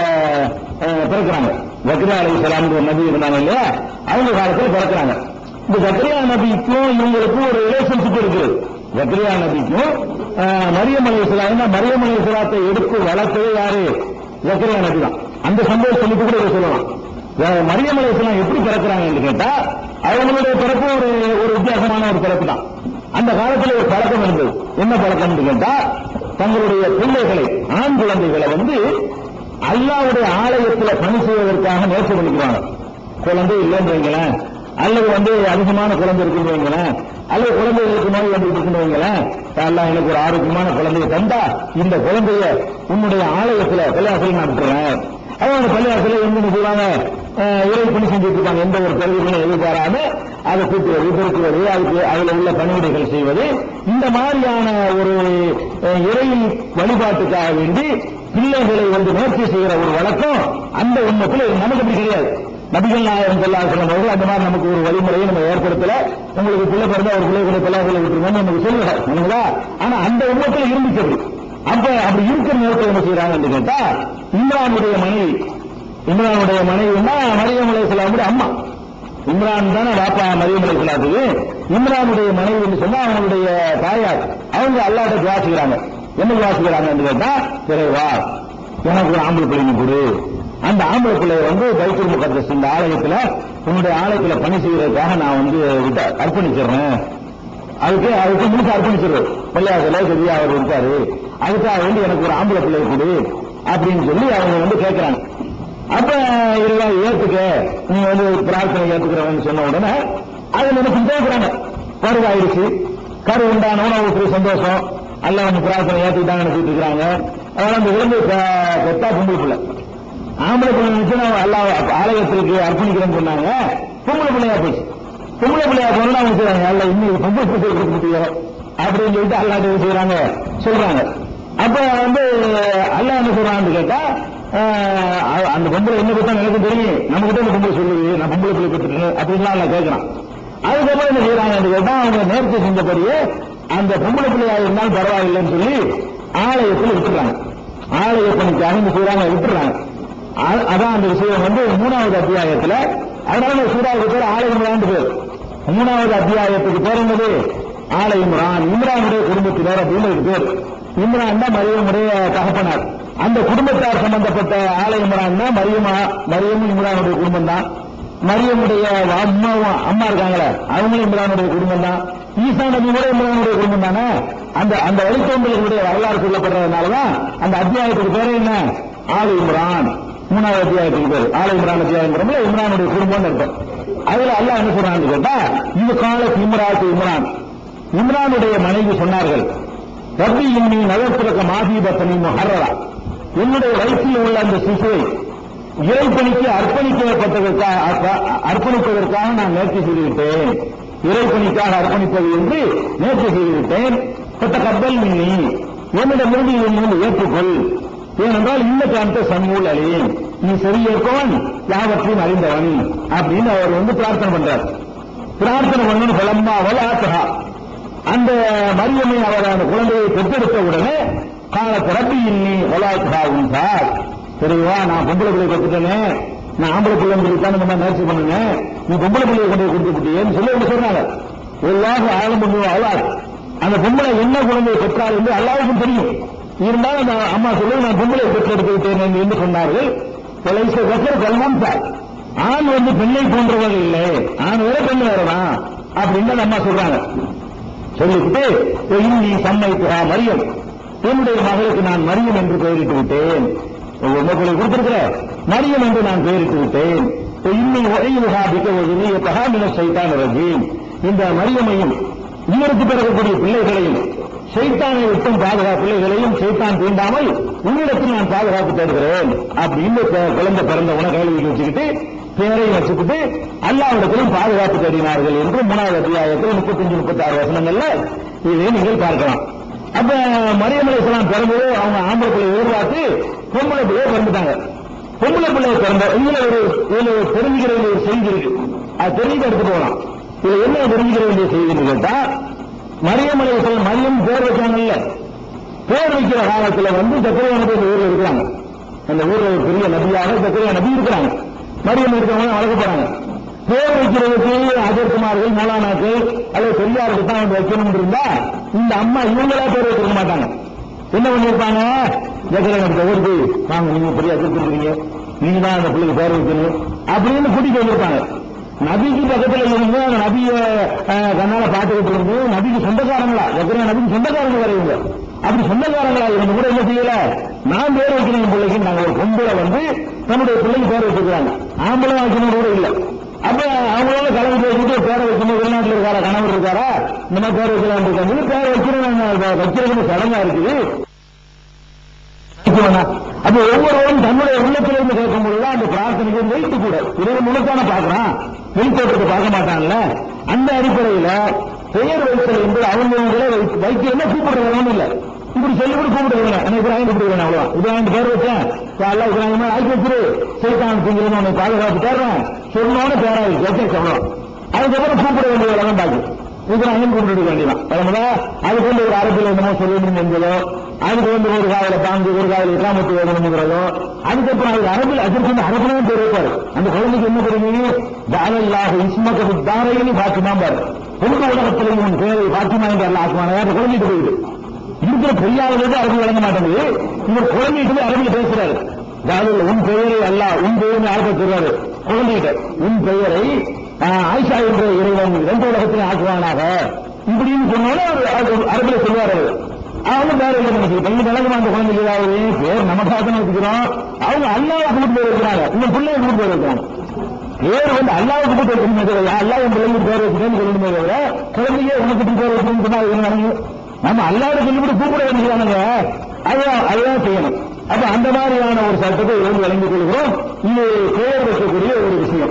அஹ், பிறக்கிறாங்க ஜக்கரியா அலி சலாம் ஒரு நபி இருந்தாங்க இல்லையா அவங்க காலத்துல பிறக்கிறாங்க இந்த ஜக்கரியா நபிக்கும் இவங்களுக்கும் ஒரு ரிலேஷன்ஷிப் இருக்குது ஜக்கரியா நபிக்கும் அஹ், மரியம் அலி இஸ்லாம் மரியம் அலி இஸ்லாத்தை எடுத்து வளர்த்தது யாரு ஜக்கரியா நபி தான் அந்த சம்பவம் சொல்லிட்டு கூட இதை சொல்லலாம் அஹ், மரியம் அலி இஸ்லாம் எப்படி பிறக்கிறாங்கன்னு கேட்டா அவங்களுடைய பிறப்பு ஒரு ஒரு வித்தியாசமான ஒரு பிறப்பு தான் அந்த காலத்துல ஒரு பழக்கம் இருந்தது என்ன பழக்கம் கேட்டா தங்களுடைய பிள்ளைகளை ஆண் குழந்தைகளை வந்து அல்லாவுடைய ஆலயத்துல பணி செய்வதற்காக நேர்ச்சி பண்ணிக்கிறாங்க குழந்தை இல்லைன்னு வைங்களேன் அல்லது வந்து அதிகமான குழந்தை இருக்குன்னு வைங்களேன் அல்லது குழந்தைகளுக்கு நோய் வந்து இருக்குன்னு வைங்களேன் அல்லாஹ் எனக்கு ஒரு ஆரோக்கியமான குழந்தையை தந்தா இந்த குழந்தைய உன்னுடைய ஆலயத்துல பள்ளியாசல நான் விட்டுறேன் அவங்க பள்ளியாசல எங்க செய்வாங்க அஹ், இறை பணி செஞ்சுட்டு இருப்பாங்க எந்த ஒரு கருவிகளும் எதிர்பாராம அதை கூட்டுவது பெருக்குவது அதுக்கு அதுல உள்ள பணிவிடைகள் செய்வது இந்த மாதிரியான ஒரு அஹ், இறை வழிபாட்டுக்காக வேண்டி பிள்ளைகளை வந்து நேர்ச்சி செய்கிற ஒரு வழக்கம் அந்த உண்மத்தில் நமக்கு அப்படி கிடையாது நபிகள் நாயகம் சொல்லாத அவர்கள் அந்த மாதிரி நமக்கு ஒரு வழிமுறையை நம்ம ஏற்படுத்தல உங்களுக்கு பிள்ளை பிறந்தா ஒரு பிள்ளை கூட பிள்ளைகளை விட்டுருங்கன்னு நமக்கு சொல்லுங்க சரிங்களா ஆனா அந்த உண்மத்தில் இருந்துச்சு அப்படி அப்ப அப்படி இருக்கிற நேரத்தில் என்ன செய்யறாங்கன்னு கேட்டா இம்ரானுடைய மனைவி இம்ரானுடைய மனைவின்னா மரியம் அலைஹிஸ்ஸலாமுடைய அம்மா இம்ரான் தானே பாப்பா மரியம் அலைஹிஸ்ஸலாத்துக்கு இம்ரானுடைய மனைவி என்று சொன்னா அவங்களுடைய தாயார் அவங்க அல்லாட்ட துவாசிக்கிறாங்க என்ன துவாசிக்கிறாங்கன்னு கேட்டா இறைவா எனக்கு ஒரு ஆம்பளை பிள்ளைங்க கொடு அந்த ஆம்பளை பிள்ளைய வந்து பைத்தூர் முகத்தஸ் இந்த ஆலயத்துல உன்னுடைய ஆலயத்துல பணி செய்யறதுக்காக நான் வந்து விட்ட அர்ப்பணிச்சிடுறேன் அதுக்கு அதுக்கு முழுக்க அர்ப்பணிச்சிருவார் பள்ளியாசல பெரிய அவர் இருக்காரு அதுக்காக வேண்டி எனக்கு ஒரு ஆம்பளை பிள்ளை கொடு அப்படின்னு சொல்லி அவங்க வந்து கேட்கறாங்க அப்ப இதெல்லாம் ஏத்துக்க நீ வந்து பிரார்த்தனை ஏத்துக்கிறவன்னு சொன்ன உடனே அதை நினைச்சு கேட்கிறாங்க கரு ஆயிடுச்சு கரு உண்டானவன ஒரு சந்தோஷம் அல்ல வந்து பிரார்த்தனை ஏத்துக்கிட்டாங்கன்னு சொல்லிட்டு இருக்கிறாங்க அதனால அந்த விலங்கு பெத்தா பொம்பளை பிள்ளை ஆம்பளை பிள்ளை நினைச்சு நான் அல்லா ஆலயத்திற்கு அர்ப்பணிக்கிறேன்னு சொன்னாங்க பொம்பளை பிள்ளையா போச்சு பொம்பளை பிள்ளையா போனா அவங்க செய்வாங்க அல்ல இன்னும் பொம்பளை பிள்ளை கொடுக்க முடியும் அப்படின்னு சொல்லிட்டு அல்லாட்ட என்ன செய்யறாங்க சொல்றாங்க அப்ப வந்து அல்லாஹ் என்ன சொல்றான்னு கேட்டா ஆஹ், அந்த பொம்பளை என்ன பத்தா எனக்கு தெரியும் நம்ம கிட்ட இந்த பொம்பளை சொல்லுது நான் பொம்பளை பிள்ளை பெற்றுட்டேன் அப்படின்லாம் நான் கேட்கறான் அதுக்கப்புறம் என்ன செய்யறாங்கன்னு கேட்டா அவங்க நேர்ச்சி செஞ்சபடியே அந்த பொம்பளை பிள்ளையா இருந்தாலும் பரவாயில்லைன்னு சொல்லி ஆலயத்தில் விட்டுறாங்க ஆலய பணிக்காக என்ன செய்யறாங்க விட்டுறாங்க அ- அதான் அந்த விஷயம் வந்து மூணாவது அத்தியாயத்துல அதனால சூறாவுக்கு பேர் ஆலய இம்ரான் பேர் மூணாவது அத்தியாயத்துக்கு பேர் என்னது ஆலய இம்ரான் இம்ரானுடைய குடும்பத்தினர் அப்படின்னு ஒரு பேர் இம்ரான் தான் மரியமுடைய தகப்பனார் அந்த குடும்பத்தார் சம்பந்தப்பட்ட ஆலய இம்ரான் தான் மரியமா மரியமும் இம்ரானுடைய குடும்பம் தான் மரியமுடைய அம்மாவும் அம்மா இருக்காங்களே அவங்களும் இம்ரானுடைய குடும்பம் தான் ஈசா நபி கூட இம்ரானுடைய குடும்பம் தானே அந்த அந்த வழித்தோன்றல்களுடைய வரலாறு சொல்லப்படுறதுனாலதான் அந்த அத்தியாயத்துக்கு பேரு என்ன ஆலு இம்ரான் மூணாவது அத்தியாயத்துக்கு பேரு ஆலு இம்ரான் அத்தியாயங்கிறதுல இம்ரானுடைய குடும்பம்னு இருக்கும் அதுல அல்லாஹ் என்ன சொல்றான்னு கேட்டா இது கால இம்ராத்து இம்ரான் இம்ரானுடைய மனைவி சொன்னார்கள் ரப்பி இன்னி நகர்த்திருக்க மாதீபத்தனி முஹர்ரா என்னுடைய வயிற்றில் உள்ள அந்த சிசுவை இறைப்பணிக்கு அர்ப்பணிக்கப்பட்டதற்காக அர்ப்ப- அர்ப்பணிப்பதற்காக நான் நேர்ச்சி செய்துவிட்டேன் இறைப்பணிக்காக அர்ப்பணிப்பது என்று நேர்ச்சி செய்துவிட்டேன் பட்ட கப்பல் மின்னி என்னிடமிருந்து இதை நீங்கள் ஏற்றுக்கொள் ஏனென்றால் இந்த காந்த சமூல் அழியேன் நீ சரியேற்பவன் யாவற்றையும் அறிந்தவன் அப்படின்னு அவர் வந்து பிரார்த்தனை பண்றார் பிரார்த்தனை பண்ணணும் பலம்மா வல ஆத்தகா அந்த மரியமை அவர் அந்த குழந்தையை பெற்றெடுத்த உடனே கால பிறப்பி இன்னி வலாத்தகா உண்டார் சரிவா நான் பொம்பளை பிள்ளை பெற்றுட்டேனே நான் ஆம்பளை பிள்ளை தான் இந்த மாதிரி நேர்ச்சி பண்ணுனேன் நீ பொம்பளை பிள்ளையை கொண்டு போய் கொடுத்து விட்டியேன்னு சொல்லி அவங்க சொன்னாங்க எல்லாரும் ஆழம் பண்ணுவோம் அல்லாஹ் அந்த பொம்பளை என்ன குழந்தையை பெற்றார் என்று அல்லாவுக்கும் தெரியும் இருந்தாலும் அந்த அம்மா சொல்லி நான் பொம்பளை பெற்றெடுத்து விட்டேன் என்று சொன்னார்கள் லைச கசர் கல்வம் சார் ஆண் வந்து பெண்ணை போன்றவர்கள் இல்லை ஆண் வேற பெண் வேறதான் அப்படின்னு அந்த அம்மா சொல்றாங்க சொல்லிவிட்டு இன்னி சம்மைத்துகா மரியம் என்னுடைய மகளுக்கு நான் மரியம் என்று பெயரிட்டு விட்டேன் உங்களை கொடுத்திருக்கிற மரியம் என்று நான் பெயரிட்டு விட்டேன் இன்னி ஒய்யுகா பிக்க மின சைத்தான் ரஜீம் இந்த மரியமையும் இவருக்கு பிறக்கக்கூடிய பிள்ளைகளையும் சைத்தானை விட்டும் பாதுகாப்பு பிள்ளைகளையும் சைத்தான் தீண்டாமல் உன்னிடத்தில் நான் பாதுகாப்பு தருகிறேன் அப்படின்னு கு- குழந்தை பிறந்த உன கையில் வச்சுக்கிட்டு பேரையும் வச்சுக்கிட்டு அல்லாவிடத்திலும் பாதுகாப்பு தேடினார்கள் என்று மூணாவது அத்தியாயத்தில் முப்பத்தஞ்சு முப்பத்தாறு வசனங்கள்ல இதை நீங்கள் பார்க்கலாம் அப்ப மரியம் அலைஹிஸ்ஸலாம் பிறந்தது அவங்க ஆம்பளை பிள்ளை எதிர்பார்த்து பொம்பளை பிள்ளைய பிறந்துட்டாங்க பொம்பளை பிள்ளைய பிறந்த இதுல ஒரு இதுல ஒரு தெரிஞ்சுக்கிற வேண்டிய ஒரு செய்தி இருக்கு அது தெரிஞ்சுக்க எடுத்து போகலாம் இதுல என்ன தெரிஞ்சுக்கிற வேண்டிய செய்தின்னு கேட்டா மரியம் அலைஹிஸ்ஸலாம் மரியம் பேர் வச்சாங்கல்ல பேர் வைக்கிற காலத்துல வந்து ஜக்கரியா நபி இந்த ஊர்ல இருக்கிறாங்க அந்த ஊர்ல ஒரு பெரிய நபியாக ஜக்கரியா நபி இருக்கிறாங்க மரியம் இருக்கிறவங்க வளர்க்க போறாங்க பேர் வைக்கிறதுக்கு அஜர்குமார்கள் மௌலானாக்கள் அல்லது பெரியாருக்கு தான் வந்து வைக்கணும் இருந்தா இந்த அம்மா இவங்களா பேர் வச்சிருக்க மாட்டாங்க என்ன பண்ணிருப்பாங்க ஜக்கரியா நபி ஓடி போய் வாங்க நீங்க பெரிய அஜர்க்கு இருக்கிறீங்க நீங்க தான் அந்த பிள்ளைக்கு பேர் வைக்கணும் அப்படின்னு கூட்டிட்டு வந்திருப்பாங்க நபிக்கு பக்கத்துல இருந்து அந்த நபிய அஹ், கண்ணால பார்த்துக்கிட்டு இருந்து நபிக்கு சொந்தக்காரங்களா ஜக்கரியா நபிக்கு சொந்தக்காரங்க வேற இவங்க அப்படி சொந்தக்காரங்களா இருந்து கூட என்ன செய்யல நான் பேர் வைக்கிறேன் என் பிள்ளைக்கு நாங்க ஒரு பொம்பளை வந்து நம்முடைய பிள்ளைக்கு பேர் வச்சிருக்காங்க ஆம்பளை வைக்கணும் கூட இல்ல அப்ப அவங்களால கலந்து பேசிட்டு பேரை வைக்கணும் வெளிநாட்டுல இருக்காரா கணவர் இருக்காரா இந்த மாதிரி பேர் வைக்கலாம் இருக்காங்க பேர் வைக்கிறேன் வைக்கிறதுக்கு சடங்கா இருக்குது வைக்கணும்னா, அப்ப ஒவ்வொருவரும் தன்னுடைய உள்ளத்திலிருந்து கேட்கும் பொழுது அந்த பிரார்த்தனைக்கு வெயிட்டு கூட இறைவன் முழுக்கான பார்க்கறான் வெளித்தோட்டத்தை பார்க்க மாட்டான்ல அந்த அடிப்படையில பெயர் வைத்தல் என்பது அவங்களே வைக்கிறதா கூப்பிடுறதும் இல்ல இப்படி சொல்லி கூட கூப்பிடுறீங்க என்ன இப்ராஹிம் கூப்பிடுவேன் அவ்வளவு இப்ராஹிம் பேர் வச்சேன் அல்ல இப்ராஹிமா ஆக்கி வச்சிரு சைத்தான் திங்கிறது உன்னை பாதுகாப்பு தேடுறேன் சொன்னோன்னு பேராய் வச்சேன் சொல்லணும் அதுக்கப்புறம் கூப்பிட வேண்டிய வேலை பாக்கி இப்ராஹிம் கூப்பிட்டு வேண்டியதான் கிளம்புதா அதுக்கு வந்து ஒரு அரபில் என்னமோ சொல்லணும் என்பதோ அதுக்கு வந்து ஒரு காலையில பாங்கு ஒரு காலையில இஸ்லாமத்து வேணுங்கிறதோ அதுக்கப்புறம் அது அரபில் அதற்கு வந்து அரபிலும் பேர் வைப்பாரு அந்த குழந்தைக்கு என்ன தெரியுங்க தானல்லாக இஸ்மக்கு தாரையினி பாத்திமா பாரு பொது உலகத்திலையும் உன் பேரை பாத்திமா என்று அல்ல ஆக்குவான அந்த குழந்தைட்டு போயிடு இருக்கிற பெரியாளர்களுக்கு அரபி வழங்க மாட்டேங்குது இவர் குழந்தைட்டு போய் அரபியில் பேசுறாரு தானில் உன் பெயரை அல்ல உன் பெயரை ஆக்க சொல்றாரு குழந்தைகிட்ட உன் பெயரை ஆஹ், ஆயிஷா என்ற இறைவன் ரெண்டு உலகத்திலே ஆக்குவானாக இப்படின்னு சொன்னாலும் அரபில சொல்லுவார் அவர் அவங்க வேற இல்லை நமக்கு பையன் விளங்குமா அந்த குழந்தைக்கு ஏதாவது பேர் நமக்காக தான் வச்சுக்கிறோம் அவங்க அல்லாவை கூட்டு போய் வைக்கிறாங்க இந்த பிள்ளைய கூட்டு போய் வைக்கிறாங்க பேர் வந்து அல்லாவுக்கு கூட்டு வைக்கணுமே தவிர அல்லா என் பிள்ளைக்கு பேர் வச்சுக்கணும்னு சொல்லணுமே தவிர குழந்தையே உனக்கு இப்படி பேர் வைக்கணும்னு சொன்னா அது என்ன நடக்கும்? நம்ம அல்லாத சொல்லிவிட்டு கூப்பிட வேண்டியதானுங்க அதுதான் அதுதான் செய்யணும் அப்ப அந்த மாதிரியான ஒரு சட்டத்தை இருந்து வழங்கிக் கொள்கிறோம் இது பெயர் வைக்கக்கூடிய ஒரு விஷயம்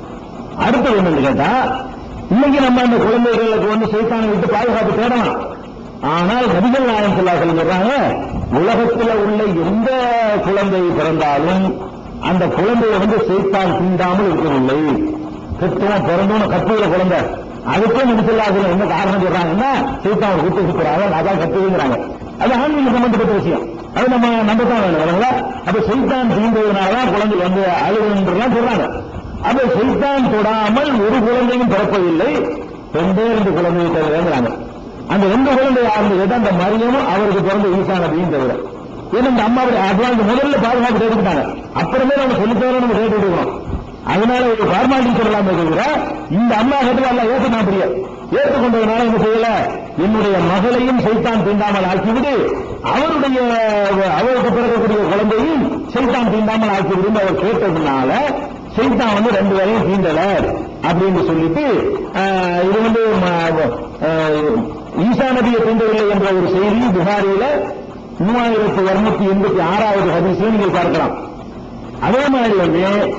அடுத்து என்னன்னு கேட்டா இன்னைக்கு நம்ம அந்த குழந்தைகளுக்கு வந்து சைத்தானை விட்டு பாதுகாப்பு தேடலாம் ஆனால் நபிகள் நாயகம் சொல்லா சொல்லுறாங்க உலகத்துல உள்ள எந்த குழந்தை பிறந்தாலும் அந்த குழந்தையை வந்து சைத்தான் தீண்டாமல் இருக்கவில்லை பெற்றவன் பிறந்தவன கட்டுற குழந்தை அதுக்கே நபிசல்லாசலம் என்ன காரணம் சொல்றாங்கன்னா சைத்தான் விட்டு சுத்துறாங்க அதான் கட்டுங்கிறாங்க அது ஆன்மீக சம்பந்தப்பட்ட விஷயம் அது நம்ம நம்பத்தான் வேணும் இல்லைங்களா அப்ப சைத்தான் தீண்டதுனாலதான் குழந்தை வந்து அழுகுன்றலாம் சொல்றாங்க அப்ப சைத்தான் தொடாமல் ஒரு குழந்தையும் பிறப்பதில்லை ரெண்டே ரெண்டு குழந்தையை தவிரங்கிறாங்க அந்த ரெண்டு குழந்தை யாருன்னு கேட்டா அந்த மரியமும் அவருக்கு பிறந்த ஈசா நபியும் தவிர ஏன்னா இந்த அம்மாவுடைய அட்வான்ஸ் முதல்ல பாதுகாப்பு கேட்டுக்கிட்டாங்க அப்புறமே நம்ம சொல்லித்தவரை நம்ம கேட்டு விடுவோம் அதனால ஒரு ஃபார்மாலிட்டி சொல்லலாமே தவிர இந்த அம்மா கேட்டு அல்ல ஏற்க மாட்டிய ஏற்றுக்கொண்டதுனால என்ன செய்யல என்னுடைய மகளையும் சைத்தான் தீண்டாமல் ஆக்கிவிடு அவருடைய அவருக்கு பிறக்கக்கூடிய குழந்தையும் சைத்தான் தீண்டாமல் ஆக்கிவிடுன்னு அவர் கேட்டதுனால சைத்தான் வந்து ரெண்டு பேரையும் தீண்டல அப்படின்னு சொல்லிட்டு ஆஹ், இது வந்து ம- ஆஹ், ஈசா நபியை தீண்டவில்லை என்ற ஒரு செய்தி புகாரியில மூவாயிரத்தி இருநூத்தி எண்பத்தி ஆறாவது ஹதீஸை நீங்கள் பார்க்கலாம் அதே மாதிரி வந்து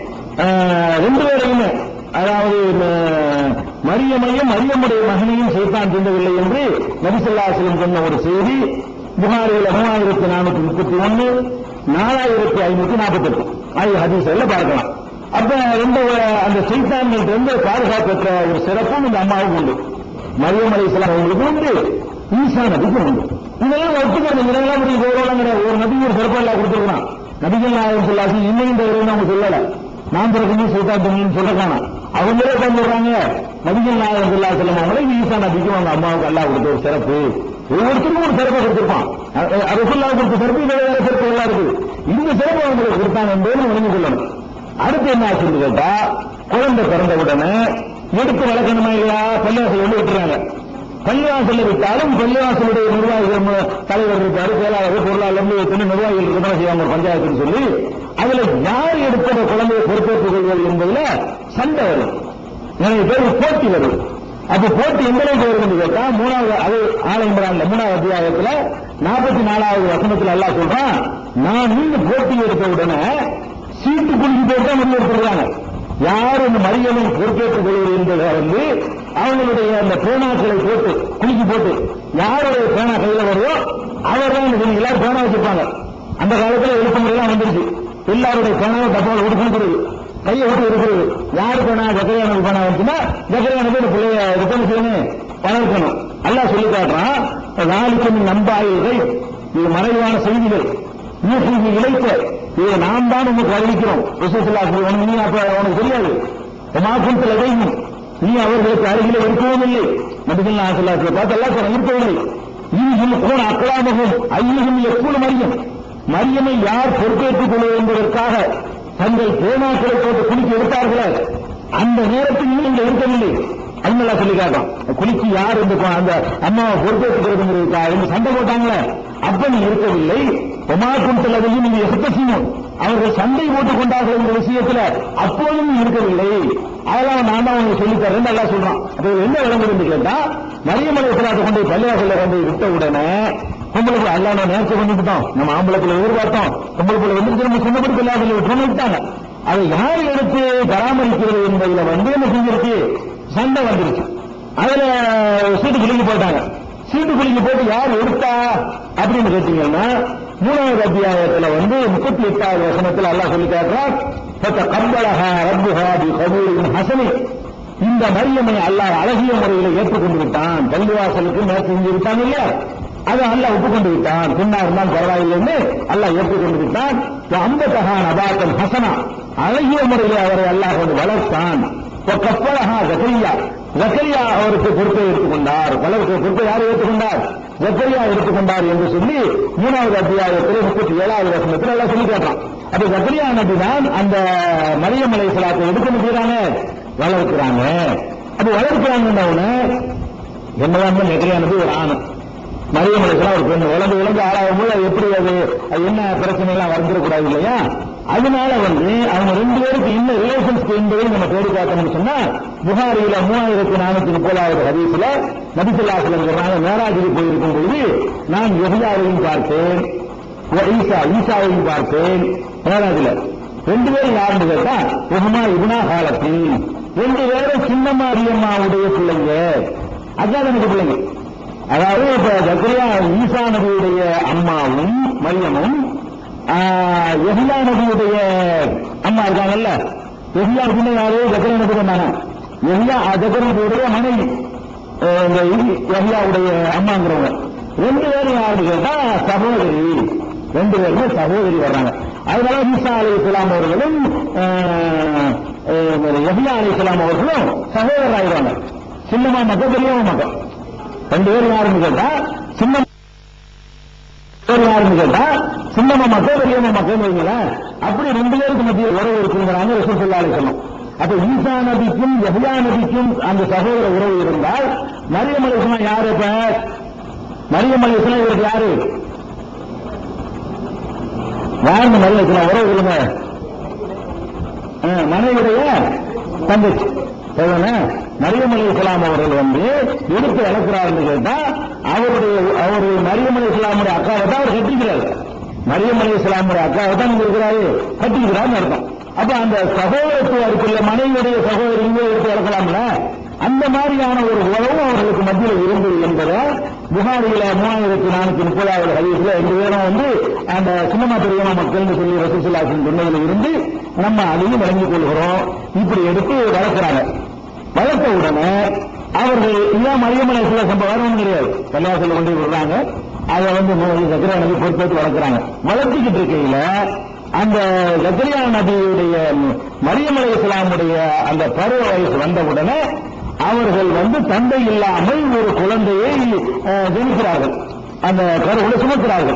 ஆஹ், ரெண்டு பேரையுமே அதாவது ஆஹ், மரியமையும் மரியமுடைய மகனையும் சைத்தான் தீண்டவில்லை என்று நபிசல்லாசலம் சொன்ன ஒரு செய்தி புகாரியில் மூவாயிரத்தி நானூத்தி முப்பத்தி ஒன்னு நாலாயிரத்தி ஐநூத்தி நாற்பத்தி எட்டு ஆகிய ஹதீஸ்ல பார்க்கலாம் அப்ப ரெண்டு ஆஹ், அந்த சைத்தான்கள் இருந்து பாதுகாப்பு பெற்ற ஒரு சிறப்பும் இந்த அம்மாவுக்கு உண்டு மரியம் அலி இஸ்லாம் அவங்களுக்கு உண்டு ஈசா நபிக்கு உண்டு இதெல்லாம் ஒத்துக்கிறது இதெல்லாம் ஒரு கௌரவங்கிற ஒரு நபி ஒரு சிறப்பெல்லாம் கொடுத்துருக்கான் நபிகள் நாயகம் சொல்லாசி இன்னும் இந்த இறைவன் அவங்க சொல்லல நான் பிறகு சைத்தான் தண்ணின்னு சொல்ல காணும் அவங்களே சொல்றாங்க நபிகள் நாயகம் சொல்லா சொல்லும் அவங்களே ஈசா நபிக்கும் அவங்க அம்மாவுக்கு அல்லாஹ் கொடுத்த ஒரு சிறப்பு ஒவ்வொருத்தருக்கும் ஒரு சிறப்பை கொடுத்திருப்பான் ரசுல்லா கொடுத்த சிறப்பு இதை வேற சிறப்பு சிறப்புகள்லாம் இருக்குது இந்த சிறப்பு அவங்களுக்கு கொடுத்தாங்க என்பதை விளங்கி கொள்ளணும் அடுத்து என்ன ஆச்சுன்னு கேட்டா குழந்தை பிறந்த உடனே எடுத்து வளர்க்கணுமா இல்லையா பள்ளிவாசல் வந்து விட்டுறாங்க பள்ளிவாசல்ல விட்டாலும் பள்ளிவாசலுடைய நிர்வாகிகள் மு- தலைவர் இருக்காரு செயலாளர் பொருளாளர் எத்தனை நிர்வாகிகள் இருக்கதான் செய்வாங்க ஒரு பஞ்சாயத்துன்னு சொல்லி அதுல யார் எடுத்த அந்த குழந்தையை பொறுப்பேற்றுக் கொள்வது என்பதுல சண்டை வரும் நிறைய பேர் போட்டி வருது அப்ப போட்டி எந்த அளவுக்கு வருதுன்னு கேட்டா மூணாவது அது ஆலயம்பரான்ல மூணாவது அத்தியாயத்துல நாற்பத்தி நாலாவது வசனத்துல எல்லாம் சொல்றான் நான் நீங்க போட்டி எடுத்த உடனே சீட்டு குலுக்கி போட்டு தான் முடிவு எடுத்துருக்காங்க யார் இந்த மரியமை பொறுப்பேற்றுக் கொள்வது என்பதை வந்து அவங்களுடைய அந்த பேனாக்களை போட்டு குலுக்கி போட்டு யாருடைய பேனா கையில வருதோ அவர் தான் இந்த எல்லாரும் பேனா வச்சிருப்பாங்க அந்த காலத்துல எழுத்து முறையெல்லாம் வந்துருச்சு எல்லாருடைய பேனாவை டப்பாவில் விட்டு கொடுக்குறது கையை விட்டு இருக்கிறது யாரு பேனா ஜக்கரையானுக்கு பேனா வந்துச்சுன்னா ஜக்கரையானுக்கு இந்த பிள்ளைய ரிட்டர்ன் செய்யணும் வளர்க்கணும் எல்லாம் சொல்லி காட்டுறான் நாளைக்கு நம்பாயிர்கள் இது மறைவான செய்திகள் நீ இழைத்த இதை நாம் தான் உனக்கு அறிவிக்கிறோம் விசேஷலா உனக்கு நீ அப்ப உனக்கு தெரியாது மாற்றத்தில் இடையும் நீ அவர்களுக்கு அருகிலே இருக்கவும் இல்லை நபிகள் ஆசலாத்தை பார்த்து எல்லாம் சொல்ல இருக்கவில்லை இங்கும் கூட அக்கலாமகும் ஐயகம் எப்போது மரியம் மரியமை யார் பொறுப்பேற்றுக் கொள்வது என்பதற்காக தங்கள் பேனாக்களை போட்டு குளிக்க எடுத்தார்களே அந்த நேரத்தில் நீங்கள் இருக்கவில்லை அண்ணலா சொல்லி காட்டும் குளிச்சு யார் இந்த கொ- அந்த அம்மாவை பொறுப்பேற்றுக்கிறதுங்கிறதுக்காக இந்த சண்டை போட்டாங்களே அப்ப நீ இருக்கவில்லை ஒமாக்கும் செல்லதையும் நீங்க எசப்பசியும் அவர்கள் சண்டை போட்டுக் கொண்டார்கள் என்ற விஷயத்துல அப்போதும் நீ இருக்கவில்லை அதெல்லாம் நான் தான் உங்களுக்கு சொல்லித் தரேன் நல்லா சொல்றான் அப்ப இது என்ன விளங்குதுன்னு கேட்டா மரியமலை சிலாத்தை கொண்டு போய் பள்ளிவாசல்ல கொண்டு போய் விட்ட உடனே பொம்பளை பிள்ளை அல்ல நான் நேர்ச்சி பண்ணிவிட்டோம் நம்ம ஆம்பளை பிள்ளை எதிர்பார்த்தோம் பொம்பளை பிள்ளை வந்து நம்ம சொன்னபடி பள்ளிவாசல்ல விட்டு விட்டாங்க அதை யார் எடுத்து பராமரிக்கிறது என்பதுல வந்து என்ன செஞ்சிருக்கு சண்டை வந்துருச்சு அதுல சீட்டு குலுக்கி போட்டாங்க சீட்டு குலுக்கி போட்டு யார் எடுத்தா அப்படின்னு கேட்டீங்கன்னா மூணாவது அத்தியாயத்துல வந்து முப்பத்தி எட்டாவது வசனத்துல அல்லாஹ் சொல்லி காட்டுறான் கம்பளஹா ரப்புஹா பி கபூரின் ஹசனி இந்த மரியமை அல்லாஹ் அழகிய முறையில ஏற்றுக்கொண்டு விட்டான் பள்ளிவாசலுக்கு நேற்று செஞ்சு விட்டான் இல்லையா அதை அல்லாஹ் ஒப்புக்கொண்டு விட்டான் பின்னா இருந்தால் பரவாயில்லைன்னு அல்லாஹ் ஏற்றுக்கொண்டு விட்டான் அம்பத்தகான் அபாத்தன் ஹசனா அழகிய முறையில் அவரை அல்லாஹ் வந்து வளர்த்தான் கப்பலஹா ஜக்கரியா ஜக்கரியா அவருக்கு பொறுப்பை எடுத்துக்கொண்டார் வளர்ப்பு பொறுப்பை யார் ஏற்றுக்கொண்டார் ஜக்கரியா எடுத்துக்கொண்டார் என்று சொல்லி மூணாவது அத்தியாயத்தில் முப்பத்தி ஏழாவது வசனத்தில் எல்லாம் சொல்லி காட்டுறான் அப்ப ஜக்கரியா நபி தான் அந்த மரியம் அலை சலாத்தை எடுக்க முடியறாங்க வளர்க்கிறாங்க அப்ப வளர்க்கிறாங்கன்னு என்னதான் ஜக்கரியா நபி ஒரு ஆணு மரியம் அலைசலாம் ஒரு பெண் உலக உலக ஆளாகும் போது அது எப்படி அது அது என்ன பிரச்சனை எல்லாம் வந்துடக்கூடாது இல்லையா அதனால வந்து அவங்க ரெண்டு பேருக்கு என்ன ரிலேஷன்ஸ் என்பதை நம்ம தேடி பார்த்தோம்னு சொன்னா புகாரியில மூவாயிரத்தி நானூத்தி முப்பதாவது ஹதீஸ்ல நபிசுல்லாசலம் சொல்றாங்க மேராஜுக்கு போயிருக்கும் பொழுது நான் எஹியாவையும் பார்த்தேன் ஈசா ஈசாவையும் பார்த்தேன் மேராஜில ரெண்டு பேரும் யாருன்னு கேட்டா உஹமா இபுனா காலத்தில் ரெண்டு பேரும் சின்ன மாரியம்மாவுடைய பிள்ளைங்க அதான் எனக்கு பிள்ளைங்க அதாவது இப்ப ஜக்கரியா ஈசா நபியுடைய அம்மாவும் மரியமும் எஹியா நபியுடைய அம்மா இருக்காங்கல்ல எஹியா பின்ன யாரு ஜக்கரியா நபி தானே எஹியா ஜக்கரியா நபியுடைய மனைவி அஹ், இந்த எஹியாவுடைய அம்மாங்கிறவங்க ரெண்டு பேரும் யாருன்னு கேட்டா சகோதரி ரெண்டு பேருமே சகோதரி வர்றாங்க அதனால ஈசா அலி இஸ்லாம் அவர்களும் அஹ், அஹ், எஹியா அலி இஸ்லாம் அவர்களும் சகோதரர் ஆயிடுவாங்க சின்னமா மக்கள் பெரியவங்க மக்கள் ரெண்டு பேரும் யாருன்னு கேட்டா சின்ன பேர் யாருன்னு கேட்டா சின்னம்மா மக்கள் பெரியம்மா மக்கள் வைங்களேன் அப்படி ரெண்டு பேருக்கு மத்திய உறவு இருக்குங்கிறாங்க ரசூல் சொல்லாலே சொல்லும் அப்ப ஈசா நபிக்கும் யஹ்யா நபிக்கும் அந்த சகோதர உறவு இருந்தால் மரியம் அலிஸ்லாம் யாரு இப்ப மரியம் அலிஸ்லாம் இவருக்கு யாரு யாருன்னு மரியம் அலிஸ்லாம் உறவு சொல்லுங்க ஆ, மனைவியுடைய தங்கச்சி சரிதானே? மரியம் அலி இஸ்லாம் அவர்கள் வந்து எடுத்து வளர்க்கிறாருன்னு கேட்டா அவருடைய அவருடைய மரியம் அலி இஸ்லாமுடைய அக்காவை தான் அவர் கட்டிக்கிறார் மரியம் அலி இஸ்லாமுடைய அக்காவை தான் இங்க இருக்கிறாரு கட்டிக்கிறாருன்னு அர்த்தம் அப்ப அந்த சகோதரத்துவம் இருக்குல்ல மனைவியுடைய சகோதரி இங்கே எடுத்து வளர்க்கலாம்ல அந்த மாதிரியான ஒரு உறவும் அவர்களுக்கு மத்தியில் இருந்தது என்பதை புகாரியில மூவாயிரத்தி நானூத்தி முப்பதாவது ஹதீஸ்ல ரெண்டு பேரும் வந்து அந்த சின்னமா பெரியமா மக்கள்னு சொல்லி ரசூசுல்லாசின் சொன்னதில் இருந்து நம்ம அதையும் வழங்கிக் கொள்கிறோம் இப்படி எடுத்து வளர்க்கிறாங்க வளர்த்த உடனே அவர்கள் இதான் மரியமலை சில சம்பவம் வேற ஒண்ணும் கிடையாது கல்யாணத்தில் கொண்டு போய் விடுறாங்க அதை வந்து மூணு சக்கரியா நபி பொறுப்பேற்று வளர்க்குறாங்க வளர்த்திக்கிட்டு இருக்கையில அந்த ஜக்கரியா நபியுடைய மரியமலை இஸ்லாமுடைய அந்த பருவ வயசு வந்த உடனே அவர்கள் வந்து தந்தை இல்லாமல் ஒரு குழந்தையை அஹ், ஜனிக்கிறார்கள் அந்த கருவுல சுமக்கிறார்கள்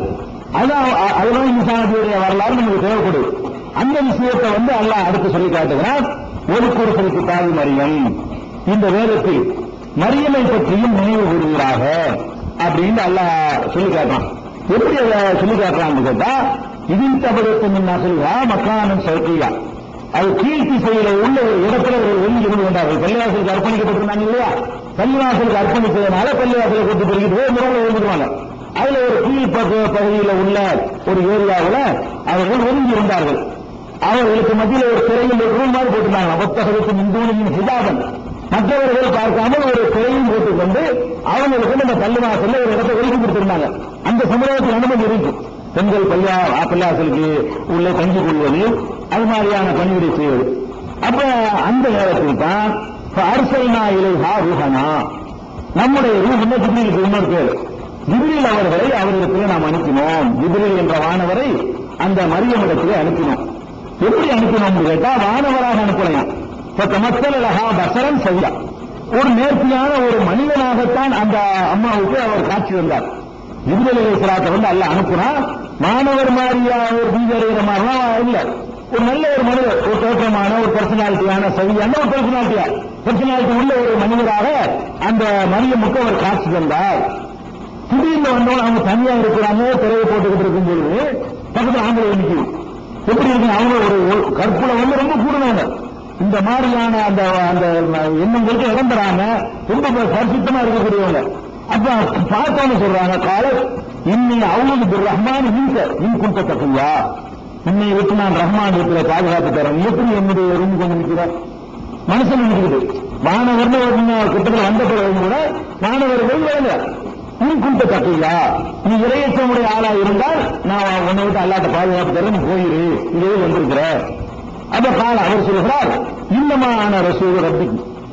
அதான் அ- அதுதான் இன்சானத்துடைய வரலாறு நமக்கு தேவைப்படுது அந்த விஷயத்தை வந்து அல்லாஹ் அடுத்து சொல்லி காட்டுகிறான் ஒரு குருசலுக்கு தாய் மரியம் இந்த வேதத்தில் மரியமை பற்றியும் நினைவு கூறுகிறாக அப்படின்னு அல்லாஹ் சொல்லி காட்டுறான் எப்படி அதை சொல்லி காட்டுறான்னு கேட்டா இதில் தபகத்தின் நசல்வா மக்கானம் சௌக்கியா அது கீழ் திசையில உள்ள ஒரு இடத்துல ஒரு ஒதுங்கி கொண்டு வந்தார்கள் பள்ளிவாசலுக்கு அர்ப்பணிக்கப்பட்டிருந்தாங்க இல்லையா பள்ளிவாசலுக்கு அர்ப்பணித்ததுனால பள்ளிவாசலை கூட்டு போய்கிட்டு போய் முறையில் ஒதுங்கிடுவாங்க அதுல ஒரு கீழ் பக்க பகுதியில் உள்ள ஒரு ஏரியாவில் அவர்கள் ஒதுங்கி இருந்தார்கள் அவர்களுக்கு மத்தியில் ஒரு திரையில் ஒரு ரூம் மாதிரி போட்டிருந்தாங்க புத்தகத்துக்கு முந்தூனியின் ஹிதாபன் மற்றவர்கள் பார்க்காமல் ஒரு திரையும் போட்டுக்கொண்டு அவங்களுக்கு நம்ம பள்ளிவாசல்ல ஒரு இடத்தை ஒதுக்கி கொடுத்திருந்தாங்க அந்த சமுதாயத்தில் அனுமதி இருக்கு பெண்கள் பள்ளியா பள்ளிவாசலுக்கு உள்ளே தங்கி கொள்வது அது மாதிரியான பணிவிடை செய்வது அப்ப அந்த நேரத்தில் தான் அரசல்னா இலைஹா ரூஹனா நம்முடைய ரூஹ் என்ன ஜிப்ரீலுக்கு இன்னொரு பேர் ஜிப்ரீல் அவர்களை அவரிடத்தில் நாம் அனுப்பினோம் ஜிப்ரீல் என்ற வானவரை அந்த மரியமிடத்திலே அனுப்பினோம் எப்படி அனுப்பினோம்னு கேட்டா வானவராக அனுப்பலையாம் இப்ப மக்களகா பசரன் சரியா ஒரு நேர்த்தியான ஒரு மனிதனாகத்தான் அந்த அம்மாவுக்கு அவர் காட்சி வந்தார் ஜிப்ரீல் அலைஹிஸ்ஸலாத்தை வந்து அல்ல அனுப்புனா மாணவர் மாதிரியா ஒரு பீஜ அடைகிற மாதிரிலாம் இல்ல ஒரு நல்ல ஒரு மனிதர் ஒரு தோற்றமான ஒரு பர்சனாலிட்டியான சவியான ஒரு பர்சனாலிட்டியா பர்சனாலிட்டி உள்ள ஒரு மனிதராக அந்த மரியமுக்கு அவர் காட்சி தந்தார் திடீர்னு வந்தவங்க அவங்க தனியா இருக்கிறாங்க திரையை போட்டுக்கிட்டு இருக்கும் பொழுது பக்கத்துல ஆம்பளை நிற்கும் எப்படி இருக்கு அவங்க ஒரு ஒரு கற்புல வந்து ரொம்ப கூடுவாங்க இந்த மாதிரியான அந்த அந்த எண்ணங்களுக்கு இடம் தராம ரொம்ப பரிசுத்தமா இருக்கக்கூடியவங்க அப்ப பார்த்தோன்னு சொல்றாங்க கால இன்னி அவுது ரஹ்மான் நீங்க நீ குட்ட தக்கையா இன்னை விட்டு நான் ரஹ்மான் இருக்கிற பாதுகாப்பு தரேன் எப்படி என்னுடைய ரூம் கொண்டு நிற்கிறார் மனுஷன் நினைக்குது மாணவர்னு ஒரு கிட்டத்தில் வந்த பிறகு கூட மாணவர்கள் வேலை நீ குட்ட தக்கையா நீ இறையற்றமுடைய ஆளா இருந்தால் நான் உன்னை விட்டு அல்லாட்ட பாதுகாப்பு தரேன் நீ போயிரு இதே வந்திருக்கிற அப்ப கால அவர் சொல்கிறார் இன்னமான ரசூல் ரப்பி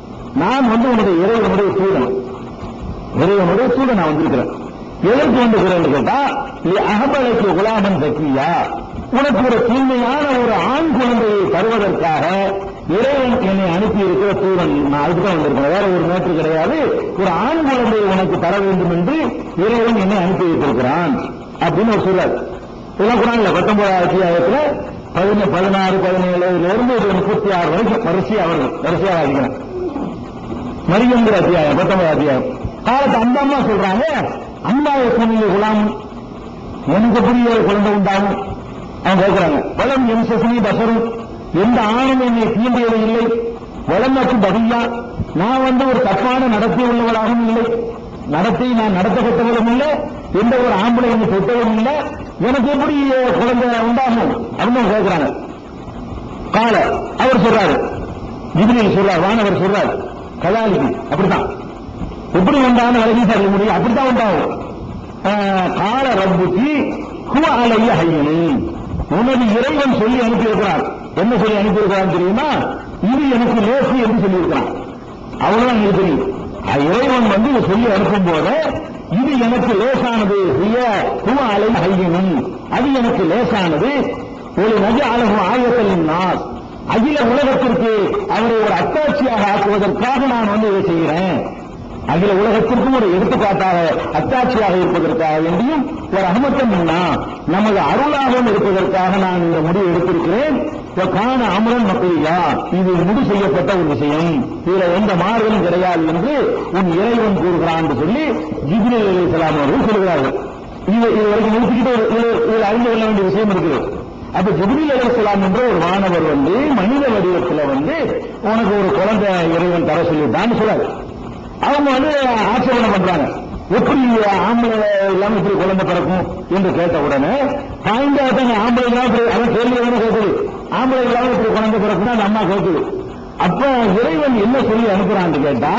நான் வந்து உன்னுடைய இறைவனுடைய தூதன் இறைவனுடைய தூதன் நான் வந்திருக்கிறேன் எதற்கு வந்திருக்கிறேன் கேட்டா நீ அகபலைக்கு குலாமன் தக்கியா உனக்கு ஒரு தூய்மையான ஒரு ஆண் குழந்தையை தருவதற்காக இறைவன் என்னை அனுப்பி இருக்கிற தூதன் நான் அதுக்கு தான் வந்திருக்கிறேன் வேற ஒரு மேற்று கிடையாது ஒரு ஆண் குழந்தையை உனக்கு தர வேண்டும் என்று இறைவன் என்னை அனுப்பி வைத்திருக்கிறான் அப்படின்னு ஒரு சொல்றார் இதெல்லாம் குரான்ல பத்தொன்பதாவது அத்தியாயத்துல பதின பதினாறு பதினேழுல இருந்து இது முப்பத்தி ஆறு வரைக்கும் வரிசையா வருது வரிசையா வாசிக்கிறேன் மரியங்கிற அத்தியாயம் பத்தொன்பது அத்தியாயம் காலத்து அந்த அம்மா சொல்றாங்க அம்மா எப்படிங்க குலாம் எனக்கு எப்படி ஒரு குழந்தை உண்டாகும் அவங்க கேட்கிறாங்க வளம் என் சசினி பசரும் எந்த ஆணும் என்னை தீண்டியது இல்லை வளமற்று பகியா நான் வந்து ஒரு தப்பான நடத்தை உள்ளவளாகவும் இல்லை நடத்தை நான் நடத்தப்பட்டவளும் இல்லை எந்த ஒரு ஆம்பளை என்னை தொட்டதும் இல்லை எனக்கு எப்படி குழந்தை உண்டாகும் அப்படின்னு கேட்கிறாங்க கால அவர் சொல்றாரு ஜிபிரில் சொல்றார் வானவர் சொல்றார் கலாலிக்கு அப்படித்தான் எப்படி உண்டான வரைக்கும் சொல்ல முடியும் அப்படித்தான் உண்டாகும் ஆஹ், கால ரப்புக்கு குவ அலைய ஹையனி உனது இறைவன் சொல்லி அனுப்பியிருக்கிறார் என்ன சொல்லி அனுப்பியிருக்கிறான் தெரியுமா இது எனக்கு லேசு என்று சொல்லியிருக்கிறான் அவ்வளவுதான் எனக்கு தெரியும் அஹ், இறைவன் வந்து இதை சொல்லி அனுப்பும் போது இது எனக்கு லேசானது ஹிய குவ அலை ஹையனி அது எனக்கு லேசானது ஒரு நஜ அழகு ஆயத்தலின் நாஸ் அகில உலகத்திற்கு அவரை ஒரு அத்தாட்சியாக ஆக்குவதற்காக நான் வந்து இதை செய்கிறேன் அகில உலகத்திற்கும் ஒரு எடுத்துக்காட்டாக அத்தாட்சியாக இருப்பதற்காக வேண்டியும் ஒரு அகமத்தம் நமது அருளாகவும் இருப்பதற்காக நான் இந்த முடிவு எடுத்திருக்கிறேன் காண அமரன் மக்களியா இது முடி செய்யப்பட்ட ஒரு விஷயம் இதுல எந்த மாறுதலும் கிடையாது என்று உன் இறைவன் கூறுகிறான் என்று சொல்லி ஜிப்ரீல் அலைஹிஸ்ஸலாம் அவர்கள் சொல்கிறார்கள் இது இது வரைக்கும் நிறுத்திக்கிட்டு ஒரு- இது இதில் அறிந்து கொள்ள வேண்டிய விஷயம் இருக்குது அப்ப ஜிப்ரீல் அலைஹிஸ்ஸலாம் என்ற ஒரு மாணவர் வந்து மனித வடிவத்துல வந்து உனக்கு ஒரு குழந்தை இறைவன் தர சொல்லிட்டான்னு சொல்றாரு அவங்க வந்து ஆட்சேபனை பண்றாங்க எப்படி ஆம்பளை இல்லாம இப்படி குழந்தை பிறக்கும் என்று கேட்ட உடனே பாய்ந்தா தானே ஆம்பளை இல்லாம இப்படி அவன் கேள்வி தானே கேட்குது ஆம்பளை இல்லாம இப்படி குழந்தை பிறக்கும்னா அந்த அம்மா கேட்குது அப்ப இறைவன் என்ன சொல்லி அனுப்புறான்னு கேட்டா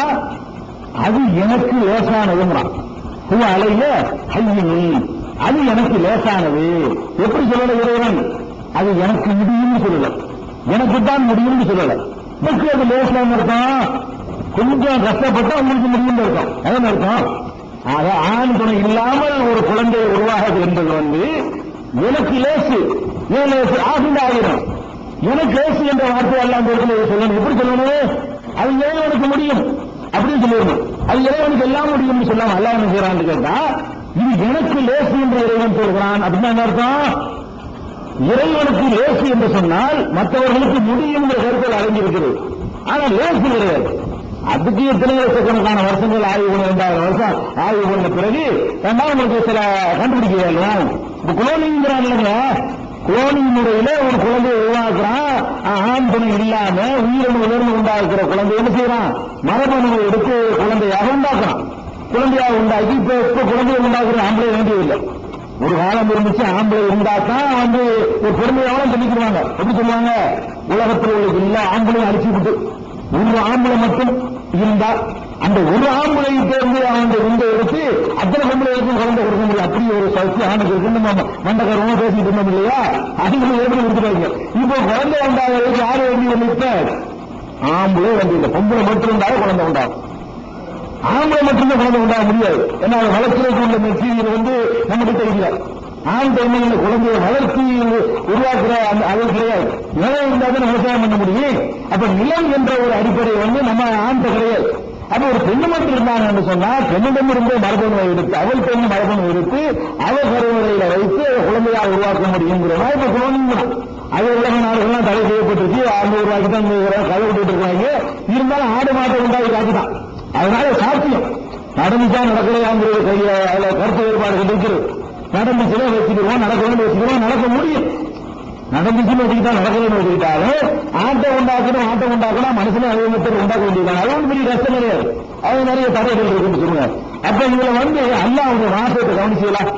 அது எனக்கு லேசானதுங்கிறான் பூ அலைய ஐயினி அது எனக்கு லேசானது எப்படி சொல்லல இறைவன் அது எனக்கு முடியும்னு சொல்லல எனக்கு தான் முடியும்னு சொல்லல எனக்கு அது லேசான இருக்கும் கொஞ்சம் கஷ்டப்பட்டா உங்களுக்கு முடியும் இருக்கும் அதான் இருக்கும் ஆக ஆண் துணை இல்லாமல் ஒரு குழந்தை உருவாகுது என்பது வந்து எனக்கு லேசு ஏன் லேசு ஆகுண்டு ஆகிடும் எனக்கு லேசு என்ற வார்த்தை எல்லாம் இந்த இடத்துல சொல்லணும் எப்படி சொல்லணும் அது இறைவனுக்கு முடியும் அப்படின்னு சொல்லிடணும் அது இறைவனுக்கு எல்லாம் முடியும்னு சொல்லாம அல்ல என்ன செய்யறான்னு கேட்டா இது எனக்கு லேசு என்று இறைவன் சொல்கிறான் அப்படின்னா என்ன அர்த்தம் இறைவனுக்கு லேசு என்று சொன்னால் மற்றவர்களுக்கு முடியும் என்ற கருத்தில் அடங்கியிருக்கிறது ஆனா லேசு கிடையாது அதுக்கு எத்தனை லட்சக்கணக்கான வருஷங்கள் ஆய்வு பண்ண ரெண்டாயிரம் வருஷம் ஆய்வு பண்ண பிறகு ரெண்டாவது உங்களுக்கு சில கண்டுபிடிக்க வேணும் இப்ப குளோனிங்கிறான் இல்லைங்க குளோனிங் முறையில ஒரு குழந்தையை உருவாக்குறான் ஆண் துணை இல்லாம உயிரணு உயர்ந்து உண்டாக்குற குழந்தை என்ன செய்யறான் மரபணுவை எடுத்து குழந்தையாக உண்டாக்குறான் குழந்தையாக உண்டாக்கி இப்ப இப்ப குழந்தையை உண்டாக்குற ஆம்பளை வேண்டியதில்லை ஒரு காலம் இருந்துச்சு ஆம்பளை இருந்தாதான் வந்து ஒரு பெருமையாவும் சொல்லிக்கிறாங்க எப்படி சொல்லுவாங்க உலகத்தில் உள்ள எல்லா ஆம்பளையும் அழிச்சு விட்டு ஒரு ஆம்பளை மட்டும் இருந்தா அந்த ஒரு ஆம்பளை தேர்ந்து அவன் விந்தை எடுத்து அத்தனை பொம்பளைகளுக்கும் குழந்தை கொடுக்க முடியும் அப்படி ஒரு சக்தி ஆணுக்கு இருக்கு நம்ம மண்டகரமா பேசிட்டு இருந்தோம் இல்லையா அதுக்கு எப்படி கொடுத்துருவாங்க இப்போ குழந்தை உண்டாகிறதுக்கு யாரு வேண்டிய இப்ப ஆம்பளை வேண்டிய இல்லை பொம்பளை மட்டும் இருந்தாலும் குழந்தை உண்டாகும் ஆம்பளை மட்டும்தான் குழந்தை உண்டாக முடியாது ஏன்னா அதை வளர்க்கிறதுக்கு உள்ள மெட்டீரியல் வந்து நம்ம கிட்ட இல்லை ஆண் பெண்மையில குழந்தைய வளர்ச்சி உருவாக்குற அந்த அது கிடையாது நிலம் இருந்தால் தான் விவசாயம் பண்ண முடியும் அப்ப நிலம் என்ற ஒரு அடிப்படை வந்து நம்ம ஆண்ட கிடையாது அப்ப ஒரு பெண்ணு மட்டும் இருந்தாங்கன்னு சொன்னா பெண்ணிடம் இருந்து மரபணுவை எடுத்து அவள் பெண் மரபணு எடுத்து அவள் கருவறையில வைத்து அதை குழந்தையா உருவாக்க முடியுங்கிறதா இப்ப குழந்தைங்கிறான் அது உலக நாடுகள்லாம் தடை செய்யப்பட்டிருக்கு ஆண்டு உருவாக்கி தான் கதை விட்டுட்டு இருக்காங்க இருந்தாலும் ஆடு மாட்டை உண்டாகி காட்டுதான் அதனால சாத்தியம் நடந்துச்சா நடக்கலையாங்கிறது கையில அதுல கருத்து வேறுபாடுகள் இருக்கிறது நடந்துச்சுன்னா வச்சுக்கிறோம் நடக்கணும்னு வச்சுக்கிறோம் நடக்க முடியும் நடந்துச்சுன்னு வச்சுக்கிட்டா நடக்கணும்னு வச்சுக்கிட்டாலும் ஆட்டை உண்டாக்கணும் ஆட்டை உண்டாக்கணும் மனுஷனே அதே மெத்தட் உண்டாக்க வேண்டியது அது ஒன்றும் பெரிய கஷ்டம் கிடையாது அது நிறைய தடைகள் இருக்குன்னு சொல்லுங்க அப்ப இதுல வந்து அல்லாஹ் அவங்க வாசத்தை கவனிச்சுக்கலாம்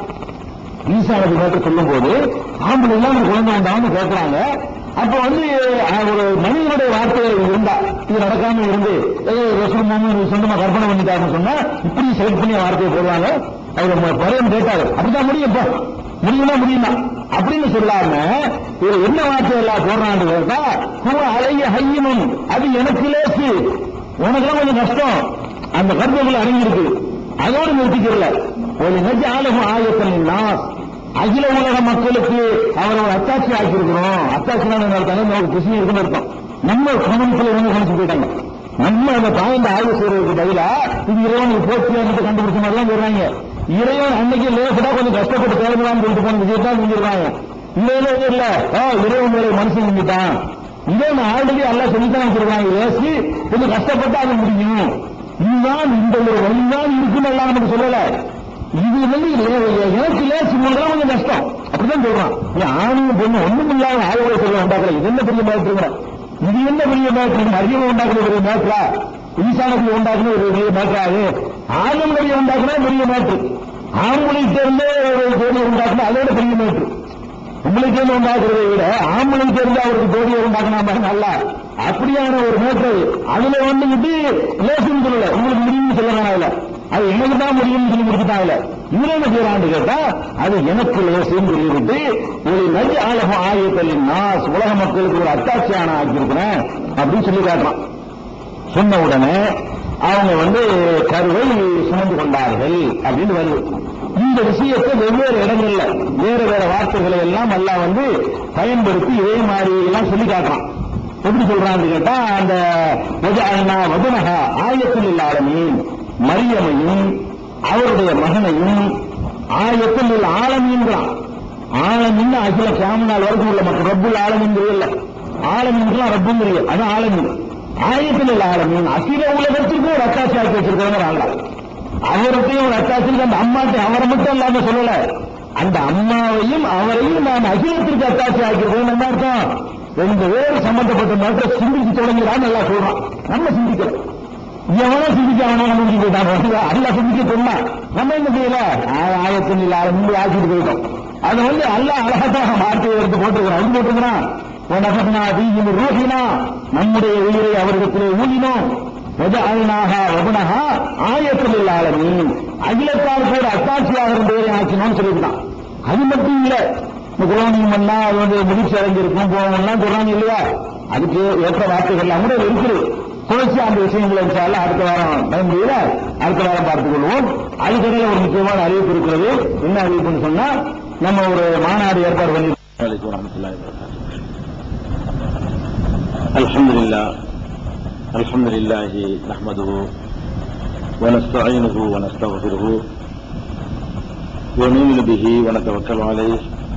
ஈசா நபி நேற்று சொல்லும் போது ஆம்பளை எல்லாம் ஒரு குழந்தை உண்டான்னு கேட்கறாங்க அப்ப வந்து அஹ், ஒரு மனிதனுடைய வார்த்தை இருந்தா இது நடக்காம இருந்து ஏதோ ரசூல் முகமது சொந்தமா கற்பனை பண்ணிட்டாருன்னு சொன்னா இப்படி செலக்ட் பண்ணி வார்த்தையை போடுவாங்க அவர் பரையம் கேட்டாரு அப்படிதான் முடியும் இப்போ முடியுமா முடியுமா அப்படின்னு சொல்லாம இது என்ன வார்த்தை எல்லாம் போடுறான்னு கேட்டா ஹுவ அலைய ஹையமும் அது எனக்கு லேசு உனக்கெல்லாம் கொஞ்சம் கஷ்டம் அந்த கருத்துக்குள்ள அடங்கியிருக்கு அதோடு நிறுத்திக்கல ஒரு நெஞ்ச ஆலகம் ஆயத்தன் நாஸ் அகில உலக மக்களுக்கு அவரோட அத்தாட்சி ஆக்கியிருக்கிறோம் அத்தாட்சினா நடத்தாங்க நமக்கு குசி இருக்குன்னு அர்த்தம் நம்ம கவனத்தில் இருந்து கணிச்சு போயிட்டாங்க நம்ம அந்த பாய்ந்த ஆய்வு செய்யறதுக்கு பதிலா இது இறைவனுக்கு போச்சு என்று கண்டுபிடிச்ச மாதிரிலாம் சொல்றாங்க இறைவன் அன்னைக்கு லேசடா கொஞ்சம் கஷ்டப்பட்டு தேர்ந்தலாம்னு சொல்லிட்டு போன விஷயத்தான் தான் செஞ்சிருக்காங்க இல்ல இல்ல இல்ல ஆ, இறைவன் மேலே மனுஷன் செஞ்சுட்டான் இதே நான் ஆல்ரெடி எல்லாம் சொல்லித்தான் வச்சிருக்காங்க லேசி கொஞ்சம் கஷ்டப்பட்டு அது முடியும் இதுதான் இந்த ஒரு வழிதான் இருக்குன்னு எல்லாம் நமக்கு சொல்லல இது வந்து லே- எனக்கு லேசு மூலம் கொஞ்சம் கஷ்டம் அப்படிதான் சொல்றான் நீ ஆணும் பொண்ணு ஒண்ணும் இல்லாம ஆய்வுகளை சொல்ல உண்டாக்கல இது என்ன பெரிய மேட்ருங்கிற இது என்ன பெரிய மேட்ரு மரியம் உண்டாக்குற பெரிய மேட்ரா ஈசானத்தில் உண்டாக்குன ஒரு பெரிய மேட்ரா அது ஆணும் பெரிய உண்டாக்குனா பெரிய மேட்ரு ஆம்பளை சேர்ந்து ஒரு ஜோடியை உண்டாக்குனா அதோட பெரிய மேட்ரு உங்களுக்கு என்ன உண்டாக்குறதை விட ஆம்பளை தெரிஞ்ச அவருக்கு ஜோடியை உண்டாக்கினா பாருங்க நல்லா அப்படியான ஒரு மேட்ரு அதுல வந்துகிட்டு லேசுன்னு சொல்லல உங்களுக்கு முடியும்னு சொல்ல வேணாம் அதுல அது எனக்கு தான் முடியும்னு சொல்லி முடிச்சுட்டாங்கல்ல இவரு என்ன செய்யறான்னு கேட்டா அது எனக்கு லேசுன்னு சொல்லிவிட்டு ஒரு நதி ஆலகம் ஆயத்தலின் நாஸ் உலக மக்களுக்கு ஒரு அத்தாட்சியான ஆக்கியிருக்கிறேன் அப்படின்னு சொல்லி காட்டுறான் சொன்ன உடனே அவங்க வந்து கருவை சுமந்து கொண்டார்கள் அப்படின்னு வருது இந்த விஷயத்தை வெவ்வேறு இடங்கள்ல வேற வேற வார்த்தைகளை எல்லாம் எல்லாம் வந்து பயன்படுத்தி இதே மாதிரி எல்லாம் சொல்லி காட்டுறான் எப்படி சொல்றான்னு கேட்டா அந்த வஜஅல்னா வதுனஹா ஆயத்தில் இல்லாதமீன் மரியமையும் அவருடைய மகனையும் ஆயத்தில் உள்ள ஆலமீன்கிறான் ஆலமின் அகில கியாமனால் வரைக்கும் உள்ள மக்கள் ரப்புல் ஆலமின் இல்ல ஆலமின்லாம் ரப்புங்கிறீங்க அது ஆலமின் ஆயத்தில் உள்ள ஆலமின் அகில உலகத்திற்கும் ஒரு அத்தாட்சி ஆக்கி வச்சிருக்கிறவங்க அல்ல அவருக்கையும் ஒரு அத்தாட்சி அந்த அம்மாட்டை அவரை மட்டும் இல்லாம சொல்லல அந்த அம்மாவையும் அவரையும் நாம் அகிலத்திற்கு அத்தாட்சி ஆக்கியிருக்கோம் என்ன அர்த்தம் ரெண்டு பேர் சம்பந்தப்பட்ட மாற்ற சிந்திச்சு தொடங்கிறான்னு நல்லா சொல்றான் நம்ம சிந்திக்கிறோம் எவனோ சிந்திக்க அவனோ முடிஞ்சு போயிட்டான் அல்ல சிந்திக்க சொன்னா நம்ம என்ன செய்யல ஆயத்தின் இல்லாத முன்பு ஆக்கிட்டு போயிட்டோம் அது வந்து அல்ல அழகத்தாக வார்த்தையை எடுத்து போட்டுக்கிறான் அது போட்டுக்கிறான் உனகனா வீயின் ரூஹினா நம்முடைய உயிரை அவரிடத்திலே ஊழினோம் வஜஅல்னாஹா வபனஹா ஆயத்தில் இல்லாதமீன் அகிலத்தால் கூட அத்தாட்சியாக இருந்தவரை ஆக்கினோம்னு சொல்லியிருக்கான் அது மட்டும் இல்ல இந்த குரோனியம் பண்ணா அது வந்து முடிச்சு அடைஞ்சிருக்கும் போகலாம் சொல்றாங்க இல்லையா அதுக்கு ஏற்ற வார்த்தைகள் எல்லாம் கூட இருக்குது குறைச்சி அந்த விஷயங்களை இன்ஷால்லா அடுத்த வாரம் டைம் முடியல அடுத்த வாரம் பார்த்துக் கொள்வோம் அதுக்கடையில் ஒரு முக்கியமான அறிவிப்பு இருக்கிறது என்ன அறிவிப்புன்னு சொன்னா நம்ம ஒரு மாநாடு ஏற்பாடு பண்ணி عليكم ورحمة الله وبركاته الحمد لله الحمد لله نحمده ونستعينه ونستغفره ونؤمن به ونتوكل عليه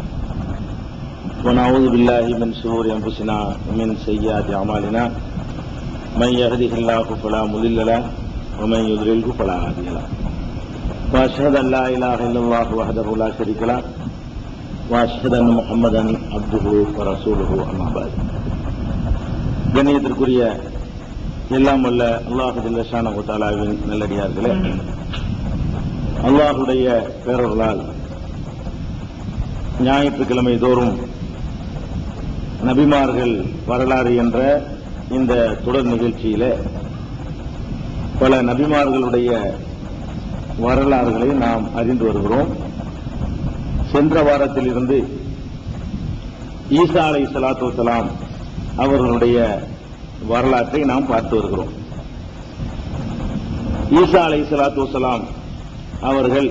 ونعوذ بالله من شرور أنفسنا ومن سيئات أعمالنا من يهده الله فلا مضل له ومن يضلله فلا هادي له وأشهد أن لا إله إلا الله وحده لا شريك له وأشهد أن محمدا عبده ورسوله أما بعد கண்ணியத்திற்குரிய எல்லாம் வல்ல அல்லாஹு ஜல்லஷான தாலாவின் நல்லடியார்களே அல்லாஹுடைய பேரர்களால் ஞாயிற்றுக்கிழமை தோறும் நபிமார்கள் வரலாறு என்ற இந்த தொடர் நிகழ்ச்சியில பல நபிமார்களுடைய வரலாறுகளை நாம் அறிந்து வருகிறோம் சென்ற வாரத்தில் இருந்து ஈசா அலை சலாத்து வலாம் அவர்களுடைய வரலாற்றை நாம் பார்த்து வருகிறோம் ஈசா அலை சலாத்து வலாம் அவர்கள்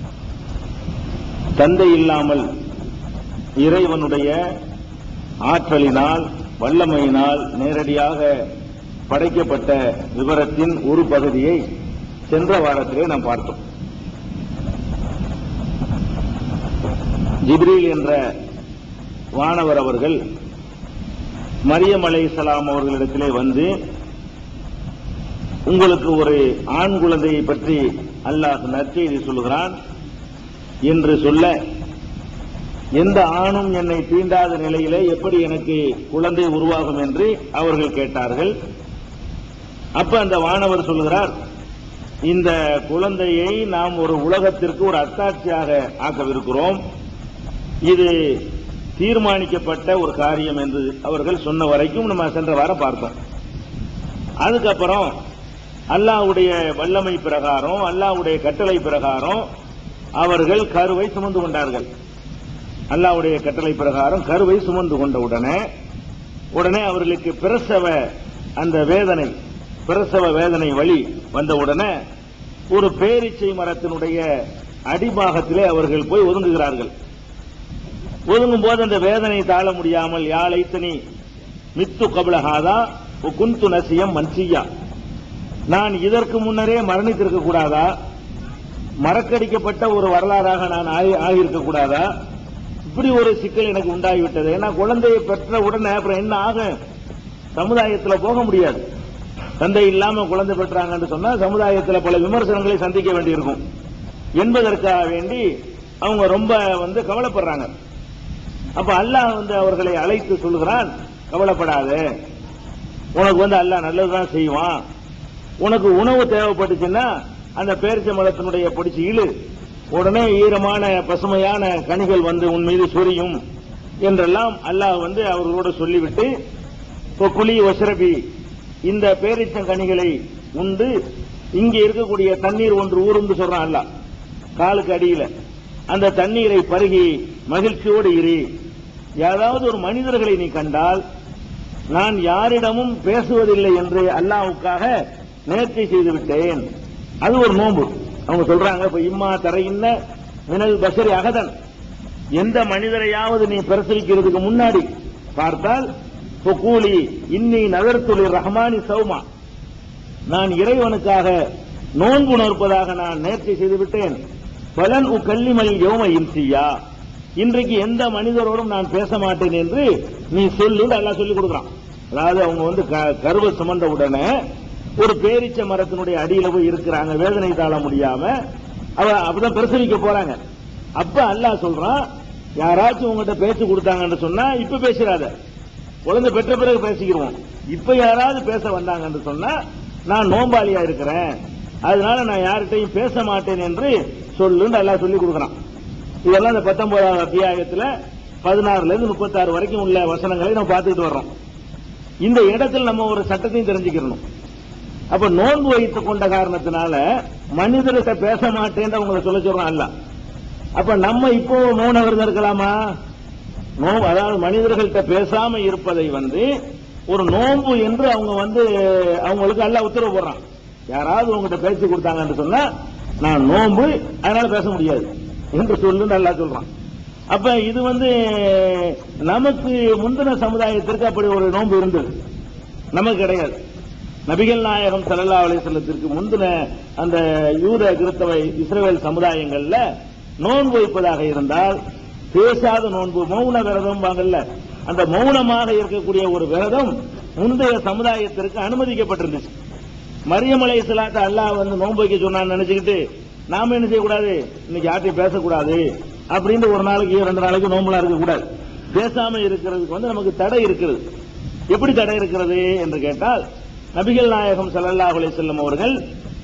தந்தை இல்லாமல் இறைவனுடைய ஆற்றலினால் வல்லமையினால் நேரடியாக படைக்கப்பட்ட விவரத்தின் ஒரு பகுதியை சென்ற வாரத்திலே நாம் பார்த்தோம் ஜிப்ரீல் என்ற வானவர் அவர்கள் மரியம் அலை சலாம் அவர்களிடத்திலே வந்து உங்களுக்கு ஒரு ஆண் குழந்தையை பற்றி அல்லாஹ் நற்செய்தி சொல்லுகிறான் என்று சொல்ல எந்த ஆணும் என்னை தீண்டாத நிலையிலே எப்படி எனக்கு குழந்தை உருவாகும் என்று அவர்கள் கேட்டார்கள் அப்ப அந்த வானவர் சொல்லுகிறார் இந்த குழந்தையை நாம் ஒரு உலகத்திற்கு ஒரு அத்தாட்சியாக ஆக்கவிருக்கிறோம் இது தீர்மானிக்கப்பட்ட ஒரு காரியம் என்று அவர்கள் சொன்ன வரைக்கும் நம்ம சென்ற வாரம் பார்த்தோம் அதுக்கப்புறம் அல்லாவுடைய வல்லமை பிரகாரம் அல்லாவுடைய கட்டளை பிரகாரம் அவர்கள் கருவை சுமந்து கொண்டார்கள் அல்லாவுடைய கட்டளை பிரகாரம் கருவை சுமந்து கொண்ட உடனே உடனே அவர்களுக்கு பிரசவ அந்த வேதனை பிரசவ வேதனை வழி வந்த உடனே ஒரு பேரிச்சை மரத்தினுடைய அடிபாகத்திலே அவர்கள் போய் ஒதுங்குகிறார்கள் ஒதுங்கும் போது அந்த வேதனை தாழ முடியாமல் யாழைத்தனி மித்து கபலஹாதா குந்து நசியம் மன்சியா நான் இதற்கு முன்னரே மரணித்திருக்க கூடாதா மறக்கடிக்கப்பட்ட ஒரு வரலாறாக நான் ஆகியிருக்க கூடாதா இப்படி ஒரு சிக்கல் எனக்கு உண்டாகிவிட்டது ஏன்னா குழந்தையை பெற்ற உடனே அப்புறம் என்ன ஆகும் சமுதாயத்தில் போக முடியாது தந்தை இல்லாம குழந்தை பெற்றாங்கன்னு சொன்னா சமுதாயத்தில் பல விமர்சனங்களை சந்திக்க வேண்டியிருக்கும் என்பதற்காக வேண்டி அவங்க ரொம்ப வந்து கவலைப்படுறாங்க அப்ப அல்லாஹ் வந்து அவர்களை அழைத்து சொல்லுகிறான் கவலைப்படாத உனக்கு வந்து அல்லாஹ் நல்லதுதான் செய்வான் உனக்கு உணவு தேவைப்பட்டுச்சுன்னா அந்த பேரிச்ச மலத்தினுடைய பிடிச்சி இழு உடனே ஈரமான பசுமையான கனிகள் வந்து உன் மீது சொரியும் என்றெல்லாம் அல்லாஹ் வந்து அவர்களோடு சொல்லிவிட்டு குழி வசரபி இந்த பேரிச்சங்கனிகளை உண்டு இங்கே இருக்கக்கூடிய தண்ணீர் ஒன்று ஊருந்து சொல்றான் அல்ல காலுக்கு அடியில அந்த தண்ணீரை பருகி மகிழ்ச்சியோடு இரு ஏதாவது ஒரு மனிதர்களை நீ கண்டால் நான் யாரிடமும் பேசுவதில்லை என்று அல்லாவுக்காக நேர்த்தி செய்து விட்டேன் அது ஒரு நோம்பு அவங்க சொல்றாங்க இப்ப இம்மா தரையின்ன மினல் பசரி அகதன் எந்த மனிதரையாவது நீ பிரசவிக்கிறதுக்கு முன்னாடி பார்த்தால் கூலி இன்னி நகர்த்துளி ரஹ்மானி சௌமா நான் இறைவனுக்காக நோன்பு நோற்பதாக நான் நேர்த்தி செய்து விட்டேன் பலன் உ கல்லிமல் யோம இன்சியா இன்றைக்கு எந்த மனிதரோடும் நான் பேச மாட்டேன் என்று நீ சொல்லு எல்லாம் சொல்லிக் கொடுக்குறான் அதாவது அவங்க வந்து கருவை சுமந்த உடனே ஒரு பேரிச்ச மரத்தினுடைய அடியில போய் இருக்கிறாங்க வேதனை தாழ முடியாம அவ அப்படிதான் பிரசவிக்க போறாங்க அப்ப அல்லாஹ் சொல்றான் யாராச்சும் உங்ககிட்ட பேச்சு கொடுத்தாங்கன்னு சொன்னா இப்ப பேசுறாத குழந்தை பெற்ற பிறகு பேசிக்கிறோம் இப்ப யாராவது பேச வந்தாங்கன்னு சொன்னா நான் நோம்பாளியா இருக்கிறேன் அதனால நான் யார்கிட்டையும் பேச மாட்டேன் என்று சொல்லுன்னு எல்லாம் சொல்லி கொடுக்குறான் இதெல்லாம் இந்த பத்தொன்பதாவது அத்தியாயத்தில் பதினாறுல இருந்து முப்பத்தாறு வரைக்கும் உள்ள வசனங்களை நம்ம பார்த்துக்கிட்டு வர்றோம் இந்த இடத்துல நம்ம ஒரு சட்டத்தையும் தெரிஞ்சுக்கிறணும் அப்ப நோன்பு வைத்துக் கொண்ட காரணத்தினால மனிதர்கிட்ட பேச மாட்டேன் அவங்களை சொல்ல சொல்றான் அல்ல அப்ப நம்ம இப்போ மௌன விரதம் இருக்கலாமா நோம்பு அதாவது மனிதர்கள்ட்ட பேசாம இருப்பதை வந்து ஒரு நோன்பு என்று அவங்க வந்து அவங்களுக்கு அல்ல உத்தரவு போடுறான் யாராவது உங்ககிட்ட பேச்சு கொடுத்தாங்கன்னு சொன்னா நான் நோன்பு அதனால பேச முடியாது என்று சொல்லு நல்லா சொல்றான் அப்ப இது வந்து நமக்கு முந்தின சமுதாயத்திற்கு அப்படி ஒரு நோன்பு இருந்தது நமக்கு கிடையாது நபிகள் நாயகம் சல்லா அலிசல்லத்திற்கு முந்தின அந்த யூத கிறிஸ்தவ இஸ்ரேல் சமுதாயங்கள்ல நோன்பு வைப்பதாக இருந்தால் பேசாத நோன்பு மௌன விரதம் வாங்கல்ல அந்த மௌனமாக இருக்கக்கூடிய ஒரு விரதம் முந்தைய சமுதாயத்திற்கு அனுமதிக்கப்பட்டிருந்துச்சு மரியம் அலை சலாத்த அல்லாஹ் வந்து நோன்பு வைக்க சொன்னான்னு நினைச்சுக்கிட்டு நாம என்ன செய்யக்கூடாது இன்னைக்கு யார்ட்டையும் பேசக்கூடாது அப்படின்னு ஒரு நாளைக்கு ரெண்டு நாளைக்கு நோம்புலாம் இருக்கக்கூடாது பேசாம இருக்கிறதுக்கு வந்து நமக்கு தடை இருக்கிறது எப்படி தடை இருக்கிறது என்று கேட்டால் நபிகள் நாயகம் ஸல்லல்லாஹு அலைஹி வஸல்லம் அவர்கள்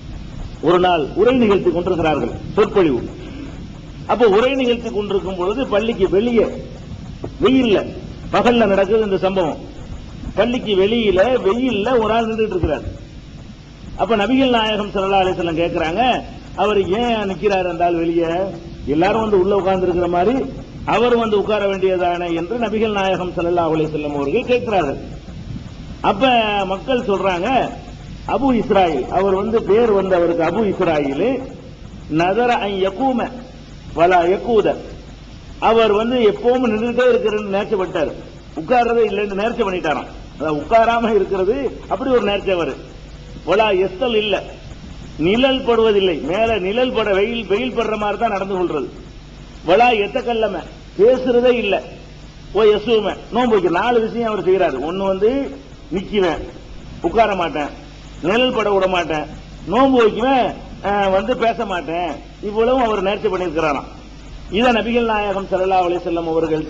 ஒரு நாள் உரை நிகழ்த்தி கொண்டிருக்கிறார்கள் சொற்பொழிவு அப்போ உரை நிகழ்த்தி கொண்டிருக்கும் பொழுது பள்ளிக்கு வெளியே வெயில்ல பகல்ல நடக்குது இந்த சம்பவம் பள்ளிக்கு வெளியில வெயில்ல ஒரு ஆள் நின்றுட்டு இருக்கிறார் அப்ப நபிகள் நாயகம் ஸல்லல்லாஹு அலைஹி வஸல்லம் கேக்குறாங்க அவர் ஏன் நிக்கிறார் என்றால் வெளியே எல்லாரும் வந்து உள்ள உட்கார்ந்து இருக்கிற மாதிரி அவர் வந்து உட்கார வேண்டியதானே என்று நபிகள் நாயகம் ஸல்லல்லாஹு அலைஹி வஸல்லம் அவர்கள் கேட்கிறார்கள் அப்ப மக்கள் சொல்றாங்க அபு இஸ்ராயில் அவர் வந்து பேர் வந்து அவருக்கு அபு இஸ்ராயில் நதர அன் யகூம வலா யகூத அவர் வந்து எப்பவும் நின்றுட்டே இருக்கிறன்னு நேர்ச்சப்பட்டார் உட்கார்றதே இல்லைன்னு நேர்ச்சை பண்ணிட்டாராம் அதாவது உட்காராம இருக்கிறது அப்படி ஒரு நேர்ச்சை அவர் வலா எஸ்தல் இல்ல நிழல் படுவதில்லை மேல நிழல் பட வெயில் வெயில் படுற மாதிரி தான் நடந்து கொள்றது வலா எத்தக்கல்லம பேசுறதே இல்ல ஓ எசுவம நோன்பு வைக்க நாலு விஷயம் அவர் செய்யறாரு ஒன்னு வந்து நிக்குவேன் உட்கார மாட்டேன் நிழல் பட விட மாட்டேன் நோன்பு வைக்குவேன் அஹ், வந்து பேச மாட்டேன் இவ்வளவும் அவர் நேர்ச்சி பண்ணியிருக்கிறாராம் இத நபிகள் நாயகம் ஸல்லல்லாஹு அலைஹி வஸல்லம் அவர்கள்ட்ட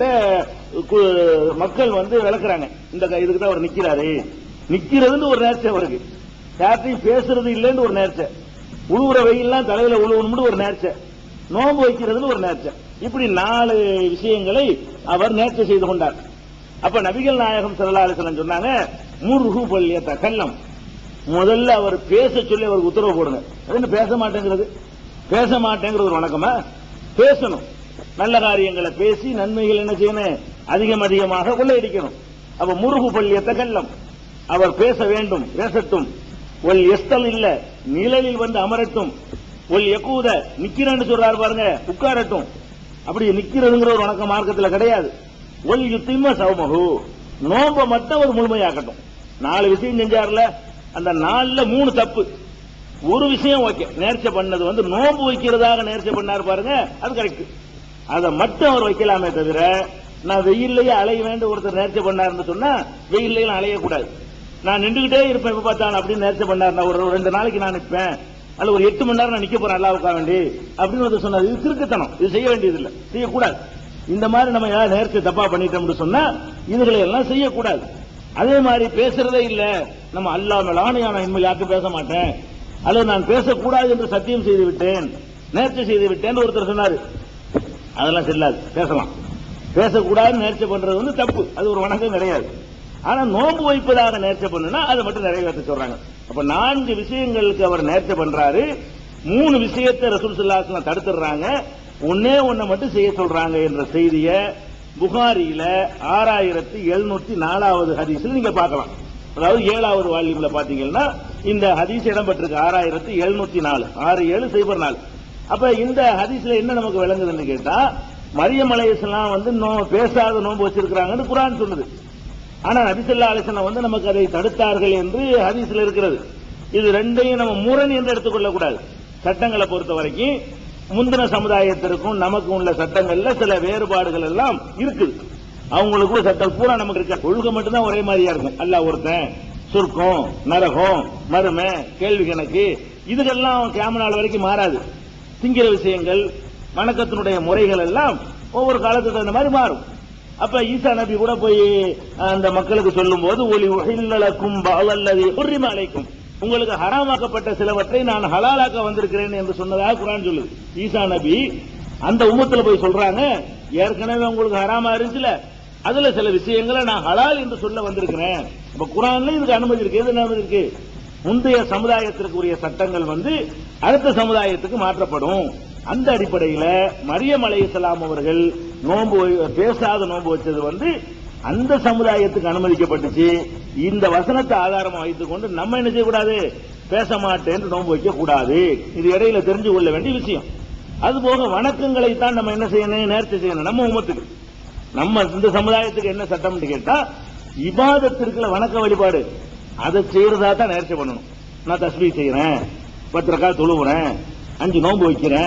கு- மக்கள் வந்து விளக்குறாங்க இந்த க- இதுக்கு தான் அவர் நிக்கிறாரு நிக்கிறதுன்னு ஒரு நேர்ச்சி அவருக்கு யார்ட்டையும் பேசுறது இல்லைன்னு ஒரு நேர்ச்சை உழுவுற வெயில்லாம் தலையில உழுவணும்னு ஒரு நேர்ச்சை நோன்பு வைக்கிறதுன்னு ஒரு நேர்ச்சை இப்படி நாலு விஷயங்களை அவர் நேர்ச்சை செய்து கொண்டார் அப்ப நபிகள் நாயகம் ஸல்லல்லாஹு அலைஹி வஸல்லம் சொன்னாங்க முர்ஹு பல்லியத்த கல்லம் முதல்ல அவர் பேச சொல்லி அவருக்கு உத்தரவு போடுங்க அது என்ன பேச மாட்டேங்கிறது பேச மாட்டேங்கிறது ஒரு வணக்கமா பேசணும் நல்ல காரியங்களை பேசி நன்மைகள் என்ன செய்யணும் அதிகம் அதிகமாக கொள்ளையடிக்கணும் அப்ப முருகு பள்ளியத்த கல்லம் அவர் பேச வேண்டும் பேசட்டும் ஒல் எஸ்தல் இல்ல நிழலில் வந்து அமரட்டும் ஒல் எக்கூத நிக்கிறேன்னு சொல்றாரு பாருங்க உட்காரட்டும் அப்படி நிக்கிறதுங்கிற ஒரு வணக்க மார்க்கத்துல கிடையாது ஒல் யுத்திம சௌமகு நோம்ப மட்டும் அவர் முழுமையாக்கட்டும் நாலு விஷயம் செஞ்சார்ல அந்த நாலுல மூணு தப்பு ஒரு விஷயம் ஓகே நேர்ச்சை பண்ணது வந்து நோன்பு வைக்கிறதாக நேர்ச்சை பண்ணார் பாருங்க அது கரெக்ட் அதை மட்டும் அவர் வைக்கலாமே தவிர நான் வெயில்லையே அலைய வேண்டும் ஒருத்தர் நேர்ச்சை பண்ணாருன்னு சொன்னா வெயில்லையும் அலையக்கூடாது நான் நின்றுகிட்டே இருப்பேன் எப்ப பார்த்தாலும் அப்படின்னு நேர்ச்சை பண்ணார் நான் ஒரு ரெண்டு நாளைக்கு நான் நிற்பேன் அல்ல ஒரு எட்டு மணி நேரம் நான் நிக்க போறேன் அல்லாவுக்கா வேண்டி அப்படின்னு ஒருத்தர் சொன்னார் இது திருக்குத்தனம் இது செய்ய வேண்டியது இல்லை செய்யக்கூடாது இந்த மாதிரி நம்ம யார் நேர்ச்சி தப்பா பண்ணிட்டோம்னு சொன்னா இதுகளை எல்லாம் செய்யக்கூடாது அதே மாதிரி பேசுறதே இல்ல நம்ம அல்லா மேலான நான் இனிமேல் யாருக்கும் பேச மாட்டேன் அல்லது நான் பேசக்கூடாது என்று சத்தியம் செய்து விட்டேன் நேர்ச்சி செய்து விட்டேன் ஒருத்தர் சொன்னாரு அதெல்லாம் செல்லாது பேசலாம் பேசக்கூடாதுன்னு நேர்ச்சை பண்றது வந்து தப்பு அது ஒரு வணக்கம் கிடையாது ஆனா நோன்பு வைப்பதாக நேர்ச்சை பண்ணுனா அதை மட்டும் நிறைவேற்ற சொல்றாங்க அப்ப நான்கு விஷயங்களுக்கு அவர் நேர்ச்சை பண்றாரு மூணு விஷயத்தை ரசூல் சல்லாஸ்லாம் தடுத்துடுறாங்க ஒன்னே ஒன்ன மட்டும் செய்ய சொல்றாங்க என்ற செய்திய புகாரியில ஆறாயிரத்தி எழுநூத்தி நாலாவது ஹதீஸ்ல நீங்க பார்க்கலாம் அதாவது ஏழாவது வால்யூம்ல பாத்தீங்கன்னா இந்த ஹதீஸ் இடம்பெற்றிருக்கு ஆறாயிரத்தி எழுநூத்தி நாலு ஆறு ஏழு சைபர் நாலு அப்ப இந்த ஹதீஸ்ல என்ன நமக்கு விளங்குதுன்னு கேட்டா மரியம் அலையாம் வந்து நோ- பேசாத நோன்பு வச்சிருக்கிறாங்கன்னு குரான் சொல்லுது ஆனா நபிசல்லா அலிசல்லாம் வந்து நமக்கு அதை தடுத்தார்கள் என்று ஹதீஸ்ல இருக்கிறது இது ரெண்டையும் நம்ம முரண் என்று எடுத்துக்கொள்ள கூடாது சட்டங்களை பொறுத்த வரைக்கும் முந்தின சமுதாயத்திற்கும் நமக்கு உள்ள சட்டங்கள்ல சில வேறுபாடுகள் எல்லாம் இருக்குது அவங்களுக்குள்ள சட்டம் பூரா நமக்கு இருக்க கொள்கை மட்டும்தான் ஒரே மாதிரியா இருக்கும் அல்ல ஒருத்தன் சுருக்கம் நரகம் மறுமை கேள்வி கணக்கு இதுக்கெல்லாம் கேமரால வரைக்கும் மாறாது திங்கிற விஷயங்கள் வணக்கத்தினுடைய முறைகள் எல்லாம் ஒவ்வொரு காலத்துக்கு தகுந்த மாதிரி மாறும் அப்ப ஈசா நபி கூட போய் அந்த மக்களுக்கு சொல்லும் போது ஒளி உஹில்லலக்கும் பாவல்லதி உரிமை அழைக்கும் உங்களுக்கு ஹராமாக்கப்பட்ட சிலவற்றை நான் ஹலாலாக்க வந்திருக்கிறேன் என்று சொன்னதாக குரான் சொல்லுது ஈசா நபி அந்த உம்மத்துல போய் சொல்றாங்க ஏற்கனவே உங்களுக்கு ஹராமா இருந்துச்சுல அதுல சில விஷயங்களை நான் ஹலால் என்று சொல்ல வந்திருக்கிறேன் இப்ப குரான்ல இதுக்கு அனுமதி இருக்கு எது அனுமதி இருக்கு முந்தைய சமுதாயத்திற்கு உரிய சட்டங்கள் வந்து அடுத்த சமுதாயத்துக்கு மாற்றப்படும் அந்த அடிப்படையில மரியம் அலைஹிஸ்ஸலாம் அவர்கள் நோன்பு வை- பேசாத நோன்பு வச்சது வந்து அந்த சமுதாயத்துக்கு அனுமதிக்கப்பட்டுச்சு இந்த வசனத்தை ஆதாரமா வைத்துக் கொண்டு நம்ம என்ன செய்யக்கூடாது பேச மாட்டேன்னு நோன்பு வைக்க கூடாது இது இடையில தெரிஞ்சு கொள்ள வேண்டிய விஷயம் அதுபோக வணக்கங்களை தான் நம்ம என்ன செய்யணும் நேர்த்தி செய்யணும் நம்ம உமத்துக்கு நம்ம இந்த சமுதாயத்துக்கு என்ன சட்டம்னு கேட்டா இபாதத்திற்குள்ள வணக்க வழிபாடு அதை செய்யறதா தான் நேர்ச்சி பண்ணணும் நான் தஸ்மீ செய்யறேன் பத்து ரக்கா தொழுவுறேன் அஞ்சு நோன்பு வைக்கிறேன்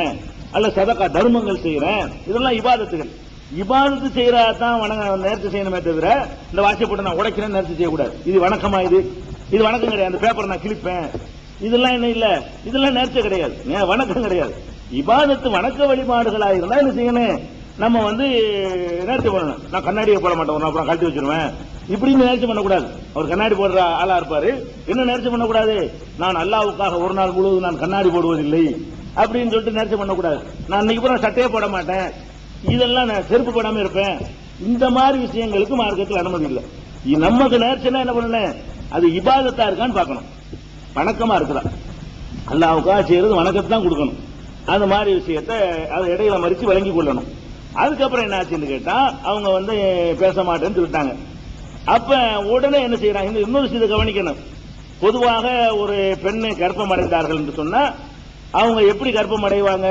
அல்ல சதக்கா தர்மங்கள் செய்யறேன் இதெல்லாம் இபாதத்துகள் இபாதத்து செய்யறா தான் வணங்க நேர்ச்சி செய்யணுமே தவிர இந்த வாட்சை போட்டு நான் உடைக்கிறேன் நேர்ச்சி செய்யக்கூடாது இது வணக்கமா இது இது வணக்கம் கிடையாது அந்த பேப்பரை நான் கிழிப்பேன் இதெல்லாம் என்ன இல்ல இதெல்லாம் நேர்ச்சை கிடையாது நே- வணக்கம் கிடையாது இபாதத்து வணக்க வழிபாடுகளா இருந்தா என்ன செய்யணும் நம்ம வந்து நேர்ச்சி பண்ணணும் நான் கண்ணாடியை போட மாட்டேன் ஒரு நாள் அப்புறம் கழட்டி வச்சிருவேன் இப்படின்னு நேர்ச்சி பண்ணக்கூடாது அவர் கண்ணாடி போடுற ஆளா இருப்பாரு என்ன நேர்ச்சி பண்ணக்கூடாது நான் அல்லாவுக்காக ஒரு நாள் முழுவதும் நான் கண்ணாடி போடுவதில்லை அப்படின்னு சொல்லிட்டு நேர்ச்சி பண்ணக்கூடாது நான் இன்னைக்கு பூரா சட்டையே போட மாட்டேன் இதெல்லாம் நான் செருப்பு போடாம இருப்பேன் இந்த மாதிரி விஷயங்களுக்கு மார்க்கத்தில் அனுமதி இல்லை இ- நமக்கு நேர்ச்சினா என்ன பண்ணணும் அது இபாதத்தா இருக்கான்னு பார்க்கணும் வணக்கமா இருக்குதா அல்லாவுக்காக செய்யறது வணக்கத்தை தான் கொடுக்கணும் அந்த மாதிரி விஷயத்தை அதை இடையில மறிச்சு விளங்கி கொள்ளணும் அதுக்கப்புறம் என்ன ஆச்சுன்னு கேட்டா அவங்க வந்து பேச மாட்டேன்னு சொல்லிட்டாங்க அப்ப உடனே என்ன செய்யறாங்க இந்த இன்னொரு விஷயத்தை கவனிக்கணும் பொதுவாக ஒரு பெண்ணு கர்ப்பம் அடைந்தார்கள் என்று சொன்னா அவங்க எப்படி கர்ப்பம் அடைவாங்க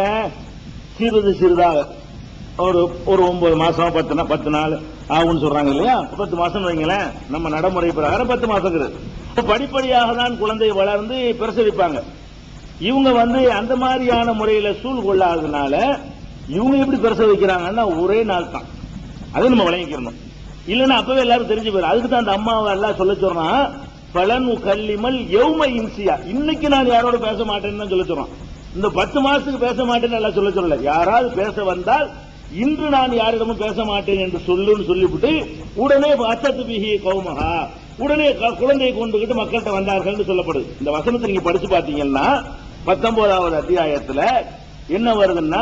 சிறிது சிறிதாக ஒரு ஒரு ஒன்பது மாசம் பத்து நாள் பத்து நாள் ஆகும்னு சொல்றாங்க இல்லையா பத்து மாசம் வைங்களேன் நம்ம நடைமுறை பிரகாரம் பத்து மாசங்கிறது இப்ப படிப்படியாக தான் குழந்தை வளர்ந்து பிரசவிப்பாங்க இவங்க வந்து அந்த மாதிரியான முறையில சூழ் கொள்ளாததுனால இவங்க எப்படி பிரசவிக்கிறாங்கன்னா ஒரே நாள் தான் அதை நம்ம விளங்கிக்கிறணும் இல்லைன்னா அப்பவே எல்லாரும் தெரிஞ்சு போயிடும் அதுக்கு தான் அந்த அம்மாவை எல்லாம் சொல்ல சொல்றான் பலன் கல்லிமல் எவ்ம இன்சியா இன்னைக்கு நான் யாரோட பேச மாட்டேன்னு தான் சொல்ல சொல்றான் இந்த பத்து மாசத்துக்கு பேச மாட்டேன்னு எல்லாம் சொல்ல சொல்லல யாராவது பேச வந்தால் இன்று நான் யாரிடமும் பேச மாட்டேன் என்று சொல்லுன்னு சொல்லிவிட்டு உடனே அத்தத்து பிஹி கௌமகா உடனே க- குழந்தையை கொண்டுகிட்டு மக்கள்கிட்ட வந்தார்கள் சொல்லப்படுது இந்த வசனத்தை நீங்க படிச்சு பாத்தீங்கன்னா பத்தொன்பதாவது அத்தியாயத்துல என்ன வருதுன்னா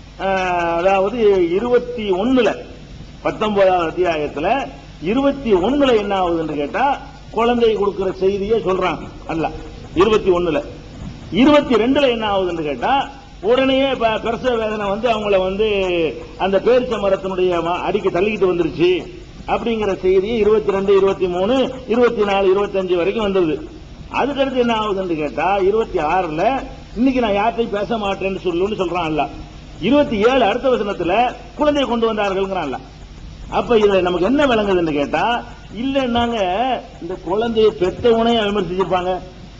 ஆஹ், அதாவது இருபத்தி ஒண்ணுல பத்தொன்பதாவது அத்தியாயத்துல இருபத்தி ஒண்ணுல என்ன ஆகுதுன்னு கேட்டா குழந்தை கொடுக்கிற செய்தியை சொல்றாங்க அல்ல இருபத்தி ஒண்ணுல இருபத்தி ரெண்டுல என்ன ஆகுதுன்னு கேட்டா உடனே ப- பிரசவ வேதனை வந்து அவங்கள வந்து அந்த பேரிச்ச மரத்தினுடைய ம- அடிக்கு தள்ளிக்கிட்டு வந்துருச்சு அப்படிங்கிற செய்தி இருபத்தி ரெண்டு இருபத்தி மூணு இருபத்தி நாலு இருபத்தஞ்சு வரைக்கும் வந்தது அதுக்கடுத்து என்ன ஆகுதுன்னு கேட்டா இருபத்தி ஆறுல இன்னைக்கு நான் யார்கிட்டையும் பேச மாட்டேன்னு சொல்லுன்னு சொல்றான் அல்ல இருபத்தி ஏழு அடுத்த வசனத்துல குழந்தையை கொண்டு வந்தார்கள்ங்கிறான் அல்ல அப்ப இதுல நமக்கு என்ன விளங்குதுன்னு கேட்டா இல்லன்னாங்க இந்த குழந்தையை பெத்தவனே விமர்சிச்சிருப்பாங்க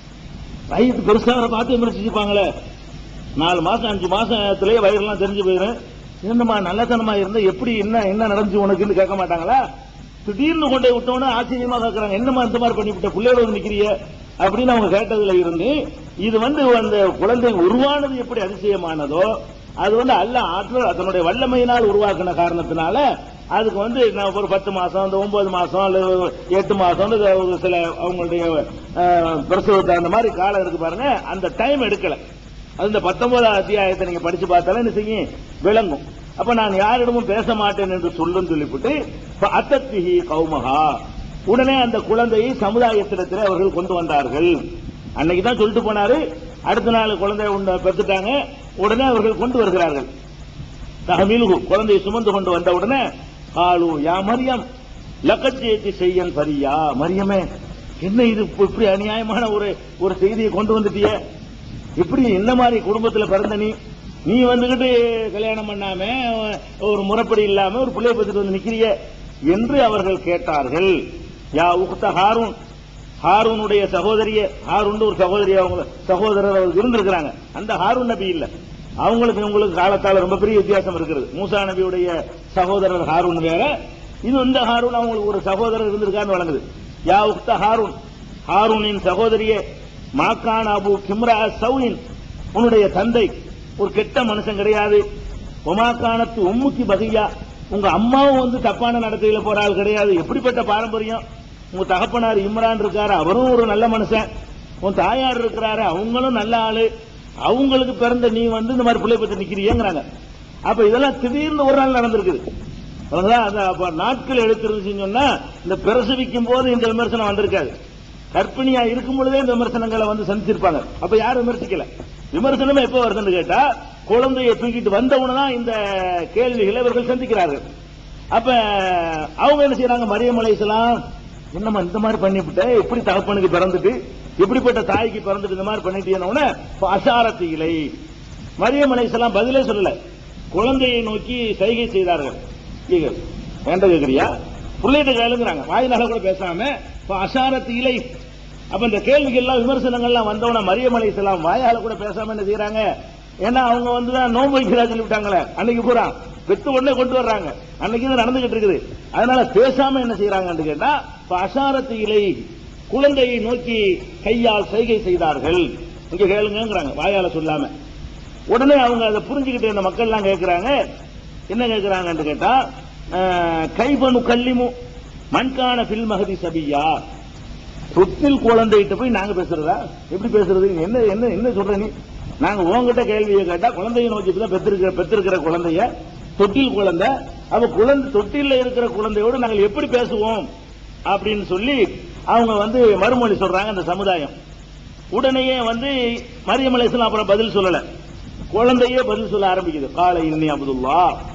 வயிற்று பெருசாக பார்த்து விமர்சிச்சிருப்பாங்களே நாலு மாசம் அஞ்சு மாசத்திலேயே வயிறுலாம் தெரிஞ்சு போயிடும் என்னம்மா நல்லத்தனமா இருந்தா எப்படி என்ன என்ன நடந்துச்சு உனக்குன்னு கேட்க மாட்டாங்களா திடீர்னு கொண்டு போய் விட்டோன்னு ஆச்சரியமா கேட்கறாங்க என்னம்மா இந்த மாதிரி பண்ணிவிட்ட பிள்ளையோட வந்து நிக்கிறிய அப்படின்னு அவங்க கேட்டதுல இருந்து இது வந்து அந்த குழந்தை உருவானது எப்படி அதிசயமானதோ அது வந்து அல்ல ஆற்றல் அதனுடைய வல்லமையினால் உருவாக்கின காரணத்தினால அதுக்கு வந்து நான் ஒரு பத்து மாசம் இந்த ஒன்பது மாசம் அல்லது ஒரு எட்டு மாசம் ஒரு சில அவங்களுடைய அஹ், பிரசவத்தை அந்த மாதிரி காலம் இருக்கு பாருங்க அந்த டைம் எடுக்கல அது இந்த பத்தொன்பதாம் அத்தியாயத்தை நீங்க படிச்சு பார்த்தாலும் என்ன செய்யும் விளங்கும் அப்ப நான் யாரிடமும் பேச மாட்டேன் என்று சொல்லுன்னு சொல்லிவிட்டு அத்தத்திஹி கௌமகா உடனே அந்த குழந்தையை சமுதாயத்திடத்தில் அவர்கள் கொண்டு வந்தார்கள் அன்னைக்கு தான் சொல்லிட்டு போனாரு அடுத்த நாள் குழந்தை உண்ட பெற்றுட்டாங்க உடனே அவர்கள் கொண்டு வருகிறார்கள் தகமில்கு குழந்தையை சுமந்து கொண்டு வந்த உடனே காலு யா மரியம் லக்கச்சேத்தி செய்யன் பரியா மரியமே என்ன இது இப்ப இப்படி அநியாயமான ஒரு ஒரு செய்தியை கொண்டு வந்துட்டியே இப்படி என்ன மாதிரி குடும்பத்துல பிறந்த நீ நீ வந்துகிட்டு கல்யாணம் பண்ணாம ஒரு முறைப்படி இல்லாம ஒரு பிள்ளைய பத்திட்டு வந்து நிக்கிறிய என்று அவர்கள் கேட்டார்கள் யா உக்த ஹாரூன் ஹாரூனுடைய சகோதரிய ஹாரூன் ஒரு சகோதரி அவங்க சகோதரர் அவருக்கு இருந்திருக்கிறாங்க அந்த ஹாரூன் நபி இல்ல அவங்களுக்கு உங்களுக்கு காலத்தால ரொம்ப பெரிய வித்தியாசம் இருக்கிறது மூசா நபியுடைய சகோதரர் ஹாரூன் வேற இது இந்த ஹாரூன் அவங்களுக்கு ஒரு சகோதரர் இருந்திருக்கான்னு வழங்குது யா உக்த ஹாரூன் ஹாரூனின் சகோதரியே மாக்கான் அபு கிம்ரா சவுனின் உன்னுடைய தந்தை ஒரு கெட்ட மனுஷன் கிடையாது ஒமாக்கானத்து உம்முக்கு பகையா உங்க அம்மாவும் வந்து தப்பான நடத்தையில போற ஆள் கிடையாது எப்படிப்பட்ட பாரம்பரியம் உங்க தகப்பனார் இம்ரான் இருக்காரு அவரும் ஒரு நல்ல மனுஷன் உன் தாயார் இருக்கிறாரு அவங்களும் நல்ல ஆளு அவங்களுக்கு பிறந்த நீ வந்து இந்த மாதிரி பிள்ளை பத்தி நிக்கிறியங்கிறாங்க அப்ப இதெல்லாம் திடீர்னு ஒரு நாள் நடந்திருக்குது புரியுதா? அந்த அப்ப நாட்கள் எடுத்துருந்துச்சுன்னு சொன்னா இந்த பிரசவிக்கும் போது இந்த விமர்சனம் வந்திருக்காது கர்ப்பிணியா இருக்கும் பொழுதே இந்த விமர்சனங்களை வந்து சந்திச்சிருப்பாங்க அப்ப யாரும் விமர்சிக்கல விமர்சனமே எப்ப வருதுன்னு கேட்டா குழந்தையை தூக்கிட்டு வந்தவுடனே இந்த கேள்விகளை இவர்கள் சந்திக்கிறார்கள் அப்ப அவங்க என்ன செய்யறாங்க மரியம் அலைசலாம் என்னம்மா இந்த மாதிரி பண்ணிவிட்ட எப்படி தகப்பனுக்கு பிறந்துட்டு எப்படிப்பட்ட தாய்க்கு பிறந்துட்டு இந்த மாதிரி பண்ணிட்டீங்கன்னா அசாரத்து இலை மரியம் அலைசலாம் பதிலே சொல்லல குழந்தையை நோக்கி சைகை செய்தார்கள் கேக்கு. வேண்ட கேக்குறியா பிள்ளைகிட்ட கேளுங்கிறாங்க வாயினால கூட பேசாம இப்ப அசாரத்து இலை அப்ப இந்த கேள்விகள் எல்லாம் விமர்சனங்கள்லாம் வந்தவன மரியம் அலைசலாம் வாயால கூட பேசாம என்ன செய்யறாங்க ஏன்னா அவங்க வந்து தான் நோன்பு வைக்கிறா சொல்லி விட்டாங்களே அன்னைக்கு பூரா பெத்து உடனே கொண்டு வர்றாங்க அன்னைக்கு இது நடந்துகிட்டு இருக்குது அதனால பேசாம என்ன செய்யறாங்கன்னு கேட்டா இப்ப அசாரத்து இலை குழந்தையை நோக்கி கையால் செய்கை செய்தார்கள் இங்க கேளுங்கிறாங்க வாயால சொல்லாம உடனே அவங்க அதை புரிஞ்சுக்கிட்டு இந்த மக்கள் எல்லாம் கேட்கிறாங்க என்ன கேட்கிறாங்கன்னு கேட்டா அஹ், கைபனு கல்லிமு மண்கான பில் மகதி சபியா தொட்டில் குழந்தைகிட்ட போய் நாங்க பேசுறதா எப்படி பேசுறது நீ என்ன என்ன என்ன சொல்ற நீ நாங்க உங்ககிட்ட கேள்வியை கேட்டா குழந்தைய நோக்கி தான் பெற்றிருக்கிற பெற்றிருக்கிற குழந்தைய தொட்டில் குழந்தை அப்ப குழந்தை தொட்டில்ல இருக்கிற குழந்தையோடு நாங்கள் எப்படி பேசுவோம் அப்படின்னு சொல்லி அவங்க வந்து மறுமொழி சொல்றாங்க அந்த சமுதாயம் உடனேயே வந்து மரியம் அலைஹிஸ்ஸலாம் அப்புறம் பதில் சொல்லல குழந்தையே பதில் சொல்ல ஆரம்பிக்குது காலை இன்னி அப்துல்லா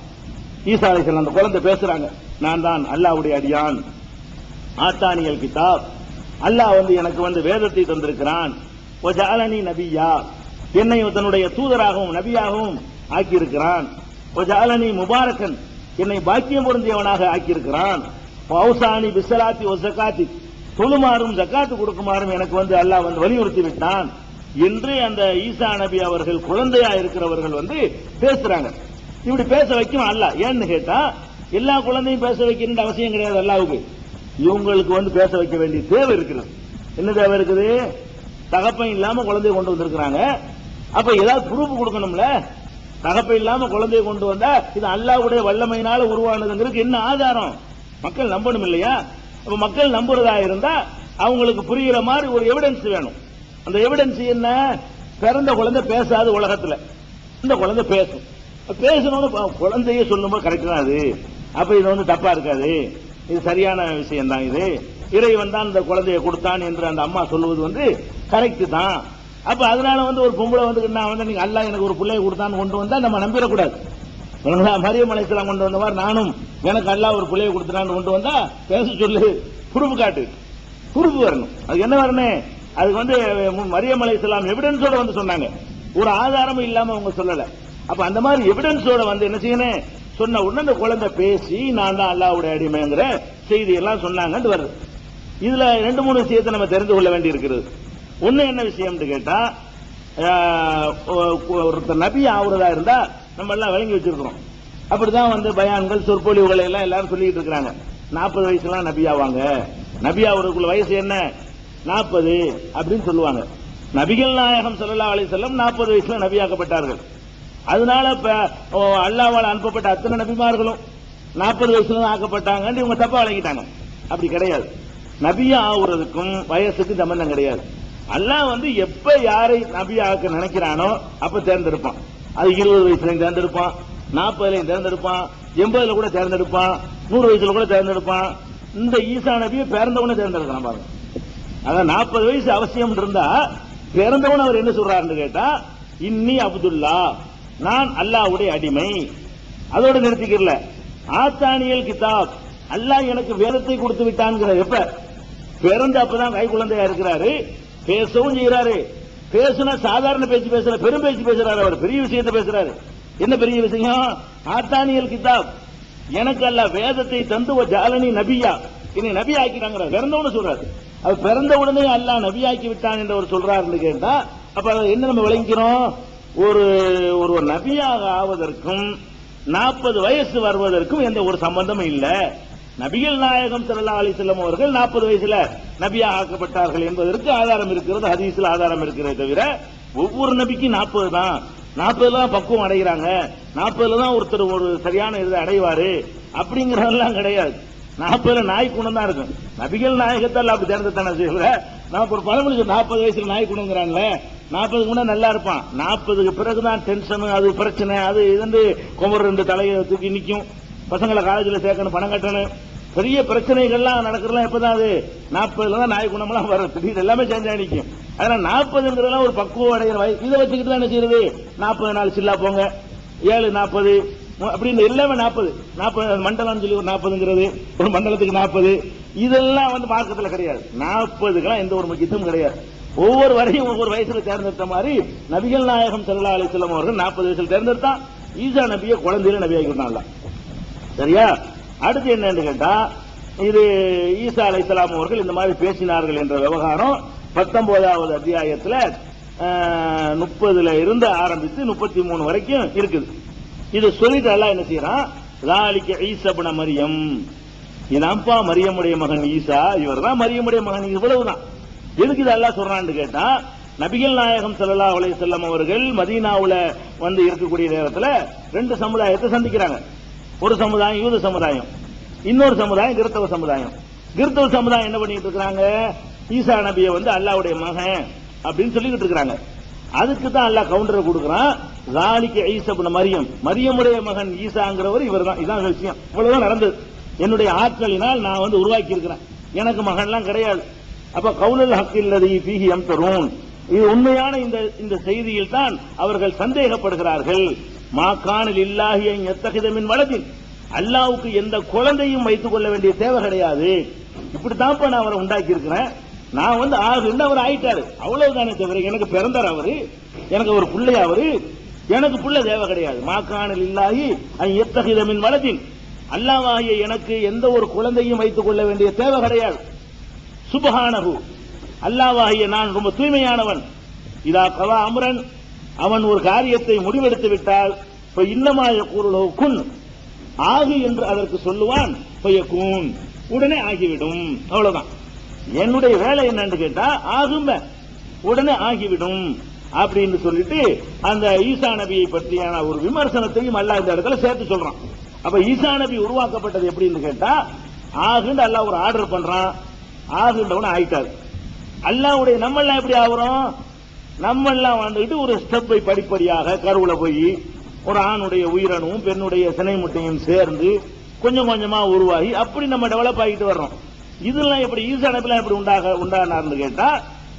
ஈசா அலைஹிஸ்ஸலாம் அந்த குழந்தை பேசுறாங்க நான் தான் அல்லாஹ்வுடைய அடியான் ஆத்தானியல் கிதாப் அல்லாஹ் வந்து எனக்கு வந்து வேதத்தை தந்திருக்கிறான் ஒஜாலனி நபியா என்னை தன்னுடைய தூதராகவும் நபியாகவும் ஆக்கியிருக்கிறான் ஒஜாலனி முபாரக்கன் என்னை பாக்கியம் பொருந்தியவனாக ஆக்கியிருக்கிறான் பௌசானி பிசலாத்தி ஒ ஜக்காத்தி தொழுமாறும் ஜக்காத்து கொடுக்குமாறும் எனக்கு வந்து அல்லாஹ் வந்து வலியுறுத்தி விட்டான் என்று அந்த ஈசா நபி அவர்கள் குழந்தையா இருக்கிறவர்கள் வந்து பேசுறாங்க இப்படி பேச வைக்கும் அல்ல ஏன்னு கேட்டா எல்லா குழந்தையும் பேச வைக்கணும்னு அவசியம் கிடையாது அல்லாவுக்கு இவங்களுக்கு வந்து பேச வைக்க வேண்டிய தேவை இருக்கிறது என்ன தேவை இருக்குது தகப்பன் இல்லாம குழந்தைய கொண்டு வந்திருக்கிறாங்க அப்ப ஏதாவது ப்ரூஃப் கொடுக்கணும்ல தகப்பன் இல்லாம குழந்தைய கொண்டு வந்தா இது அல்லாவுடைய வல்லமையினால உருவானதுங்கிறதுக்கு என்ன ஆதாரம் மக்கள் நம்பணும் இல்லையா அப்ப மக்கள் நம்புறதா இருந்தா அவங்களுக்கு புரியுற மாதிரி ஒரு எவிடன்ஸ் வேணும் அந்த எவிடன்ஸ் என்ன பிறந்த குழந்தை பேசாது உலகத்துல இந்த குழந்தை பேசும் பேசணும்னு ப- குழந்தையே சொல்லும்போது கரெக்ட் தான் அது அப்ப இது வந்து தப்பா இருக்காது இது சரியான விஷயம் தான் இது இறைவன் தான் இந்த குழந்தையை கொடுத்தான் என்று அந்த அம்மா சொல்லுவது வந்து கரெக்ட் தான் அப்ப அதனால வந்து ஒரு பொம்பளை வந்து நான் வந்து நீங்க அல்லாஹ் எனக்கு ஒரு பிள்ளையை கொடுத்தான்னு கொண்டு வந்தா நம்ம நம்பிடக்கூடாது சரிங்களா? மரியம் அலைஹிஸ்ஸலாம் கொண்டு வந்த மாதிரி நானும் எனக்கு அல்லாஹ் ஒரு பிள்ளையை கொடுத்துட்டான்னு கொண்டு வந்தா பேச சொல்லு குறுப்பு காட்டு குறுப்பு வரணும் அது என்ன வரணும் அதுக்கு வந்து மு- மரியம் அலைஹிஸ்ஸலாம் எவிடன்ஸோட வந்து சொன்னாங்க ஒரு ஆதாரமும் இல்லாம அவங்க சொல்லல அப்ப அந்த மாதிரி எவிடன்ஸோட வந்து என்ன செய்யணும் சொன்ன உடனே அந்த குழந்தை பேசி நான் தான் அல்லாஹ்வுடைய அடிமைங்கிற செய்தி எல்லாம் சொன்னாங்கன்னு வருது இதுல ரெண்டு மூணு விஷயத்தை நம்ம தெரிந்து கொள்ள வேண்டி இருக்கிறது ஒண்ணு என்ன விஷயம்னு கேட்டா ஆஹ், ஒ- ஒருத்தர் நபி ஆகுறதா இருந்தா நம்ம எல்லாம் விளங்கி வச்சிருக்கிறோம் அப்படிதான் வந்து பயான்கள் சொற்பொழிவுகள் எல்லாம் எல்லாரும் சொல்லிட்டு இருக்கிறாங்க நாற்பது வயசுலாம் நபி ஆவாங்க நபி ஆகுறதுக்குள்ள வயசு என்ன நாற்பது அப்படின்னு சொல்லுவாங்க நபிகள் நாயகம் ஸல்லல்லாஹு அலைஹி வஸல்லம் நாற்பது வயசுல நபியாக்கப்பட்டார்கள் அதனால இப்ப ஓ, அல்லாஹ்வால் அனுப்பப்பட்ட அத்தனை நபிமார்களும் நாற்பது வயசுல தான் ஆக்கப்பட்டாங்கன்னு இவங்க தப்பா வழங்கிட்டாங்க அப்படி கிடையாது நபியா ஆகுறதுக்கும் வயசுக்கு சம்பந்தம் கிடையாது அல்லாஹ் வந்து எப்ப யாரை நபியாக்க நினைக்கிறானோ அப்ப தேர்ந்தெடுப்பான் அது இருபது வயசுலையும் தேர்ந்தெடுப்பான் நாற்பதுலையும் தேர்ந்தெடுப்பான் எண்பதுல கூட தேர்ந்தெடுப்பான் நூறு வயசுல கூட தேர்ந்தெடுப்பான் இந்த ஈசா நபியை பிறந்தவனே தேர்ந்தெடுக்கலாம் பாருங்க அதான் நாற்பது வயசு அவசியம் இருந்தா பிறந்தவன் அவர் என்ன சொல்றாருன்னு கேட்டா இன்னி அப்துல்லா நான் அல்லாஹ்வுடைய அடிமை அதோட நிறுத்திக்கிறல ஆத்தானியல் கிதாப் அல்லாஹ் எனக்கு வேதத்தை கொடுத்து விட்டான்ங்கிற எப்ப பிறந்த அப்பதான் கை குழந்தையா இருக்கிறாரு பேசவும் செய்யறாரு பேசுனா சாதாரண பேச்சு பேசுற பெரும் பேச்சு பேசுறாரு அவர் பெரிய விஷயத்தை பேசுறாரு என்ன பெரிய விஷயம் ஆத்தானியல் கிதாப் எனக்கு அல்ல வேதத்தை தந்து ஒரு ஜாலனி நபியா இனி நபி ஆக்கிட்டாங்க பிறந்தவனு சொல்றாரு அது பிறந்த உடனே அல்லாஹ் நபி ஆக்கி விட்டான் என்று அவர் சொல்றாருன்னு கேட்டா அப்ப அதை என்ன நம்ம விளங்கிக்கிறோம் ஒரு ஒரு நபியாக ஆவதற்கும் நாற்பது வயசு வருவதற்கும் எந்த ஒரு சம்பந்தமும் இல்ல நபிகள் நாயகம் ஸல்லல்லாஹு அலைஹி வஸல்லம் அவர்கள் நாற்பது வயசுல நபியா ஆக்கப்பட்டார்கள் என்பதற்கு ஆதாரம் இருக்கிறது ஹதீஸ்ல ஆதாரம் இருக்கிறதே தவிர ஒவ்வொரு நபிக்கும் நாற்பது தான் நாற்பதுல தான் பக்குவம் அடைகிறாங்க நாற்பதுல தான் ஒருத்தர் ஒரு சரியான இதை அடைவாரு அப்படிங்கறதெல்லாம் கிடையாது நாற்பதுல நாய் குணம் தான் இருக்கும் நபிகள் நாயகத்தால் அப்படி தேர்ந்தெடுத்தான செய்யல நான் ஒரு பழமொழி நாற்பது வயசுல நாய் குணங்கிறான்ல நாற்பது குணம் நல்லா இருப்பான் நாற்பதுக்கு பிறகுதான் டென்ஷன் அது பிரச்சனை அது இதுன்னு குமர் ரெண்டு தலையை தூக்கி நிக்கும் பசங்களை காலேஜில் சேர்க்கணும் பணம் கட்டணும் பெரிய பிரச்சனைகள்லாம் நடக்கிறதுலாம் எப்பதான் அது நாற்பதுல தான் நாய் குணம்லாம் வரும் திடீர்னு எல்லாமே சேஞ்ச் நிற்கும் அதனால நாற்பதுங்கிறதெல்லாம் ஒரு பக்குவம் அடைகிற வயசு இதை வச்சுக்கிட்டு தான் என்ன செய்யறது நாற்பது நாள் சில்லா போங்க ஏழு நாற்பது அப்படின்னு எல்லாமே நாற்பது நாற்பது மண்டலம்னு சொல்லி ஒரு நாற்பதுங்கிறது ஒரு மண்டலத்துக்கு நாற்பது இதெல்லாம் வந்து மார்க்கத்தில் கிடையாது நாற்பதுக்கெல்லாம் எந்த ஒரு முக்கியத்துவம் கிடையாது ஒவ்வொரு வரையும் ஒவ்வொரு வயசுல தேர்ந்தெடுத்த மாதிரி நபிகள் நாயகம் ஸல்லல்லாஹு அலைஹி வஸல்லம் அவர்கள் நாற்பது வயசுல தேர்ந்தெடுத்தான் ஈசா நபியை குழந்தையில நபியாக்கி விட்டான்ல சரியா அடுத்து என்னன்னு கேட்டா இது ஈசா அலைஹிஸ்ஸலாம் அவர்கள் இந்த மாதிரி பேசினார்கள் என்ற விவகாரம் பத்தொன்பதாவது அத்தியாயத்துல முப்பதுல இருந்து ஆரம்பித்து முப்பத்தி மூணு வரைக்கும் இருக்குது இது சொல்லிட்டு அல்லாஹ் என்ன செய்யறான் லாலிக்க ஈசபுன மரியம் இதான்ப்பா மரியமுடைய மகன் ஈசா இவர் தான் மரியமுடைய மகன் இவ்வளவுதான் எதுக்கு இது அல்லாஹ் சொல்றான்னு கேட்டா நபிகள் நாயகம் ஸல்லல்லாஹு அலைஹி வஸல்லம் அவர்கள் மதீனாவுல வந்து இருக்கக்கூடிய நேரத்துல ரெண்டு சமுதாயத்தை சந்திக்கிறாங்க ஒரு சமுதாயம் யூத சமுதாயம் இன்னொரு சமுதாயம் கிறிஸ்தவ சமுதாயம் கிறிஸ்தவ சமுதாயம் என்ன பண்ணிட்டு இருக்காங்க ஈசா நபியை வந்து அல்லாஹ்வுடைய மகன் அப்படின்னு சொல்லிக்கிட்டு இருக்காங்க அதுக்கு தான் அல்லாஹ் கவுண்டர் கொடுக்குறான் ஜாலிக்கு ஈசபுன மரியம் மரியமுடைய மகன் ஈசாங்கிறவர் இவர் தான் இதான் விஷயம் இவ்வளவுதான் நடந்தது என்னுடைய ஆட்களினால் நான் வந்து உருவாக்கி இருக்கிறேன் எனக்கு மகன்லாம் கிடையாது அப்ப கவுலல் ஹக்கில்லதி பீஹி எம் தரும் இது உண்மையான இந்த இந்த செய்தியில் தான் அவர்கள் சந்தேகப்படுகிறார்கள் மா காணல் இல்லாஹி எத்தகிதமின் வலதின் அல்லாவுக்கு எந்த குழந்தையும் வைத்துக் கொள்ள வேண்டிய தேவை கிடையாது இப்படித்தான்ப்பா நான் அவரை உண்டாக்கி இருக்கிறேன் நான் வந்து ஆகுன்னு அவர் ஆயிட்டாரு அவ்வளவுதானே தவிர எனக்கு பிறந்தார் அவரு எனக்கு ஒரு பிள்ளை அவரு எனக்கு புள்ள தேவை கிடையாது மாக்கானல் இல்லாஹி எத்தகிதமின் வலதின் அல்லாவாகிய எனக்கு எந்த ஒரு குழந்தையும் வைத்துக் கொள்ள வேண்டிய தேவை கிடையாது சுபஹானஹு அல்லாவாகிய நான் ரொம்ப தூய்மையானவன் இதா கவா அமரன் அவன் ஒரு காரியத்தை முடிவெடுத்து விட்டால் இப்ப இன்னமாய கூறுலோ குன் ஆகு என்று அதற்கு சொல்லுவான் கூன் உடனே ஆகிவிடும் அவ்வளவுதான் என்னுடைய வேலை என்னன்னு கேட்டா ஆகும் உடனே ஆகிவிடும் அப்படின்னு சொல்லிட்டு அந்த ஈசா நபியை பற்றியான ஒரு விமர்சனத்தையும் அல்லாஹ் இந்த இடத்துல சேர்த்து சொல்றான் அப்ப ஈசா நபி உருவாக்கப்பட்டது எப்படின்னு கேட்டா ஆகுன்னு அல்லாஹ் ஒரு ஆர்டர் பண்றான் ஆகுன்றவன ஆயிட்டாரு அல்லாவுடைய நம்ம எல்லாம் எப்படி ஆகுறோம் நம்ம எல்லாம் வந்துட்டு ஒரு ஸ்டெப்பை படிப்படியாக கருவுல போய் ஒரு ஆணுடைய உயிரணுவும் பெண்ணுடைய சினை முட்டையும் சேர்ந்து கொஞ்சம் கொஞ்சமா உருவாகி அப்படி நம்ம டெவலப் ஆகிட்டு வர்றோம் இதெல்லாம் எப்படி ஈசா நபிலாம் எப்படி உண்டாக உண்டானார்னு கேட்டா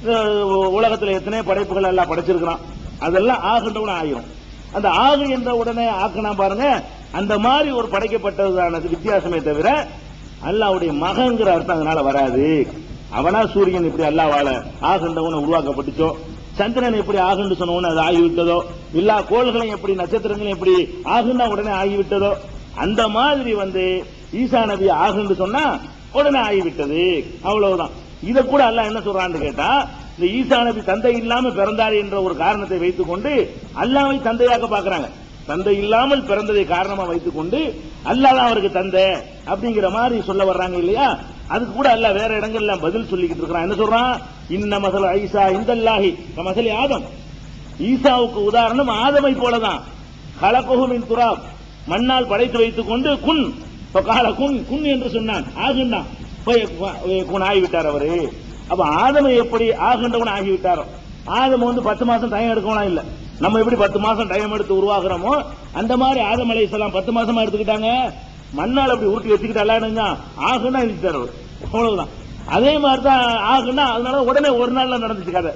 அஹ், உலகத்துல எத்தனை படைப்புகள் எல்லாம் படைச்சிருக்கிறான் அதெல்லாம் ஆகுன்றவன ஆயிரும் அந்த ஆகு என்ற உடனே ஆக்கினா பாருங்க அந்த மாதிரி ஒரு படைக்கப்பட்டதான வித்தியாசமே தவிர அல்லாவுடைய மகங்கிற அர்த்தம் அதனால வராது அவனா சூரியன் இப்படி அல்லாவால ஆகுன்றவன உருவாக்கப்பட்டுச்சோ சந்திரன் எப்படி ஆகுன்னு சொன்னவன அது ஆகிவிட்டதோ எல்லா கோள்களையும் எப்படி நட்சத்திரங்களும் எப்படி ஆகுன்னா உடனே ஆகிவிட்டதோ அந்த மாதிரி வந்து ஈசா நபி ஆகுன்னு சொன்னா உடனே ஆகிவிட்டது அவ்வளவுதான் இத கூட அல்லாஹ் என்ன சொல்றான்னு கேட்டா இந்த ஈசா நபி தந்தை இல்லாம பிறந்தார் என்ற ஒரு காரணத்தை வைத்துக் கொண்டு அல்லாவை தந்தையாக பாக்குறாங்க தந்தை இல்லாமல் பிறந்ததை காரணமா வைத்துக் கொண்டு அல்லாஹ் தான் அவருக்கு தந்தை அப்படிங்கிற மாதிரி சொல்ல வர்றாங்க இல்லையா அதுக்கு கூட அல்லாஹ் வேற இடங்கள்ல பதில் சொல்லிக்கிட்டு இருக்கிறான் என்ன சொல்றான் இன்ன மசல் ஐசா இந்தல்லாஹி மசலி ஆதம் ஈசாவுக்கு உதாரணம் ஆதமை போலதான் கலகோகுமின் துராப் மண்ணால் படைத்து வைத்துக் கொண்டு குன் இப்ப கால குன் குன் என்று சொன்னான் ஆகுன்னா போய் போய் குன் ஆகிவிட்டார் அவரு அப்ப ஆதமை எப்படி ஆகுன்றவன் ஆகிவிட்டாரோ ஆதம் வந்து பத்து மாசம் டைம் எடுக்கணும் இல்ல நம்ம எப்படி பத்து மாசம் டைம் எடுத்து உருவாக்குறோமோ அந்த மாதிரி ஆதம் அலைஹிஸ்ஸலாம் பத்து மாசமா எடுத்துக்கிட்டாங்க மண்ணால் அப்படி உருட்டி வச்சுக்கிட்டாலும் ஆகுன்னா இருந்துட்டார் அவர் அவ்வளவுதான் அதே மாதிரி தான் ஆகுன்னா அதனால உடனே ஒரு நாள்ல நடந்துச்சு கதை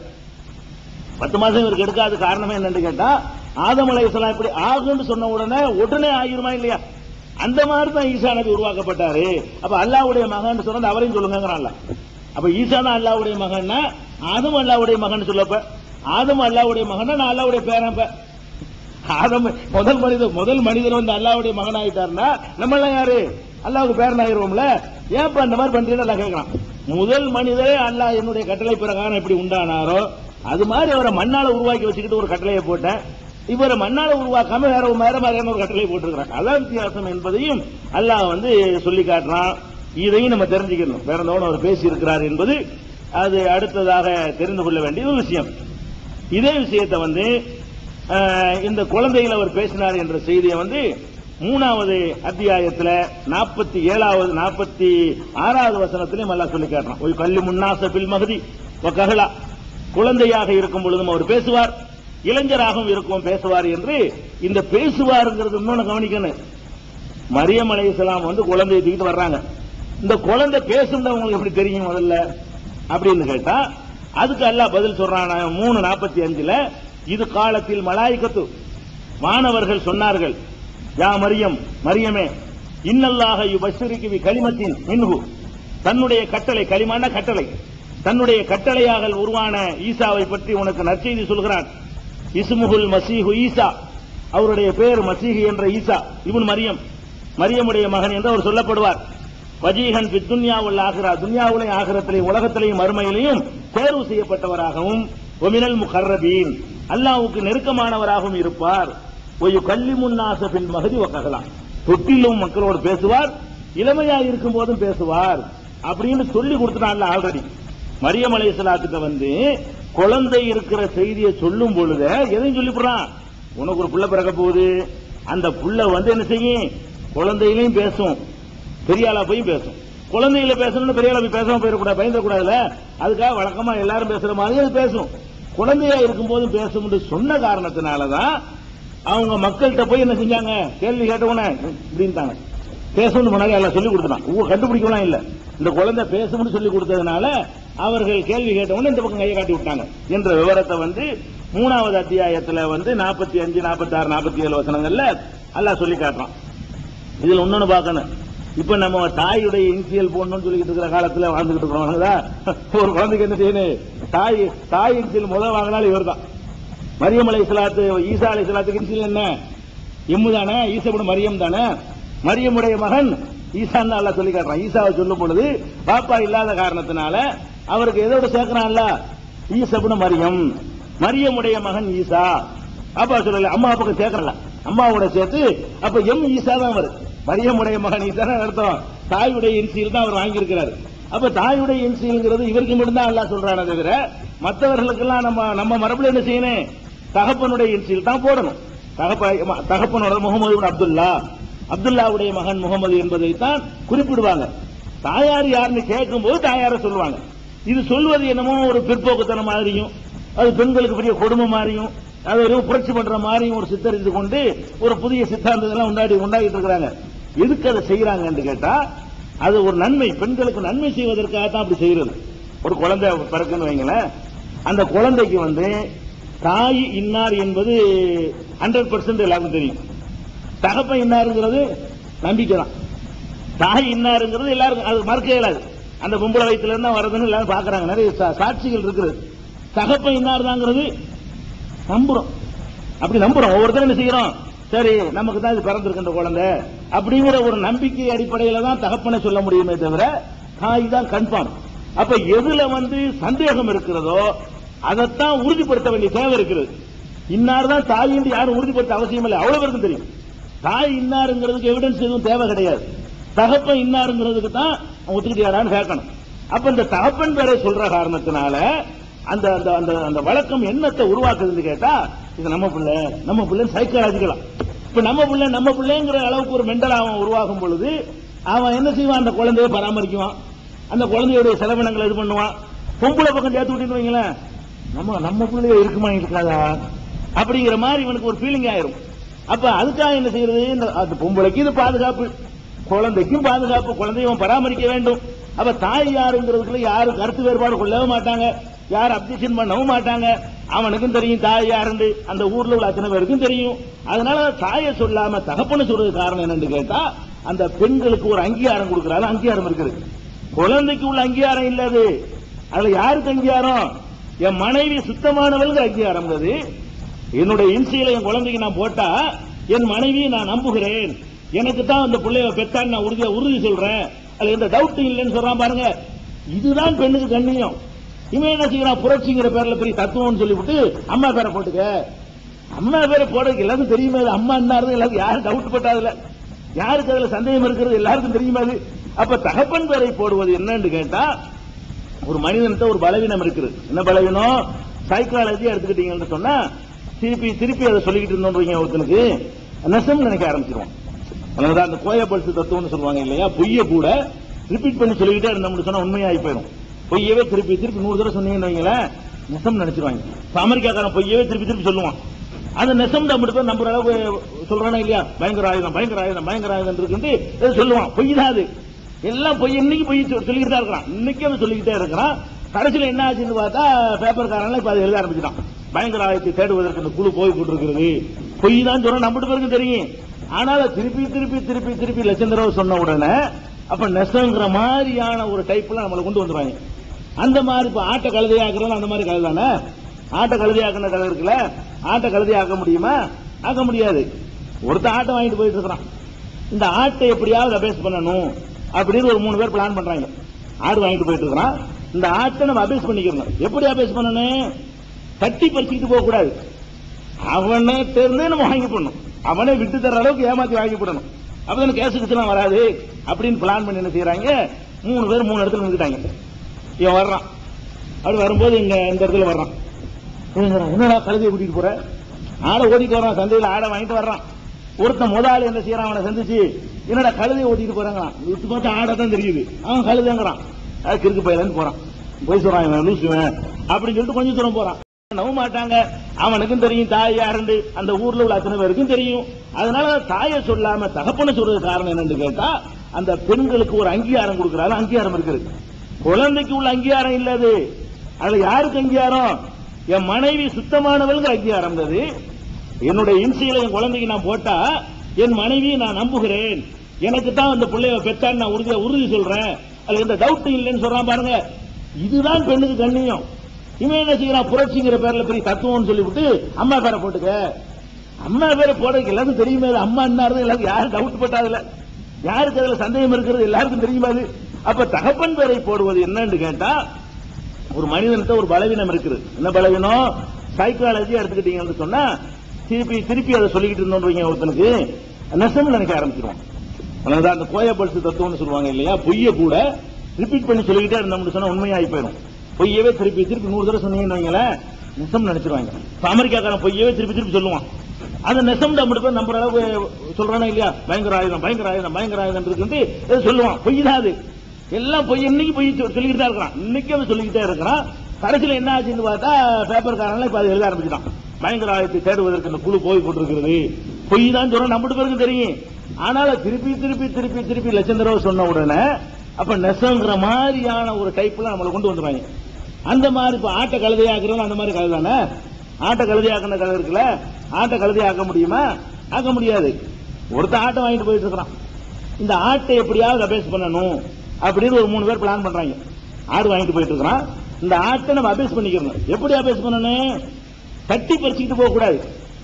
பத்து மாசம் இவருக்கு எடுக்காத காரணமே என்னன்னு கேட்டா ஆதம் அலைஹிஸ்ஸலாம் இப்படி ஆகுன்னு சொன்ன உடனே உடனே ஆகிருமா இல்லையா அந்த மாதிரி தான் ஈசா நபி உருவாக்கப்பட்டாரு அப்ப அல்லாஹ்வுடைய மகன் சொன்னது அவரையும் சொல்லுங்கிறான்ல அப்ப ஈசா தான் அல்லாஹ்வுடைய மகன்னா ஆதம் அல்லாஹ்வுடைய மகன் சொல்லப்ப ஆதம் அல்லாஹ்வுடைய மகன்னா நான் அல்லாஹ்வுடைய பேரன் இப்ப ஆதம் முதல் மனிதர் முதல் மனிதர் வந்து அல்லாஹ்வுடைய மகன் ஆயிட்டாருன்னா நம்ம எல்லாம் யாரு அல்லாஹ்வுக்கு பேரன் ஆயிருவோம்ல ஏன்ப்பா இந்த மாதிரி பண்றீங்கன்னு எல்லாம் கேட்கலாம் முதல் மனிதரே அல்லாஹ் என்னுடைய கட்டளை பிரகாரம் எப்படி உண்டானாரோ அது மாதிரி அவரை மண்ணால உருவாக்கி வச்சுக்கிட்டு ஒரு கட்டளையை போட்டேன் இவரை மண்ணால உருவாக்காம வேற ஒரு வேற மாதிரியான ஒரு கட்டளை போட்டிருக்கிறாங்க அதான் வித்தியாசம் என்பதையும் அல்லாஹ் வந்து சொல்லி காட்டுறான் இதையும் நம்ம தெரிஞ்சுக்கணும் வேற எந்தவனும் அவர் பேசி இருக்கிறார் என்பது அது அடுத்ததாக தெரிந்து கொள்ள வேண்டிய ஒரு விஷயம் இதே விஷயத்தை வந்து அஹ், இந்த குழந்தைகள் அவர் பேசினார் என்ற செய்தியை வந்து மூணாவது அத்தியாயத்துல நாற்பத்தி ஏழாவது நாற்பத்தி ஆறாவது வசனத்திலையும் எல்லாம் சொல்லி காட்டுறான் ஒரு கல்லி முன்னாச பில் மகதி ககலா குழந்தையாக இருக்கும் பொழுதும் அவர் பேசுவார் இளைஞராகவும் இருக்கும் பேசுவார் என்று இந்த பேசுவாருங்கிறது இன்னொன்னு கவனிக்கணும் மரியம் அலைஹிஸ்ஸலாம் வந்து குழந்தையை தூக்கிட்டு வர்றாங்க இந்த குழந்தை பேசுனது உங்களுக்கு எப்படி தெரியும் முதல்ல அப்படின்னு கேட்டா அதுக்கு அல்லாஹ் பதில் சொல்றான் மூணு நாற்பத்தி அஞ்சுல இது காலத்தில் மலாய்க்கத்து வானவர்கள் சொன்னார்கள் யா மரியம் மரியமே இன்னல்லாக யுபஷிரிக்கு வி கலிமத்தின் மின்ஹு தன்னுடைய கட்டளை களிமான கட்டளை தன்னுடைய கட்டளையாக உருவான ஈசாவை பற்றி உனக்கு நற்செய்தி சொல்கிறான் இஸ்முகுல் மசீஹு ஈசா அவருடைய பேர் மசீஹு என்ற ஈசா இவன் மரியம் மரியமுடைய மகன் என்று அவர் சொல்லப்படுவார் வஜீகன் பித்துன்யாவுல் ஆகிறா துன்யாவுலையும் ஆகிரத்திலையும் உலகத்திலையும் மறுமையிலையும் தேர்வு செய்யப்பட்டவராகவும் ஒமினல் முகர்ரபீன் அல்லாஹ்வுக்கு நெருக்கமானவராகவும் இருப்பார் ஒய்யு கல்லி முன்னாச பின் மகதி ஒக்ககலாம் தொட்டிலும் மக்களோடு பேசுவார் இளமையா இருக்கும் போதும் பேசுவார் அப்படின்னு சொல்லி கொடுத்துட்டான்ல ஆல்ரெடி மரியம் அலைஹிஸ்ஸலாத்துக்கு வந்து குழந்தை இருக்கிற செய்தியை சொல்லும் பொழுது எதையும் சொல்லிவிடுறான் உனக்கு ஒரு புள்ள பிறக்க போகுது அந்த புள்ள வந்து என்ன செய்யும் குழந்தையிலையும் பேசும் பெரியாளா போய் பேசும் குழந்தைகளை பேசணும்னு பெரியாளா போய் பேசாம போயிடக்கூடாது பயந்துடக்கூடாதுல அதுக்காக வழக்கமா எல்லாரும் பேசுற மாதிரி அது பேசும் குழந்தையா இருக்கும்போது பேசும் என்று சொன்ன காரணத்தினாலதான் அவங்க மக்கள்கிட்ட போய் என்ன செஞ்சாங்க கேள்வி கேட்டவன இப்படின்ட்டாங்க பேசணும்னு முன்னாடி எல்லாம் சொல்லி கொடுத்துட்டான் ஊ கண்டுபிடிக்கலாம் இல்ல இந்த குழந்தை பேசணும்னு சொல்லி கொடுத்ததுனால அவர்கள் கேள்வி கேட்டவொடனே இந்த பக்கம் கையை காட்டி விட்டாங்க என்ற விவரத்தை வந்து மூணாவது அத்தியாயத்துல வந்து நாற்பத்தி அஞ்சு நாற்பத்தி ஆறு நாற்பத்தி ஏழு வசனங்கள்ல அல்லாஹ் சொல்லி காட்டுறான் இதுல இன்னொன்னு பார்க்கணும் இப்ப நம்ம தாயுடைய இன்சியல் போடணும்னு சொல்லிட்டு இருக்கிற காலத்துல வாழ்ந்துகிட்டு இருக்கிறோம் வணங்குதா? ஒரு குழந்தைக்கு என்ன செய்யணும் தாய் தாய் இன்சியல் முதல் வாங்கினாலும் இவர்தான் மரியம் அலை சலாத்து ஈசா அலை சலாத்துக்கு இன்சியல் என்ன இம்மு தானே ஈசபுடு மரியம் தானே மரியமுடைய மகன் ஈசான்னு அல்லாஹ் சொல்லி காட்டுறான் ஈசாவை சொல்லும் பொழுது பாப்பா இல்லாத காரணத்தினால அவருக்கு எதோட சேர்க்கிறான்ல ஈசபுடு மரியம் மரியமுடைய மகன் ஈசா அப்பா சொல்லல அம்மா பக்கம் சேர்க்கறல அம்மாவோட சேர்த்து அப்ப எம் ஈசா தான் வருது மரியமுடைய மகன் ஈசா அர்த்தம் தாயுடைய இன்சியல் தான் அவர் வாங்கியிருக்கிறாரு அப்ப தாயுடைய இன்சியல்ங்கிறது இவருக்கு மட்டும்தான் அல்லாஹ் சொல்றானே தவிர மற்றவர்களுக்கெல்லாம் நம்ம நம்ம மரபுல என்ன செய்யணும் தகப்பனுடைய இன்சியல் தான் போடணும் தகப்ப தகப்பனோட முகமது இப்னு அப்துல்லா அப்துல்லாவுடைய மகன் முகமது என்பதைத்தான் குறிப்பிடுவாங்க தாயார் யாருன்னு கேட்கும்போது தாயார சொல்லுவாங்க இது சொல்வது என்னமோ ஒரு பிற்போக்குத்தனம் மாதிரியும் அது பெண்களுக்கு பெரிய கொடுமை மாதிரியும் அது ஒரு புரட்சி பண்ற மாதிரியும் ஒரு சித்தரித்து கொண்டு ஒரு புதிய சித்தாந்தத்தெல்லாம் உண்டாடி உண்டாகிட்டு இருக்கிறாங்க எதுக்கு அதை செய்யறாங்கன்னு கேட்டா அது ஒரு நன்மை பெண்களுக்கு நன்மை செய்வதற்காக தான் அப்படி செய்யறது ஒரு குழந்தை பிறக்குன்னு வைங்களேன் அந்த குழந்தைக்கு வந்து தாய் இன்னார் என்பது ஹண்ட்ரட் பர்சன்ட் எல்லாருக்கும் தெரியும் தகப்பன் இன்னாருங்கிறது நம்பிக்கை தான் தாய் இன்னாருங்கிறது எல்லாருக்கும் அது மறுக்க இயலாது அந்த பொம்பளை வயிற்றுல இருந்தா வருதுன்னு எல்லாரும் பாக்குறாங்க நிறைய சா- சாட்சிகள் இருக்குது தகப்பன் இன்னார் தாங்கிறது நம்புறோம் அப்படி நம்புறோம் ஒவ்வொருத்தரும் என்ன செய்யறோம் சரி நமக்கு தான் இது பிறந்திருக்கின்ற குழந்தை அப்படிங்கிற ஒரு நம்பிக்கை அடிப்படையில தான் தகப்பனை சொல்ல முடியுமே தவிர தாய் தான் கன்ஃபார்ம் அப்ப எதுல வந்து சந்தேகம் இருக்கிறதோ அதைத்தான் உறுதிப்படுத்த வேண்டிய தேவை இருக்கிறது இன்னார் தான் தாய் என்று யாரும் உறுதிப்படுத்த அவசியம் இல்லை அவ்வளவு பேருக்கும் தெரியும் தாய் இன்னாருங்கிறதுக்கு எவிடன்ஸ் எதுவும் தேவை கிடையாது தகப்பன் இன்னாருங்கிறதுக்கு தான் ஒத்துக்கிட்டியாரான்னு கேட்கணும் அப்ப இந்த தகப்பன் பேரை சொல்ற காரணத்தினால அந்த அந்த அந்த அந்த வழக்கம் என்னத்தை உருவாக்குதுன்னு கேட்டா இது நம்ம பிள்ளை நம்ம பிள்ளைன்னு சைக்காலஜிக்கலாம் இப்ப நம்ம பிள்ளை நம்ம பிள்ளைங்கிற அளவுக்கு ஒரு மெண்டல் அவன் உருவாகும் பொழுது அவன் என்ன செய்வான் அந்த குழந்தையை பராமரிக்குவான் அந்த குழந்தையுடைய செலவினங்களை இது பண்ணுவான் பொம்பளை பக்கம் சேர்த்து விட்டுன்னு வைங்களேன் நம்ம நம்ம பிள்ளைய இருக்குமா இருக்காதா அப்படிங்கிற மாதிரி இவனுக்கு ஒரு ஃபீலிங் ஆயிரும் அப்ப அதுக்காக என்ன செய்யறது இந்த அந்த பொம்பளைக்கு இது பாதுகாப்பு குழந்தைக்கும் பாதுகாப்பு குழந்தையை இவன் பராமரிக்க வேண்டும் அப்ப தாய் யாருங்கிறதுக்குள்ள யாரும் கருத்து வேறுபாடு கொள்ளவும் மாட்டாங்க யாரும் அப்ஜெக்ஷன் பண்ணவும் மாட்டாங்க அவனுக்கும் தெரியும் தாய் யாருன்னு அந்த ஊர்ல உள்ள அத்தனை பேருக்கும் தெரியும் அதனால தாயை சொல்லாம தகப்பனை சொல்றது காரணம் என்னன்னு கேட்டா அந்த பெண்களுக்கு ஒரு அங்கீகாரம் கொடுக்கறாரு அங்கீகாரம் இருக்குது குழந்தைக்கு உள்ள அங்கீகாரம் இல்ல அது அதுல யாருக்கு அங்கீகாரம் என் மனைவி சுத்தமானவளுக்கு அங்கீகாரம் அது என்னுடைய இன்சியில என் குழந்தைக்கு நான் போட்டா என் மனைவியை நான் நம்புகிறேன் எனக்கு தான் அந்த பிள்ளைய பெத்தான்னு நான் உறுதியா உறுதி சொல்றேன் அதுல எந்த டவுட் இல்லைன்னு சொல்றான் பாருங்க இதுதான் பெண்ணுக்கு கண்ணியம் இவன் என்ன செய்யறான் புரட்சிங்கிற பேர்ல பெரிய தத்துவம்னு சொல்லிவிட்டு அம்மா பேரை போட்டுக்க அம்மா பேரை போடுறதுக்கு எல்லாருக்கும் தெரியுமே அது அம்மா என்ன எல்லாருக்கும் யாரும் டவுட் பட்டாதுல யாருக்கு அதுல சந்தேகம் இருக்கிறது எல்லாருக்கும் தெரியுமா அது அப்ப தகப்பன் பேரை போடுவது என்னன்னு கேட்டா ஒரு மனிதன்கிட்ட ஒரு பலவீனம் இருக்குது என்ன பலவீனம் சைக்காலஜி எடுத்துக்கிட்டீங்கன்னு சொன்னா திருப்பி திருப்பி அதை சொல்லிக்கிட்டு இருந்தோன்றீங்க ஒருத்தனுக்கு நெசம் நினைக்க ஆரம்பிச்சிருவான் அதனால அந்த கோய பல்சு தத்துவம்னு சொல்லுவாங்க இல்லையா பொய்ய கூட ரிப்பீட் பண்ணி சொல்லிக்கிட்டே இருந்தோம்னு சொன்னா உண்மையாகி போயிடும் பொய்யவே திருப்பி திருப்பி நூறு தடவை சொன்னீங்கன்னு வைங்களேன் நெசம் நினைச்சிருவாங்க இப்ப அமெரிக்காக்காரன் பொய்யவே திருப்பி திருப்பி சொல்லுவான் அந்த நெசம் நம்ம பேர் நம்புற அளவுக்கு சொல்றானா இல்லையா பயங்கர ஆயுதம் பயங்கர ஆயுதம் பயங்கர ஆயுதம் இருக்குன்னு ஏதோ சொல்லுவான் பொய் தான் அது எல்லாம் பொய் இன்னைக்கு பொய் சொ- சொல்லிக்கிட்டு தான் இருக்கிறான் இன்னைக்கு அவன் சொல்லிக்கிட்டே இருக்கிறான் கடைசியில என்ன ஆச்சுன்னு பார்த்தா பேப்பர்காரன் இப்ப அதை எழுத ஆரம்பிச்சிட்டான் பயங்கர ஆயத்தை தேடுவதற்கு இந்த குழு போய் கொண்டிருக்கிறது பொய் தான் சொல்ற நம்மட்டு பேருக்கு தெரியும் ஆனாலும் திருப்பி திருப்பி திருப்பி திருப்பி லட்சம் தடவை சொன்ன உடனே அப்ப நெசங்கிற மாதிரியான ஒரு டைப்ல நம்மளை கொண்டு வந்துருவாங்க அந்த மாதிரி இப்ப ஆட்டை கழுதையாக்குறோம் அந்த மாதிரி கழுதை தானே ஆட்டை கழுதையாக்குன கதை இருக்குல்ல ஆட்டை கழுதையாக்க முடியுமா ஆக்க முடியாது ஒருத்தன் ஆட்டை வாங்கிட்டு போயிட்டு இருக்கிறான் இந்த ஆட்டை எப்படியாவது அபேஸ் பண்ணணும் அப்படின்னு ஒரு மூணு பேர் பிளான் பண்றாங்க ஆடு வாங்கிட்டு போயிட்டு இருக்கிறான் இந்த ஆட்டை நம்ம அபேஸ் பண்ணிக்கிறோம் எப்படி அபேஸ் பண்ணணும் தட்டி பறிச்சுக்கிட்டு போக கூடாது அவனை தெரிந்தே நம்ம வாங்கி போடணும் அவனை விட்டு தர அளவுக்கு ஏமாத்தி வாங்கி போடணும் அப்பதான் கேசு கிசுலாம் வராது அப்படின்னு பிளான் பண்ணி என்ன செய்யறாங்க மூணு பேர் மூணு இடத்துல நின்றுட்டாங்க இவன் வர்றான் அப்படி வரும்போது இங்க இந்த இடத்துல வர்றான் இவன் சொல்றான், என்னடா கழுதையை கூட்டிட்டு போற ஆடை ஓட்டிட்டு வர்றான் சந்தையில ஆடை வாங்கிட்டு வர்றான் ஒருத்தன் முதலாளி என்ன செய்யறான் அவனை சந்திச்சு என்னடா கழுதையை ஓட்டிட்டு போறாங்க விட்டு பார்த்தா ஆடை தான் தெரியுது அவன் கழுதைங்கிறான் அது கிறுக்கு பயிலன்னு போறான் போய் சொல்றான் இவன் லூசுவன் அப்படின்னு சொல்லிட்டு கொஞ்சம் தூரம் போறான் நம்ப மாட்டாங்க அவனுக்கும் தெரியும் தாய் யாருண்டு அந்த ஊர்ல உள்ள அத்தனை பேருக்கும் தெரியும் அதனால தாயை சொல்லாம தகப்பனை சொல்றது காரணம் என்னன்னு கேட்டா அந்த பெண்களுக்கு ஒரு அங்கீகாரம் கொடுக்கறாரு அங்கீகாரம் இருக்குது குழந்தைக்கு உள்ள அங்கீகாரம் இல்ல அது அதுல யாருக்கு அங்கீகாரம் என் மனைவி சுத்தமானவளுக்கு அங்கீகாரம் அது என்னுடைய இன்சியலை என் குழந்தைக்கு நான் போட்டா என் மனைவியை நான் நம்புகிறேன் எனக்கு தான் அந்த பிள்ளைய பெற்றான்னு நான் உறுதி உறுதி சொல்றேன் அதுல எந்த டவுட் இல்லைன்னு சொல்றான் பாருங்க இதுதான் பெண்ணுக்கு கண்ணியம் இவன் என்ன செய்யறான் புரட்சிங்கிற பேர்ல பெரிய தத்துவம்னு சொல்லிவிட்டு அம்மா பேரை போட்டுக்க அம்மா பேரை போடுறதுக்கு எல்லாருக்கும் தெரியுமே அது அம்மா என்ன எல்லாருக்கும் யாரும் டவுட் பட்டாதுல யாருக்கு அதுல சந்தேகம் இருக்கிறது எல்லாருக்கும் தெரியுமா அது அப்ப தகப்பன் பேரை போடுவது என்னன்னு கேட்டா ஒரு மனிதனுக்கு ஒரு பலவீனம் இருக்குது என்ன பலவீனம் சைக்காலஜி எடுத்துக்கிட்டீங்கன்னு சொன்னா திருப்பி திருப்பி அதை சொல்லிக்கிட்டு இருந்தோம் ஒருத்தனுக்கு நெசம் நினைக்க ஆரம்பிச்சிருவான் அதான் அந்த கோய பல்சு தத்துவம்னு சொல்லுவாங்க இல்லையா பொய்ய கூட ரிப்பீட் பண்ணி சொல்லிக்கிட்டே இருந்தோம்னு சொன்னா உண்மையாகி போயிடும் பொய்யவே திருப்பி திருப்பி நூறு தடவை சொன்னீங்கன்னு வைங்களேன் நெசம் நினைச்சிருவாங்க இப்ப அமெரிக்காக்காரன் பொய்யவே திருப்பி திருப்பி சொல்லுவான் அந்த நெசம் மட்டும் பேர் நம்புற அளவுக்கு சொல்றானா இல்லையா பயங்கர ஆயுதம் பயங்கர ஆயுதம் பயங்கர ஆயுதம் இருக்குன்ட்டு ஏதோ சொல்லுவான் பொய் தான் அது எல்லாம் பொய் இன்னைக்கு பொய் சொ- சொல்லிக்கிட்டு தான் இருக்கிறான் இன்னைக்கு அவன் சொல்லிக்கிட்டே இருக்கிறான் கடைசியில் என்ன ஆச்சுன்னு பார்த்தா பேப்பர்காரன்லாம் இப்ப அதை எழுத ஆரம்பிச்சிட்டான் பயங்கர ஆயத்தை தேடுவதற்கு இந்த குழு போய் கொண்டிருக்கிறது பொய் தான் சொல்ற நம்ம பேருக்கு தெரியும் ஆனாலும் திருப்பி திருப்பி திருப்பி திருப்பி லட்சம் தடவை சொன்ன உடனே அப்ப நெசங்கிற மாதிரியான ஒரு டைப்ல நம்மளை கொண்டு வந்துருவாங்க அந்த மாதிரி இப்ப ஆட்டை கழுதையாக்குறோம் அந்த மாதிரி கழுதை தானே ஆட்டை கழுதையாக்குன கதை இருக்குல்ல ஆட்டை கழுதையாக்க முடியுமா ஆக்க முடியாது ஒருத்தன் ஆட்டை வாங்கிட்டு போயிட்டு இருக்கிறான் இந்த ஆட்டை எப்படியாவது அபேஸ் பண்ணணும் அப்படின்னு ஒரு மூணு பேர் பிளான் பண்றாங்க ஆடு வாங்கிட்டு போயிட்டு இருக்கிறான் இந்த ஆட்டை நம்ம அபேஸ் பண்ணிக்கிறோம் எப்படி அபேஸ் பண்ணணும் தட்டி பறிச்சுக்கிட்டு போக கூடாது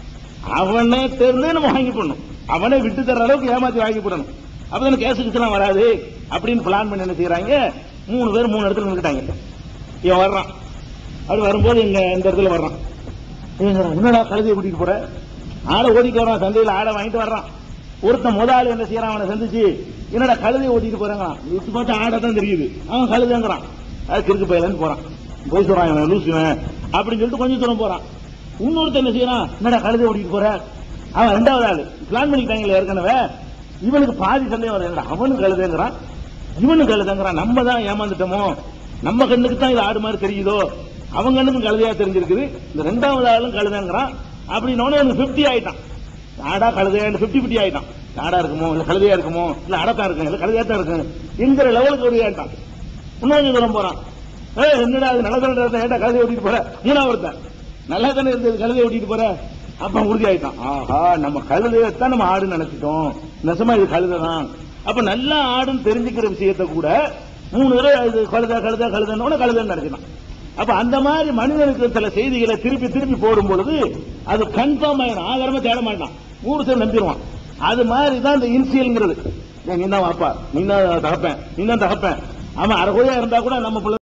அவனை தெரிந்தே நம்ம வாங்கி போடணும் அவனை விட்டு தர அளவுக்கு ஏமாத்தி வாங்கி போடணும் அப்பதான் கேசு கிசுலாம் வராது அப்படின்னு பிளான் பண்ணி என்ன செய்யறாங்க மூணு பேர் மூணு இடத்துல நின்றுட்டாங்க இவன் வர்றான் அப்படி வரும்போது இங்க இந்த இடத்துல வர்றான் இவன் சொல்றான், என்னடா கழுதையை கூட்டிட்டு போற ஆடை ஓட்டிட்டு வர்றான் சந்தையில ஆடை வாங்கிட்டு வர்றான் ஒருத்தன் முதலாளி என்ன செய்யறான் அவனை சந்திச்சு என்னடா கழுதையை ஓட்டிட்டு போறாங்களாம் விட்டு பார்த்தா ஆடை தான் தெரியுது அவன் கழுதைங்கிறான் அது கிறுக்கு பயிலன்னு போறான் போய் சொல்றான் இவன் லூசுவன் அப்படின்னு சொல்லிட்டு கொஞ்சம் தூரம் போறான் இன்னொருத்தன் என்ன செய்யறான் என்னடா கழுதை ஓட்டிட்டு போற அவன் ரெண்டாவது ஆளு பிளான் பண்ணிக்கிட்டாங்களே ஏற்கனவே இவனுக்கு பாதி சந்தேகம் வருது என்னடா அவனும் கழுதைங்கிறான் இவனும் கழுதைங்கிறான் நம்ம தான் ஏமாந்துட்டோமோ நம்ம கண்ணுக்கு தான் இது ஆடு மாதிரி தெரியுதோ அவங்க கண்ணுக்கும் கழுதையா தெரிஞ்சிருக்குது இந்த ரெண்டாவது ஆளும் கழுதைங்கிறான் அப்படின்னு அவனுக்கு பிப்டி ஆயிட்டான் ஆடா கழுதையா பிப்டி பிப்டி ஆயிட்டான் ஆடா இருக்குமோ இல்ல கழுதையா இருக்குமோ இல்ல அடத்தான் இருக்கும் இல்ல கழுதையா தான் இருக்கும் என்கிற லெவலுக்கு ஒரு ஆயிட்டான் இன்னொரு தூரம் போறான் ஏய் என்னடா அது நல்ல தானே ஏன்டா கழுதை ஓட்டிட்டு போற மூணாவது தான் நல்லா தானே இருந்தது கழுதை ஓட்டிட்டு போற அப்ப உறுதி ஆயிட்டான் ஆஹா நம்ம கழுதையத்தான் நம்ம ஆடுன்னு நினைச்சிட்டோம் நெசமா இது கழுதை தான் அப்ப நல்லா ஆடுன்னு தெரிஞ்சுக்கிற விஷயத்த கூட மூணு தடவை இது கழுதை கழுதை கழுதைன்னு கழுதைன்னு நினைச்சிட்டான் அப்ப அந்த மாதிரி மனிதனுக்கு சில செய்திகளை திருப்பி திருப்பி போடும் பொழுது அது கன்ஃபார்ம் ஆயிரும் ஆதாரமா தேட மாட்டான் நூறு பேர் நம்பிடுவான் அது மாதிரி தான் இந்த இன்சியல்ங்கிறது நீ தான் வாப்பா நீ தான் தகப்பேன் நீ தான் தகப்பேன் அவன் அரை கோடியா இருந்தா கூட நம்ம பிள்ளை